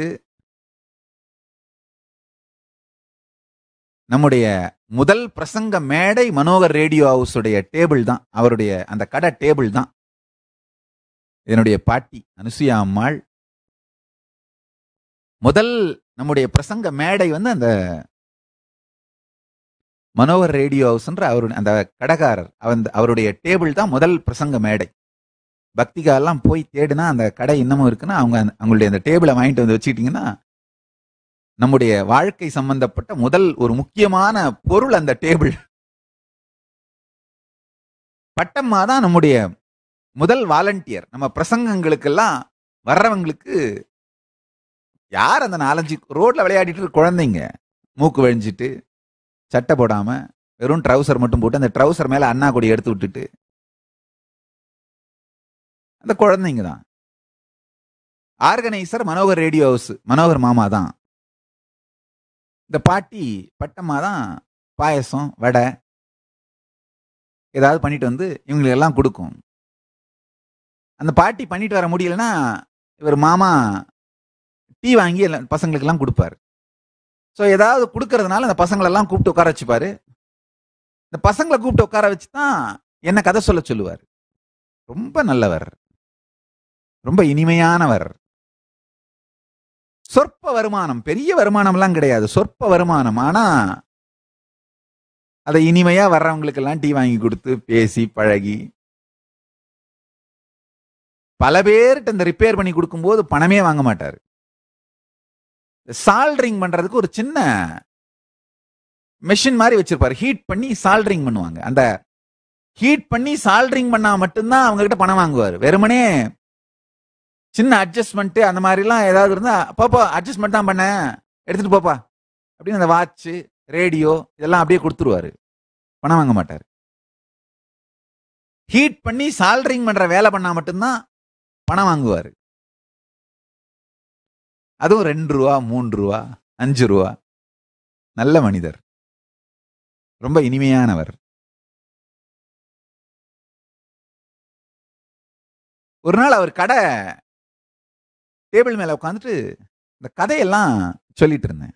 நம்முடைய முதல் பிரசங்க மேடை மனோகர் ரேடியோ ஹவுஸுடைய டேபிள் தான் அவருடைய அந்த கடை டேபிள் தான் என்னுடைய பாட்டி அனுசுயா அம்மாள் முதல் நம்முடைய பிரசங்க மேடை வந்து அந்த மனோகர் ரேடியோ ஹவுஸ்ன்ற அவரு அந்த கடைக்காரர் அவன் அவருடைய டேபிள் தான் முதல் பிரசங்க மேடை பக்திகாலாம் போய் தேடினா அந்த கடை இன்னமும் இருக்குன்னா அவங்க அந்த- அவங்களுடைய அந்த டேபிளை வாங்கிட்டு வந்து வச்சுக்கிட்டீங்கன்னா நம்முடைய வாழ்க்கை சம்பந்தப்பட்ட முதல் ஒரு முக்கியமான பொருள் அந்த டேபிள் பட்டம்மா தான் நம்முடைய முதல் வாலண்டியர் நம்ம பிரசங்கங்களுக்கெல்லாம் வர்றவங்களுக்கு யார் அந்த நாலஞ்சு ரோட்ல விளையாடிட்டு இருக்க குழந்தைங்க மூக்கு வழிஞ்சிட்டு சட்டை போடாம வெறும் ட்ரவுசர் மட்டும் போட்டு அந்த ட்ரவுசர் மேல அண்ணா கொடி எடுத்து விட்டுட்டு அந்த குழந்தைங்க தான் organiser Manohar radio house Manohar மாமா தான் இந்த பாட்டி பட்டம்மா தான் பாயசம் வடை ஏதாவது பண்ணிட்டு வந்து இவங்களுக்கு எல்லாம் கொடுக்கும் அந்த பாட்டி பண்ணிட்டு வர முடியலன்னா இவர் மாமா டீ வாங்கி எல்லாம் பசங்களுக்கெல்லாம் கொடுப்பாரு ஸோ ஏதாவது கொடுக்கறதுனால அந்த பசங்களெல்லாம் கூப்பிட்டு உட்கார வச்சுப்பாரு இந்த பசங்களை கூப்பிட்டு உட்கார வச்சு தான் என்ன கதை சொல்ல சொல்லுவார் ரொம்ப நல்லவர் ரொம்ப இனிமையானவர் சொற்ப வருமானம் பெரிய வருமானம்லாம் கிடையாது சொற்ப வருமானம் ஆனா அதை இனிமையா வர்றவங்களுக்கெல்லாம் டீ வாங்கி கொடுத்து பேசி பழகி பல பேர்கிட்ட இந்த ரிப்பேர் பண்ணி கொடுக்கும்போது பணமே வாங்க மாட்டாரு சால்ட்ரிங் பண்றதுக்கு ஒரு சின்ன மெஷின் மாதிரி வச்சிருப்பாரு ஹீட் பண்ணி சால்ட்ரிங் பண்ணுவாங்க அந்த ஹீட் பண்ணி சால்ட்ரிங் பண்ணா மட்டும்தான் அவங்க கிட்ட பணம் வாங்குவார் வெறுமனே சின்ன அட்ஜஸ்ட்மெண்ட் அந்த மாதிரிலாம் ஏதாவது இருந்தா பாப்பா அட்ஜஸ்ட்மெண்ட் தான் பண்ணேன் எடுத்துட்டு போப்பா அப்படின்னு அந்த வாட்ச் ரேடியோ இதெல்லாம் அப்படியே கொடுத்துருவாரு பணம் வாங்க மாட்டார் ஹீட் பண்ணி சால்ட்ரிங் பண்ற வேலை பண்ணா மட்டும்தான் பணம் வாங்குவார் அதுவும் ரெண்டு ரூபா மூன்று ரூபா அஞ்சு ரூபா நல்ல மனிதர் ரொம்ப இனிமையானவர் ஒரு நாள் அவர் கடை டேபிள் மேல உட்காந்துட்டு இந்த கதையெல்லாம் சொல்லிட்டு இருந்தேன்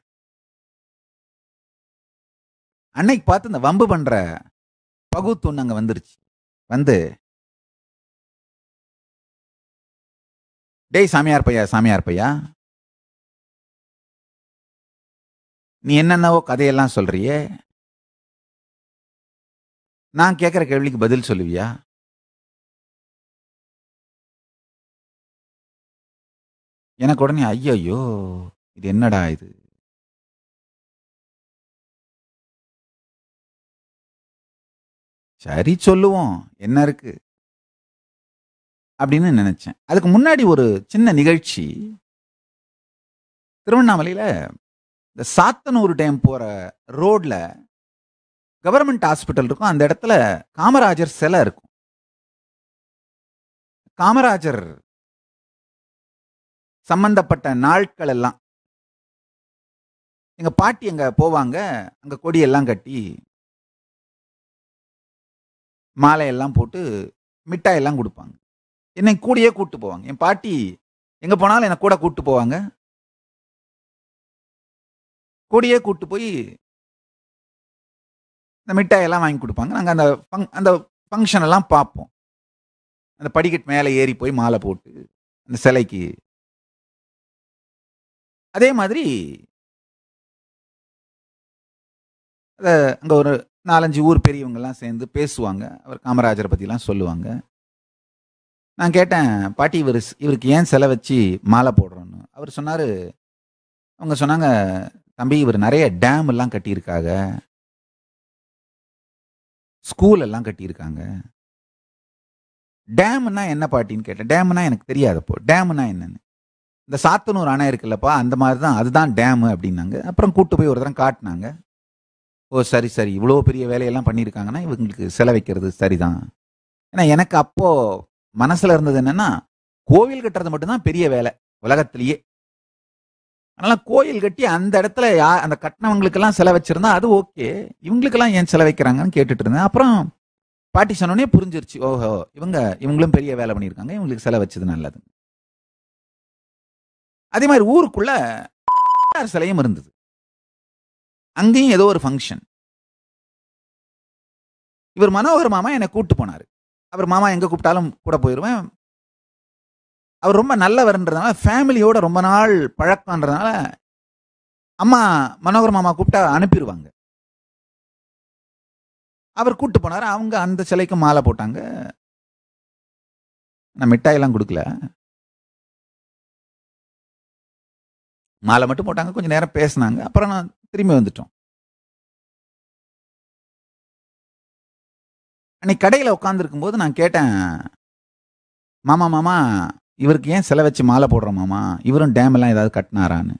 அன்னைக்கு பார்த்து இந்த வம்பு பண்ற பகுத்தொன்னு அங்க வந்துருச்சு வந்து டேய் சாமியார் பையா சாமியார் பையா நீ என்னென்னவோ கதையெல்லாம் சொல்றியே நான் கேட்குற கேள்விக்கு பதில் சொல்லுவியா எனக்கு உடனே ஐயோ இது என்னடா இது சரி சொல்லுவோம் என்ன இருக்கு அப்படின்னு நினைச்சேன் அதுக்கு முன்னாடி ஒரு சின்ன நிகழ்ச்சி திருவண்ணாமலையில இந்த சாத்தனூர் டேம் போற ரோட்ல கவர்மெண்ட் ஹாஸ்பிட்டல் இருக்கும் அந்த இடத்துல காமராஜர் சிலை இருக்கும் காமராஜர் சம்பந்தப்பட்ட நாட்கள் எல்லாம் எங்க பாட்டி அங்க போவாங்க அங்க கொடியெல்லாம் கட்டி மாலையெல்லாம் போட்டு மிட்டாய் எல்லாம் கொடுப்பாங்க என்னை கூடயே கூட்டு போவாங்க என் பாட்டி எங்க போனாலும் என்னை கூட கூட்டு போவாங்க கூடயே கூட்டு போய் இந்த மிட்டாய் எல்லாம் வாங்கி கொடுப்பாங்க நாங்கள் அந்த ஃபங் அந்த ஃபங்க்ஷன் எல்லாம் பார்ப்போம் அந்த படிக்கட்டு மேலே ஏறி போய் மாலை போட்டு அந்த சிலைக்கு அதே மாதிரி அதை அங்கே ஒரு நாலஞ்சு ஊர் பெரியவங்கெல்லாம் சேர்ந்து பேசுவாங்க அவர் காமராஜரை பற்றிலாம் சொல்லுவாங்க நான் கேட்டேன் பாட்டி இவர் இவருக்கு ஏன் சிலை வச்சு மாலை போடுறோன்னு அவர் சொன்னார் அவங்க சொன்னாங்க தம்பி இவர் நிறைய டேம் எல்லாம் கட்டியிருக்காங்க ஸ்கூல் எல்லாம் கட்டியிருக்காங்க டேம்னா என்ன பாட்டின்னு கேட்டேன் டேம்னா எனக்கு தெரியாதப்போ டேம்னா என்னன்னு இந்த சாத்தனூர் அணை இருக்குல்லப்பா அந்த மாதிரி தான் அதுதான் டேமு அப்படின்னாங்க அப்புறம் கூட்டு போய் ஒரு தரம் காட்டினாங்க ஓ சரி சரி இவ்வளோ பெரிய வேலையெல்லாம் பண்ணியிருக்காங்கன்னா இவங்களுக்கு சிலை வைக்கிறது சரிதான் ஏன்னா எனக்கு அப்போ மனசுல இருந்தது என்னன்னா கோவில் கட்டுறது மட்டும்தான் பெரிய வேலை உலகத்திலேயே அதனால கோயில் கட்டி அந்த இடத்துல யா அந்த கட்டினவங்களுக்கெல்லாம் சிலை வச்சிருந்தா அது ஓகே இவங்களுக்கெல்லாம் ஏன் சிலை வைக்கிறாங்கன்னு கேட்டுட்டு இருந்தேன் அப்புறம் பாட்டி சொன்னோடனே புரிஞ்சிருச்சு ஓஹோ இவங்க இவங்களும் பெரிய வேலை பண்ணியிருக்காங்க இவங்களுக்கு சிலை வச்சது நல்லது அதே மாதிரி ஊருக்குள்ள சிலையும் இருந்தது அங்கேயும் ஏதோ ஒரு ஃபங்க்ஷன் இவர் மனோகர் மாமா என்னை கூட்டு போனாரு அவர் மாமா எங்க கூப்பிட்டாலும் கூட போயிடுவேன் அவர் ரொம்ப நல்லவர்ன்றதுனால ஃபேமிலியோட ரொம்ப நாள் பழக்கம்ன்றதுனால அம்மா மனோகர் மாமா கூப்பிட்டா அனுப்பிடுவாங்க அவர் கூட்டு போனாரு அவங்க அந்த சிலைக்கு மாலை போட்டாங்க நான் மிட்டாயெல்லாம் கொடுக்கல மாலை மட்டும் போட்டாங்க கொஞ்சம் நேரம் பேசினாங்க அப்புறம் நான் திரும்பி வந்துட்டோம் அன்னைக்கு கடையில் உட்காந்துருக்கும் போது நான் கேட்டேன் மாமா மாமா இவருக்கு ஏன் சிலை வச்சு மாலை போடுறோம் மாமா இவரும் டேம் எல்லாம் ஏதாவது கட்டினாரான்னு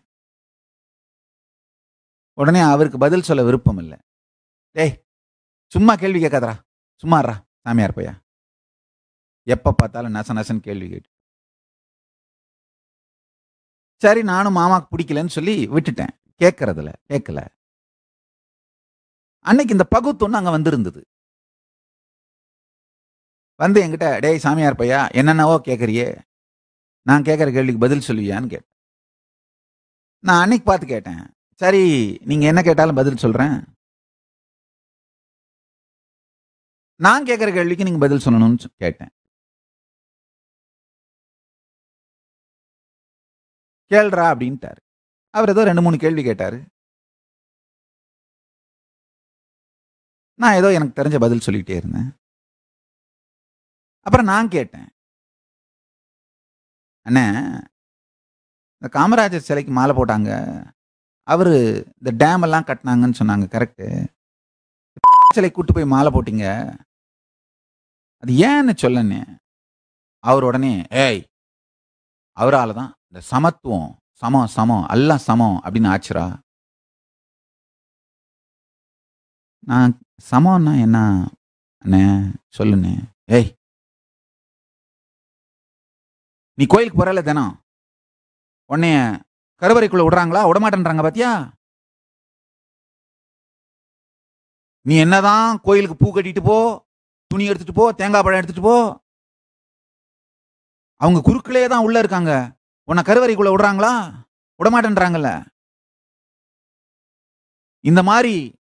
உடனே அவருக்கு பதில் சொல்ல விருப்பம் இல்லை டேய் சும்மா கேள்வி கேட்காதரா சும்மாறா சாமியார் பையா எப்ப பார்த்தாலும் நச நசன் கேள்வி கேட்டு சரி நானும் மாமாக்கு பிடிக்கலன்னு சொல்லி விட்டுட்டேன் கேட்கறதுல கேட்கல அன்னைக்கு இந்த பகுத்தொன்னு அங்க வந்திருந்தது வந்து என்கிட்ட டேய் சாமியார் பையா என்னென்னவோ கேட்குறியே நான் கேட்குற கேள்விக்கு பதில் சொல்லுவியான்னு கேட்டேன் நான் அன்னைக்கு பார்த்து கேட்டேன் சரி நீங்க என்ன கேட்டாலும் பதில் சொல்றேன் நான் கேட்குற கேள்விக்கு நீங்க பதில் சொல்லணும்னு சொ- கேட்டேன் கேள்றா அப்படின்ட்டாரு அவர் ஏதோ ரெண்டு மூணு கேள்வி கேட்டாரு நான் ஏதோ எனக்கு தெரிஞ்ச பதில் சொல்லிக்கிட்டே இருந்தேன் அப்புறம் நான் கேட்டேன் அண்ணே இந்த காமராஜர் சிலைக்கு மாலை போட்டாங்க அவரு இந்த டேம் எல்லாம் கட்டினாங்கன்னு சொன்னாங்க கரெக்டு சிலை கூட்டு போய் மாலை போட்டீங்க அது ஏன்னு சொல்லனே அவர் உடனே ஏய் அவரால தான் இந்த சமத்துவம் சமம் சமம் எல்லாம் சமம் அப்படின்னு ஆச்சுரா நான் சமம்னா என்ன அண்ணே சொல்லுண்ணே ஏய் நீ கோயிலுக்கு போறல தினம் உன்னைய கருவறைக்குள்ள விடுறாங்களா விடமாட்டேன்றாங்க பாத்தியா நீ என்னதான் கோயிலுக்கு பூ கட்டிட்டு போ துணி எடுத்துட்டு போ தேங்காய் பழம் எடுத்துட்டு போ அவங்க குறுக்களே தான் உள்ள இருக்காங்க உன்னை கருவறைக்குள்ள விடுறாங்களா விடமாட்டேன்றாங்கல்ல இந்த மாதிரி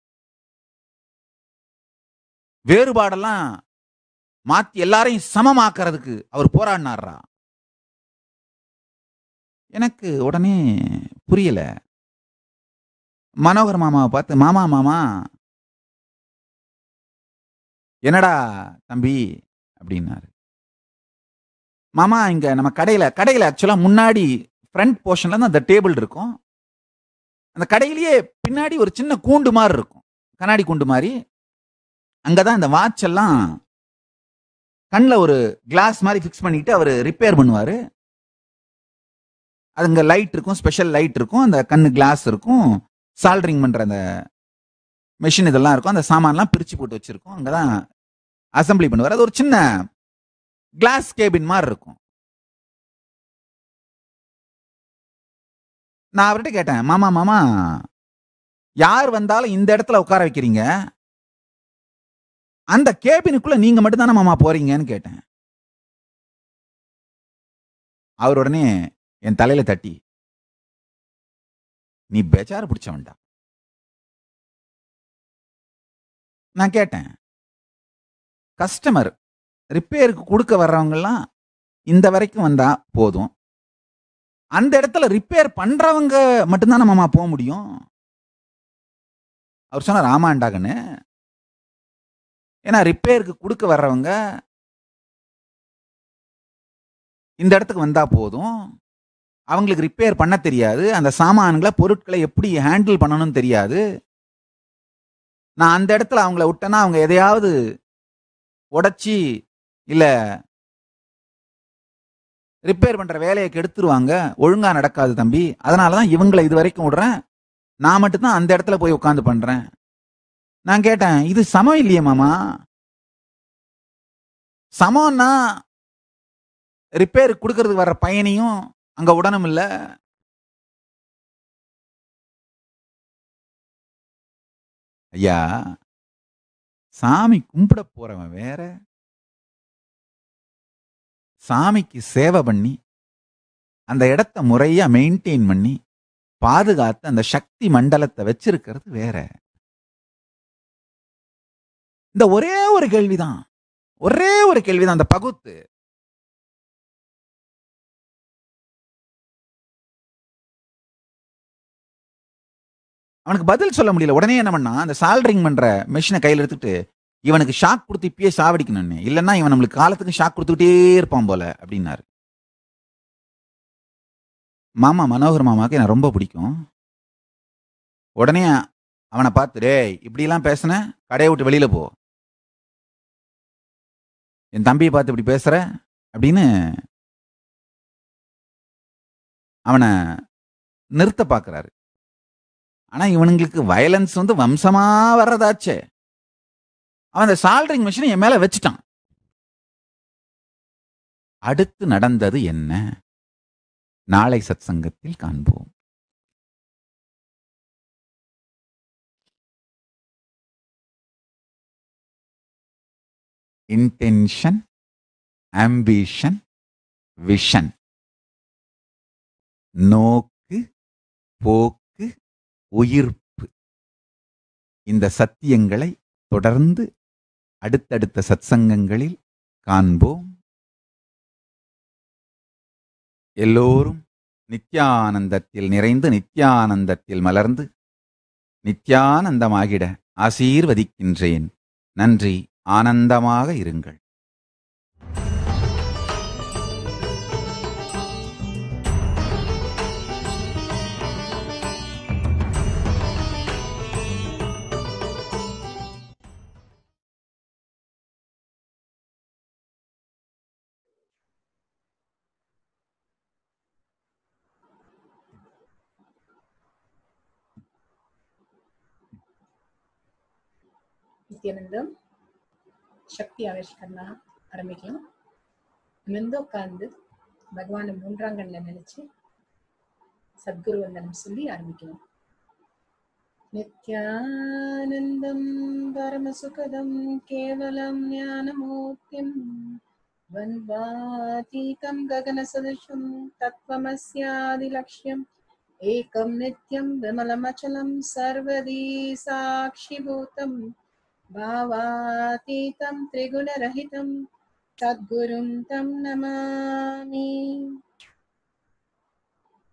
வேறுபாடெல்லாம் மாத்தி எல்லாரையும் சமமாக்குறதுக்கு அவர் போராடினார்ரா எனக்கு உடனே புரியல மனோகர் மாமாவை பார்த்து மாமா மாமா என்னடா தம்பி அப்படின்னாரு மாமா இங்க நம்ம கடையில கடையில ஆக்சுவலா முன்னாடி ஃப்ரண்ட் போர்ஷன்ல தான் அந்த டேபிள் இருக்கும் அந்த கடையிலேயே பின்னாடி ஒரு சின்ன கூண்டு மாதிரி இருக்கும் கண்ணாடி கூண்டு மாதிரி அங்கதான் இந்த வாட்ச் எல்லாம் கண்ணில் ஒரு கிளாஸ் மாதிரி ஃபிக்ஸ் பண்ணிட்டு அவர் ரிப்பேர் பண்ணுவாரு அது அங்க லைட் இருக்கும் ஸ்பெஷல் லைட் இருக்கும் அந்த கண்ணு கிளாஸ் இருக்கும் சால்ட்ரிங் பண்ற அந்த மெஷின் இதெல்லாம் இருக்கும் அந்த சாமான்லாம் பிரிச்சு போட்டு வச்சிருக்கோம் அங்கதான் அசம்பிளி பண்ணுவார் அது ஒரு சின்ன கிளாஸ் கேபின் மாதிரி இருக்கும் நான் அவர்கிட்ட கேட்டேன் மாமா மாமா யார் வந்தாலும் இந்த இடத்துல உட்கார வைக்கிறீங்க அந்த கேபினுக்குள்ள நீங்க மட்டும் தானே மாமா போறீங்கன்னு கேட்டேன் அவர் உடனே என் தலையில தட்டி நீ பேச்சார பிடிச்சவன்டா நான் கேட்டேன் கஸ்டமர் ரிப்பேருக்கு கொடுக்க வர்றவங்கலாம் இந்த வரைக்கும் வந்தா போதும் அந்த இடத்துல ரிப்பேர் பண்றவங்க மட்டும்தான் மாமா போக முடியும் அவர் சொன்னார் ஆமாண்டாகன்னு ஏன்னா ரிப்பேருக்கு கொடுக்க வர்றவங்க இந்த இடத்துக்கு வந்தா போதும் அவங்களுக்கு ரிப்பேர் பண்ண தெரியாது அந்த சாமான்களை பொருட்களை எப்படி ஹேண்டில் பண்ணணும்னு தெரியாது நான் அந்த இடத்துல அவங்கள விட்டேன்னா அவங்க எதையாவது உடைச்சி இல்ல ரிப்பேர் பண்ற வேலையை கெடுத்துருவாங்க ஒழுங்கா நடக்காது தம்பி அதனாலதான் இவங்களை இது வரைக்கும் விடுறேன் நான் மட்டும்தான் அந்த இடத்துல போய் உட்காந்து பண்றேன் நான் கேட்டேன் இது சமம் இல்லையே மாமா சமம்னா ரிப்பேர் கொடுக்கறதுக்கு வர்ற பையனையும் அங்க உடனும் இல்ல ஐயா சாமி கும்பிட போறவன் வேற சாமிக்கு சேவை பண்ணி அந்த இடத்த முறையா மெயின்டைன் பண்ணி பாதுகாத்து அந்த சக்தி மண்டலத்தை வச்சிருக்கிறது வேற இந்த ஒரே ஒரு கேள்விதான் ஒரே ஒரு கேள்விதான் அந்த பகுத்து அவனுக்கு பதில் சொல்ல முடியல உடனே என்ன பண்ணா அந்த சால்ட்ரிங் பண்ற மெஷினை கையில் எடுத்துட்டு இவனுக்கு ஷாக் கொடுத்து இப்பயே சாவடிக்கணும்னு இல்லைன்னா இவன் நம்மளுக்கு காலத்துக்கு ஷாக் கொடுத்துக்கிட்டே இருப்பான் போல அப்படின்னாரு மாமா மனோகர் மாமாக்கு எனக்கு ரொம்ப பிடிக்கும் உடனே அவனை பார்த்து டேய் இப்படிலாம் பேசுன கடையை விட்டு வெளியில போ என் தம்பியை பார்த்து இப்படி பேசுற அப்படின்னு அவனை நிறுத்த பார்க்கறாரு ஆனா இவனுங்களுக்கு வயலன்ஸ் வந்து வம்சமா வர்றதாச்சே அவன் அந்த சால்ட்ரிங் மிஷினை என் மேல வச்சுட்டான் அடுத்து நடந்தது என்ன நாளை சத்சங்கத்தில் காண்போம் இன்டென்ஷன் ஆம்பிஷன் விஷன் நோக்கு போக்கு உயிர்ப்பு இந்த சத்தியங்களை தொடர்ந்து அடுத்தடுத்த சத்சங்கங்களில் காண்போம் எல்லோரும் நித்யானந்தத்தில் நிறைந்து நித்யானந்தத்தில் மலர்ந்து நித்யானந்தமாகிட ஆசீர்வதிக்கின்றேன் நன்றி ஆனந்தமாக இருங்கள் நித்யானந்தம் சக்தி ஆவிஷ்கரணா ஆரம்பிக்கலாம் நிமிர்ந்து உட்கார்ந்து பகவானை மூன்றாம் கண்ணில் நினைச்சு சத்குரு வந்தனம் சொல்லி ஆரம்பிக்கணும் நித்யானந்தம் பரமசுகதம் கேவலம் ஞானமூர்த்திம் வன்வாதீதம் ககனசதృశம் தத்வமஸ்யாதிலக்ஷ்யம் ஏகம் நித்யம் விமலமச்சலம் சர்வதி சாட்சிபூதம் भावातीतं त्रिगुणरहितं सद्गुरुं तं नमामि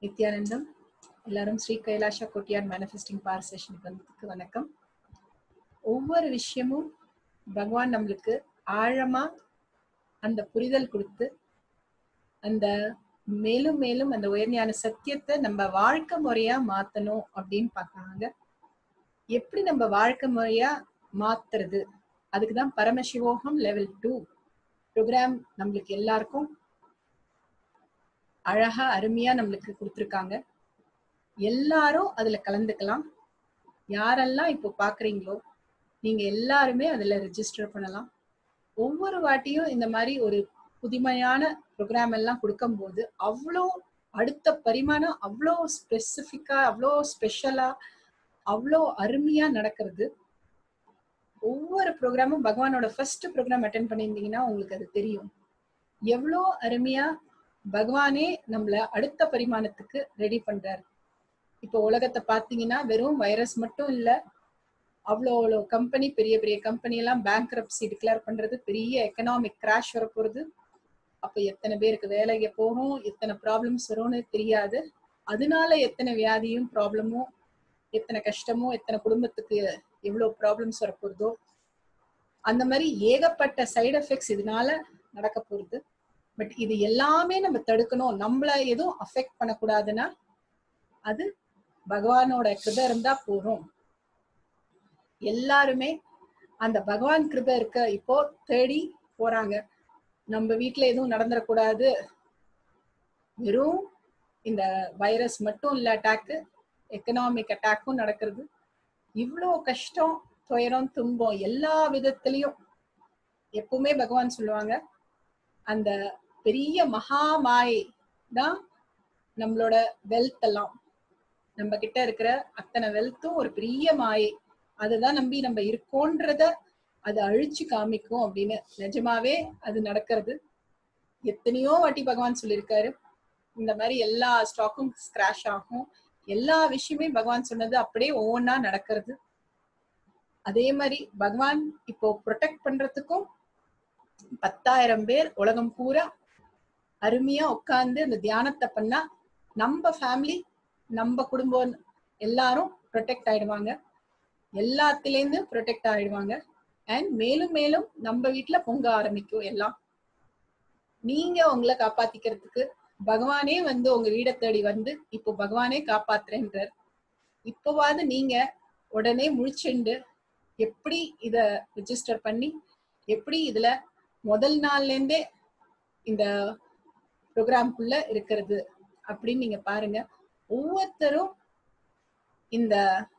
நித்யானந்தம் எல்லாரும் ஸ்ரீ கைலாஷா கொட்டியார் மேனிஃபெஸ்டிங் பார் செஷனுக்கு வந்ததுக்கு வணக்கம் ஒவ்வொரு விஷயமும் பகவான் நம்மளுக்கு ஆழமா அந்த புரிதல் கொடுத்து அந்த மேலும் மேலும் அந்த உயர்ஞான சத்தியத்தை நம்ம வாழ்க்கை முறையா மாத்தணும் அப்படின்னு பார்க்கறாங்க எப்படி நம்ம வாழ்க்கை முறையா மாத்துறது அதுக்குதான் பரமசிவோகம் லெவல் டூ ப்ரோக்ராம் நம்மளுக்கு எல்லாருக்கும் அழகா அருமையா நம்மளுக்கு கொடுத்துருக்காங்க எல்லாரும் அதுல கலந்துக்கலாம் யாரெல்லாம் இப்போ பாக்குறீங்களோ நீங்க எல்லாருமே அதுல ரெஜிஸ்டர் பண்ணலாம் ஒவ்வொரு வாட்டியும் இந்த மாதிரி ஒரு புதுமையான ப்ரோக்ராம் எல்லாம் கொடுக்கும்போது அவ்வளோ அடுத்த பரிமாணம் அவ்வளோ ஸ்பெசிஃபிக்கா அவ்வளோ ஸ்பெஷலா அவ்வளோ அருமையா நடக்கிறது ஒவ்வொரு ப்ரோக்ராமும் பகவானோட ஃபர்ஸ்ட் ப்ரோக்ராம் அட்டன் பண்ணியிருந்தீங்கன்னா உங்களுக்கு அது தெரியும் எவ்வளோ அருமையா பகவானே நம்மள அடுத்த பரிமாணத்துக்கு ரெடி பண்றாரு இப்போ உலகத்தை பார்த்தீங்கன்னா வெறும் வைரஸ் மட்டும் இல்ல அவ்வளோ அவ்வளோ கம்பெனி பெரிய பெரிய கம்பெனி எல்லாம் பேங்க் டிக்ளேர் பண்றது பெரிய எக்கனாமிக் கிராஷ் வரப்போறது அப்ப எத்தனை பேருக்கு வேலைக்கு போகும் எத்தனை ப்ராப்ளம்ஸ் வரும்னு தெரியாது அதனால எத்தனை வியாதியும் ப்ராப்ளமும் எத்தனை கஷ்டமோ எத்தனை குடும்பத்துக்கு எவ்வளவு ப்ராப்ளம்ஸ் வரப்போறதோ அந்த மாதிரி ஏகப்பட்ட சைடு எஃபெக்ட்ஸ் இதனால நடக்க போகுது பட் இது எல்லாமே நம்ம தடுக்கணும் நம்மள எதுவும் அஃபெக்ட் பண்ணக்கூடாதுன்னா அது பகவானோட கிருபை இருந்தா போதும் எல்லாருமே அந்த பகவான் கிருபை இருக்க இப்போ தேடி போறாங்க நம்ம வீட்டுல எதுவும் நடந்துடக்கூடாது வெறும் இந்த வைரஸ் மட்டும் இல்ல அட்டாக்கு எக்கனாமிக் அட்டாக்கும் நடக்கிறது இவ்வளோ கஷ்டம் துயரம் துன்பம் எல்லா விதத்திலையும் எப்பவுமே பகவான் சொல்லுவாங்க அந்த பெரிய மகா மாயை தான் நம்மளோட வெல்த் எல்லாம் நம்ம கிட்ட இருக்கிற அத்தனை வெல்த்தும் ஒரு பெரிய மாயை அதுதான் நம்பி நம்ம இருக்கோன்றத அது அழிச்சு காமிக்கும் அப்படின்னு நிஜமாவே அது நடக்கிறது எத்தனையோ வாட்டி பகவான் சொல்லியிருக்காரு இந்த மாதிரி எல்லா ஸ்டாக்கும் ஸ்கிராஷ் ஆகும் எல்லா விஷயமே பகவான் சொன்னது அப்படியே ஒவ்வொன்னா நடக்கிறது அதே மாதிரி பகவான் இப்போ ப்ரொடெக்ட் பண்றதுக்கும் பத்தாயிரம் பேர் உலகம் பூரா அருமையா உட்கார்ந்து அந்த தியானத்தை பண்ணா நம்ம ஃபேமிலி நம்ம குடும்பம் எல்லாரும் ப்ரொடெக்ட் ஆயிடுவாங்க எல்லாத்துலேருந்து ப்ரொடெக்ட் ஆயிடுவாங்க அண்ட் மேலும் மேலும் நம்ம வீட்டுல பொங்க ஆரம்பிக்கும் எல்லாம் நீங்க உங்களை காப்பாத்திக்கிறதுக்கு பகவானே வந்து உங்க வீடை தேடி வந்து இப்போ பகவானே காப்பாத்துறேன்றார் இப்போவாது நீங்க உடனே முழிச்சுண்டு எப்படி இத ரிஜிஸ்டர் பண்ணி எப்படி இதுல முதல் நாள்ல இருந்தே இந்த ப்ரோக்ராம்குள்ள இருக்கிறது அப்படின்னு நீங்க பாருங்க ஒவ்வொருத்தரும் இந்த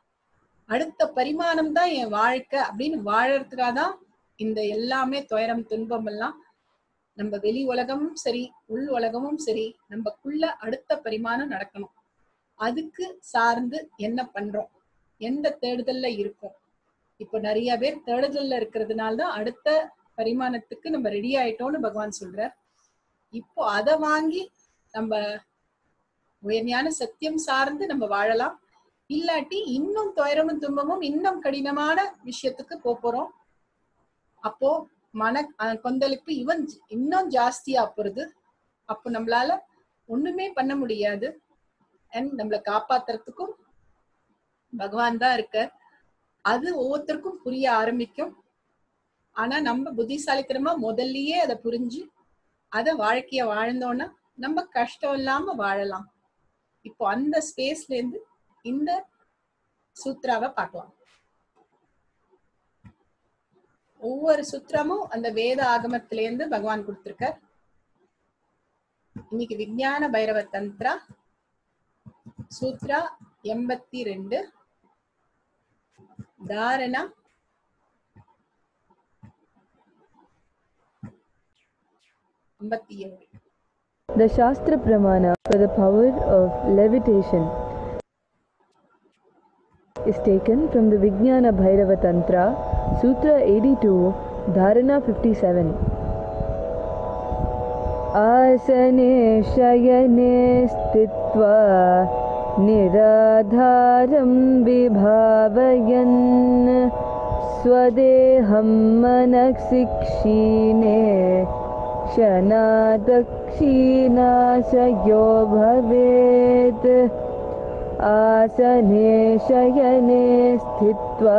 அடுத்த பரிமாணம் தான் என் வாழ்க்கை அப்படின்னு வாழறதுக்காக தான் இந்த எல்லாமே துயரம் துன்பம் எல்லாம் நம்ம வெளி உலகமும் சரி உள் உலகமும் சரி நம்மக்குள்ள அடுத்த பரிமாணம் நடக்கணும் அதுக்கு சார்ந்து என்ன பண்றோம் எந்த தேடுதல்ல இருக்கும் இப்போ நிறைய பேர் தேடுதல்ல இருக்கிறதுனால தான் அடுத்த பரிமாணத்துக்கு நம்ம ரெடி ஆயிட்டோம்னு பகவான் சொல்றார் இப்போ அதை வாங்கி நம்ம உயர்ஞான சத்தியம் சார்ந்து நம்ம வாழலாம் இல்லாட்டி இன்னும் துயரமும் துன்பமும் இன்னும் கடினமான விஷயத்துக்கு போப் போறோம் அப்போ மன அஹ் கொந்தளிப்பு இவன் ஜ- இன்னும் ஜாஸ்தியா போறது அப்போ நம்மளால ஒண்ணுமே பண்ண முடியாது அண்ட் நம்மளை காப்பாத்துறதுக்கும் பகவான் தான் இருக்கார் அது ஒவ்வொருத்தருக்கும் புரிய ஆரம்பிக்கும் ஆனா நம்ம புத்திசாலித்தனமா முதல்லயே அதை புரிஞ்சு அதை வாழ்க்கைய வாழ்ந்தோம்னா நம்ம கஷ்டம் இல்லாம வாழலாம் இப்போ அந்த ஸ்பேஸ்ல இருந்து இந்த சூத்ராவை பார்க்கலாம் ஒவ்வொரு சுத்திரமும் அந்த வேத ஆகமத்திலேருந்து பகவான் கொடுத்திருக்கார் இன்னைக்கு விஞ்ஞான பைரவ தந்திரா சூத்ரா எண்பத்தி ரெண்டு தாரணா ஐம்பத்தி ஏழு The Shastra Pramana for the power of levitation is taken from the Vijnana Bhairava Tantra, Sutra 82, Dharana 57. आसने शयने स्थित्वा निराधारं विभावयन् स्वदेहं मनसि क्षीणे शनादक्षिणाशयो भवेत् आसने शयने स्थित्वा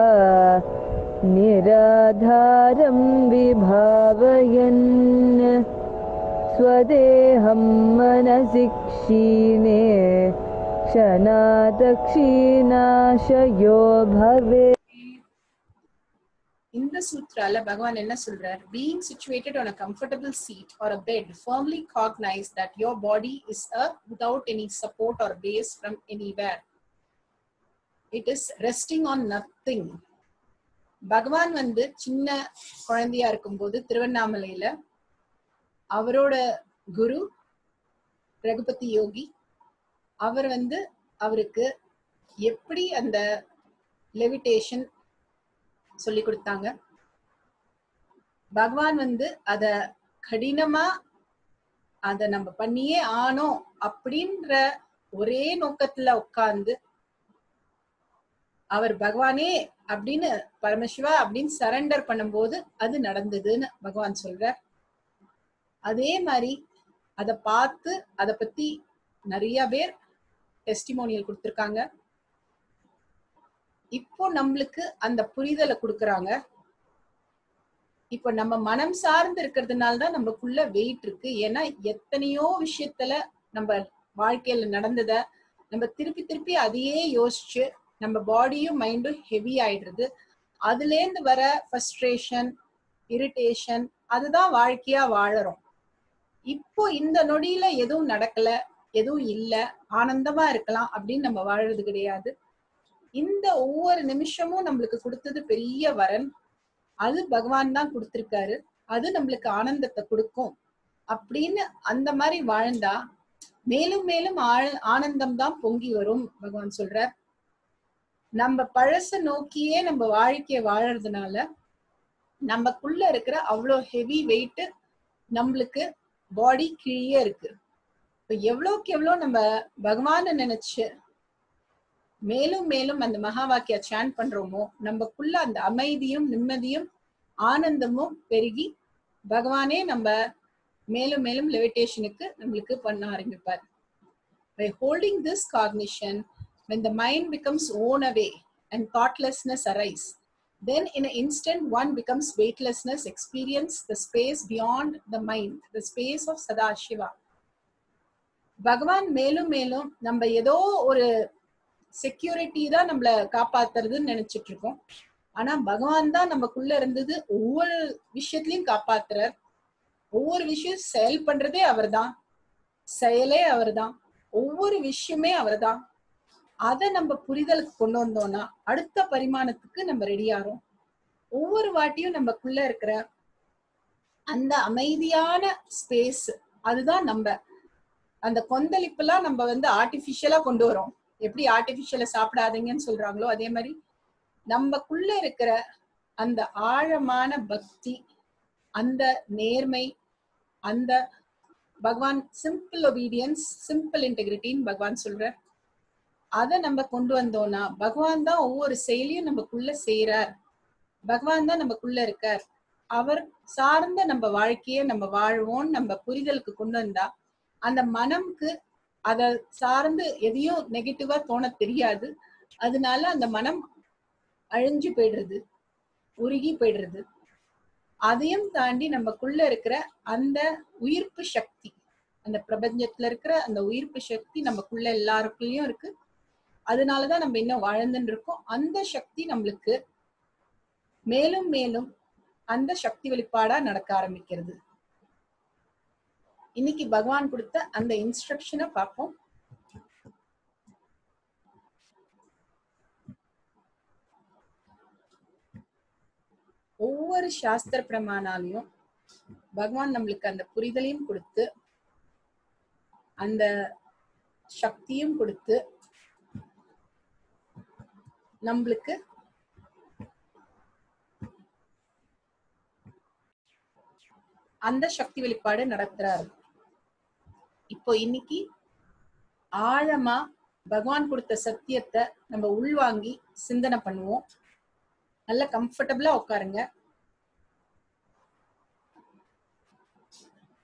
निराधारं विभावयन् स्वदेहं मनसि क्षीणे क्षणादक्षिणाशयो भवेत् இந்த சூத்ரால பகவான் என்ன சொல்றார் being situated on a comfortable seat or a bed firmly cognize that your body is a without any support or base from anywhere it is resting on nothing பகவான் வந்து சின்ன குழந்தையா இருக்கும்போது திருவண்ணாமலையில அவரோட குரு ரகுபதி யோகி அவர் வந்து அவருக்கு எப்படி அந்த லெவிடேஷன் சொல்லி கொடுத்தாங்க பகவான் வந்து அத கடினமா அத நம்ம பண்ணியே ஆனோம் அப்படின்ற ஒரே நோக்கத்துல உட்கார்ந்து அவர் பகவானே அப்படின்னு பரமசிவா அப்படின்னு சரண்டர் பண்ணும்போது அது நடந்ததுன்னு பகவான் சொல்றார் அதே மாதிரி அத பார்த்து அத பத்தி நிறைய பேர் டெஸ்டிமோனியல் கொடுத்திருக்காங்க இப்போ நம்மளுக்கு அந்த புரிதலை கொடுக்கறாங்க இப்போ நம்ம மனம் சார்ந்து இருக்கிறதுனால தான் நமக்குள்ள வெயிட் இருக்கு ஏன்னா எத்தனையோ விஷயத்துல நம்ம வாழ்க்கையில நடந்தத நம்ம திருப்பி திருப்பி அதையே யோசிச்சு நம்ம பாடியும் மைண்டும் ஹெவி ஆயிடுறது அதுல இருந்து வர ஃபர்ஸ்ட்ரேஷன் இரிட்டேஷன் அதுதான் வாழ்க்கையா வாழறோம் இப்போ இந்த நொடியில எதுவும் நடக்கல எதுவும் இல்ல ஆனந்தமா இருக்கலாம் அப்படின்னு நம்ம வாழறது கிடையாது இந்த ஒவ்வொரு நிமிஷமும் நம்மளுக்கு கொடுத்தது பெரிய வரன் அது பகவான் தான் கொடுத்திருக்காரு அது நம்மளுக்கு ஆனந்தத்தை கொடுக்கும் அப்படின்னு அந்த மாதிரி வாழ்ந்தா மேலும் மேலும் ஆழ- ஆனந்தம் தான் பொங்கி வரும் பகவான் சொல்றார் நம்ம பழச நோக்கியே நம்ம வாழ்க்கைய வாழறதுனால நமக்குள்ள இருக்கிற அவ்வளோ ஹெவி வெயிட் நம்மளுக்கு பாடி கீழே இருக்கு இப்ப எவ்வளவுக்கு எவ்வளவு நம்ம பகவானை நினைச்சு மேலும் மேலும் அந்த மகா வாக்கிய சான் பண்றோமோ நமக்குள்ள அந்த அமைதியும் நிம்மதியும் ஆனந்தமும் பெருகி பகவானே நம்ம மேலும் மேலும் லெவிடேஷனுக்கு நம்மளுக்கு பண்ண ஆரம்பிப்பார் by holding this cognition when the mind becomes worn away and thoughtlessness arise then in an instant one becomes weightlessness experience the space beyond the mind the space of sadashiva பகவான் மேலும் மேலும் நம்ம ஏதோ ஒரு செக்யூரிட்டி தான் நம்மள காப்பாத்துறதுன்னு நினைச்சிட்டு இருக்கோம் ஆனா பகவான் தான் நமக்குள்ள இருந்தது ஒவ்வொரு விஷயத்திலயும் காப்பாத்துறார் ஒவ்வொரு விஷயம் செயல் பண்றதே அவர்தான் செயலே அவர்தான் ஒவ்வொரு விஷயமே அவர்தான் அதை நம்ம புரிதலுக்கு கொண்டு வந்தோம்னா அடுத்த பரிமாணத்துக்கு நம்ம ரெடி ஆறோம் ஒவ்வொரு வாட்டியும் நமக்குள்ள இருக்கிற அந்த அமைதியான ஸ்பேஸ் அதுதான் நம்ம அந்த கொந்தளிப்பெல்லாம் நம்ம வந்து ஆர்டிபிஷியலா கொண்டு வரோம் எப்படி ஆர்டிபிஷியலை சாப்பிடாதீங்கன்னு சொல்றாங்களோ அதே மாதிரி நமக்குள்ள இருக்கிற அந்த ஆழமான பக்தி அந்த நேர்மை அந்த பகவான் சிம்பிள் ஒபீடியன்ஸ் சிம்பிள் இன்டெகிரிட்டின்னு பகவான் சொல்ற அதை நம்ம கொண்டு வந்தோம்னா பகவான் தான் ஒவ்வொரு செயலையும் நமக்குள்ள செய்யறார் பகவான் தான் நமக்குள்ள இருக்கார் அவர் சார்ந்த நம்ம வாழ்க்கைய நம்ம வாழ்வோம் நம்ம புரிதலுக்கு கொண்டு வந்தா அந்த மனம்க்கு அத சார்ந்து எதையும் நெகட்டிவா தோண தெரியாது அதனால அந்த மனம் அழிஞ்சு போயிடுறது உருகி போயிடுறது அதையும் தாண்டி நமக்குள்ள இருக்கிற அந்த உயிர்ப்பு சக்தி அந்த பிரபஞ்சத்துல இருக்கிற அந்த உயிர்ப்பு சக்தி நமக்குள்ள எல்லாருக்குள்ளயும் இருக்கு அதனாலதான் நம்ம இன்னும் வாழ்ந்துட்டு இருக்கோம் அந்த சக்தி நம்மளுக்கு மேலும் மேலும் அந்த சக்தி வெளிப்பாடா நடக்க ஆரம்பிக்கிறது இன்னைக்கு பகவான் கொடுத்த அந்த இன்ஸ்ட்ரக்ஷனை பார்ப்போம் ஒவ்வொரு சாஸ்திர பிரமாணாலையும் பகவான் நம்மளுக்கு அந்த புரிதலையும் கொடுத்து அந்த சக்தியும் கொடுத்து நம்மளுக்கு அந்த சக்தி வெளிப்பாடு நடத்துறாரு இப்போ இன்னைக்கு ஆழமா பகவான் கொடுத்த சத்தியத்தை நம்ம உள்வாங்கி சிந்தனை பண்ணுவோம் நல்ல கம்ஃபர்டபுளா உட்காருங்க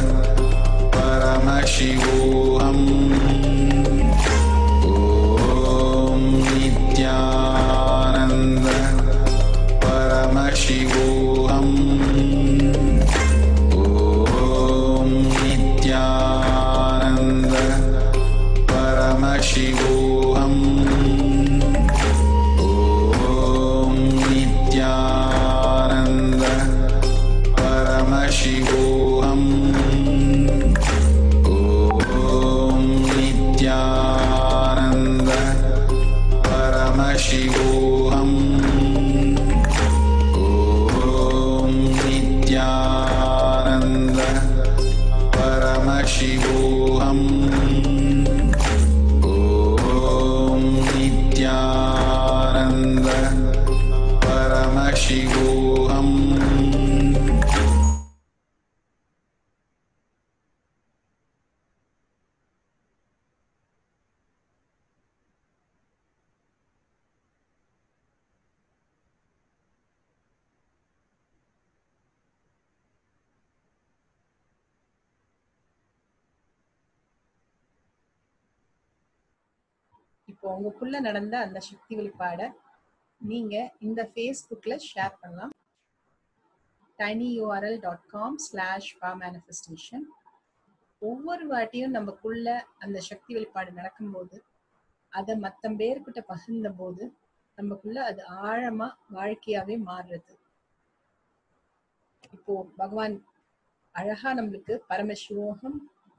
परमशिवोऽहम् ॐ नित्यानन्द परमशिवोऽहम् ॐ नित्यानन्द परमशिवोऽहम् ॐ नित्यानन्द परमशिवोऽहम् இப்போ உங்களுக்குள்ள நடந்த அந்த சக்தி வெளிப்பாட நீங்க இந்த ஃபேஸ்புக்ல ஷேர் பண்ணலாம் tinyurl.com dot com slash manifestation ஒவ்வொரு வாட்டியும் நமக்குள்ள அந்த சக்தி வெளிப்பாடு நடக்கும்போது அதை மற்ற பேர்கிட்ட பகிர்ந்த போது நமக்குள்ள அது ஆழமா வாழ்க்கையாவே மாறுறது இப்போ பகவான் அழகா நம்மளுக்கு பரமசிவோகம்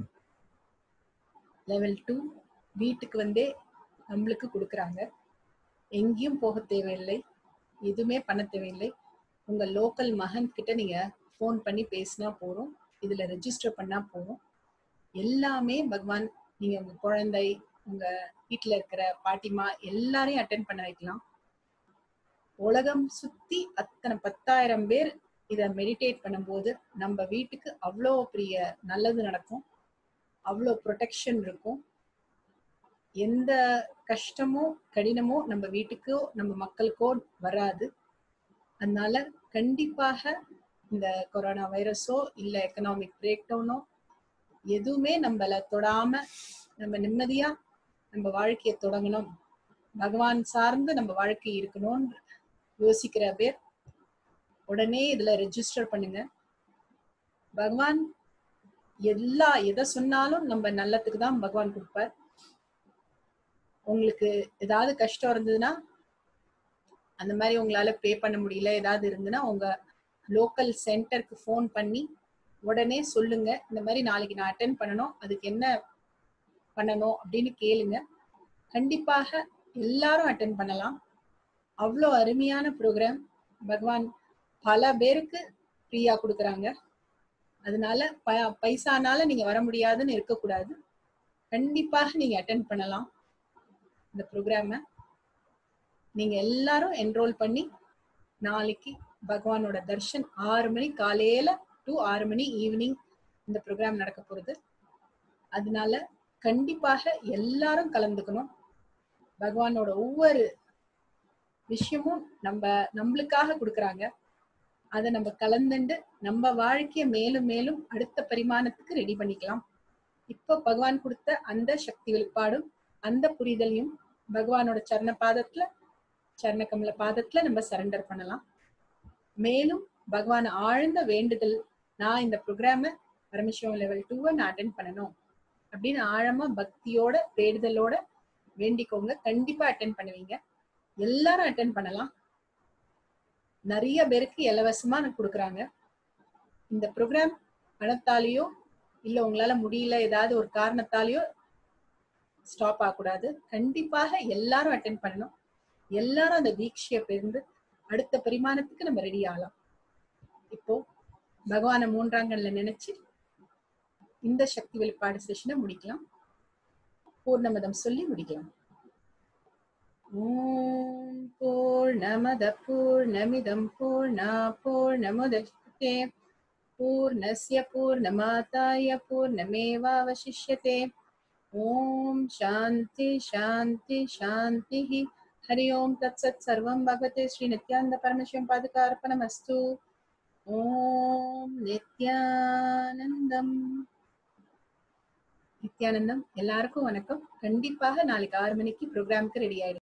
லெவல் டூ வீட்டுக்கு வந்தே நம்மளுக்கு கொடுக்குறாங்க எங்கேயும் போக தேவையில்லை எதுவுமே பண்ண தேவையில்லை உங்க லோக்கல் மகன் கிட்ட நீங்க ஃபோன் பண்ணி பேசினா போறோம் இதுல ரெஜிஸ்டர் பண்ணா போறோம் எல்லாமே பகவான் நீங்க உங்க குழந்தை உங்க வீட்டுல இருக்கிற பாட்டிமா எல்லாரையும் அட்டென்ட் பண்ண வைக்கலாம் உலகம் சுத்தி அத்தனை பத்தாயிரம் பேர் இத மெடிடேட் பண்ணும்போது நம்ம வீட்டுக்கு அவ்வளோ பெரிய நல்லது நடக்கும் அவ்வளோ ப்ரொடெக்ஷன் இருக்கும் எந்த கஷ்டமோ கடினமோ நம்ம வீட்டுக்கோ நம்ம மக்களுக்கோ வராது அதனால கண்டிப்பாக இந்த கொரோனா வைரஸோ இல்ல எக்கனாமிக் பிரேக் டவுனோ எதுவுமே நம்மள தொடாம நம்ம நிம்மதியா நம்ம வாழ்க்கையை தொடங்கணும் பகவான் சார்ந்து நம்ம வாழ்க்கை இருக்கணும்னு யோசிக்கிற பேர் உடனே இதுல ரெஜிஸ்டர் பண்ணுங்க பகவான் எல்லா எதை சொன்னாலும் நம்ம நல்லதுக்கு தான் பகவான் கொடுப்பார் உங்களுக்கு ஏதாவது கஷ்டம் இருந்ததுன்னா அந்த மாதிரி உங்களால பே பண்ண முடியல ஏதாவது இருந்ததுன்னா உங்க லோக்கல் சென்டருக்கு ஃபோன் பண்ணி உடனே சொல்லுங்க இந்த மாதிரி நாளைக்கு நான் அட்டென்ட் பண்ணணும் அதுக்கு என்ன பண்ணணும் அப்படின்னு கேளுங்க கண்டிப்பாக எல்லாரும் அட்டென்ட் பண்ணலாம் அவ்வளோ அருமையான ப்ரோக்ராம் பகவான் பல பேருக்கு ஃப்ரீயா கொடுக்குறாங்க அதனால ப பைசானால நீங்க வர முடியாதுன்னு இருக்கக்கூடாது கண்டிப்பாக நீங்க அட்டென்ட் பண்ணலாம் இந்த ப்ரோக்ராம நீங்க எல்லாரும் என்ரோல் பண்ணி நாளைக்கு பகவானோட தர்ஷன் ஆறு மணி காலையில டு ஆறு மணி ஈவினிங் இந்த ப்ரோக்ராம் நடக்க போறது அதனால கண்டிப்பாக எல்லாரும் கலந்துக்கணும் பகவானோட ஒவ்வொரு விஷயமும் நம்ம நம்மளுக்காக கொடுக்குறாங்க அதை நம்ம கலந்துண்டு நம்ம வாழ்க்கைய மேலும் மேலும் அடுத்த பரிமாணத்துக்கு ரெடி பண்ணிக்கலாம் இப்போ பகவான் கொடுத்த அந்த சக்தி வெளிப்பாடும் அந்த புரிதலையும் பகவானோட சரண பாதத்துல சரண கமல பாதத்துல நம்ம சரண்டர் பண்ணலாம் மேலும் பகவான் ஆழ்ந்த வேண்டுதல் நான் இந்த ப்ரோக்ராம பரமசிவம் லெவல் டூவை நான் அட்டன் பண்ணணும் அப்படின்னு ஆழமா பக்தியோட வேண்டுதலோட வேண்டிக்கோங்க கண்டிப்பா அட்டன் பண்ணுவீங்க எல்லாரும் அட்டன் பண்ணலாம் நிறைய பேருக்கு இலவசமா கொடுக்குறாங்க இந்த ப்ரோக்ராம் பணத்தாலேயோ இல்ல உங்களால முடியல ஏதாவது ஒரு காரணத்தாலேயோ ஸ்டாப் ஆகக்கூடாது கண்டிப்பாக எல்லாரும் அட்டென்ட் பண்ணணும் எல்லாரும் அந்த தீட்சையை பெருந்து அடுத்த பரிமாணத்துக்கு நம்ம ரெடி ஆகலாம் இப்போ பகவான மூன்றாங்கல்ல நினைச்சு இந்த சக்தி வெளிப்பாடு செஷனை முடிக்கலாம் பூர்ணமதம் சொல்லி முடிக்கலாம் ஓம் பூர்ணமத பூர்ணமிதம் பூர்ணா பூர்ணமுதே பூர்ணஸ்ய பூர்ணமாதாய பூர்ணமேவாவசிஷ்யதே ॐ शान्ति शान्ति शान्तिः हरि ओं तत्सत् सर्वं भगवते श्रीनित्यानन्दपरमशिवं ॐ நித்யானந்தம் நித்யானந்தம் எல்லாருக்கும் வணக்கம் கண்டிப்பாக நாளைக்கு ஆறு மணிக்கு ப்ரோக்ராமுக்கு ரெடி ஆயிடும்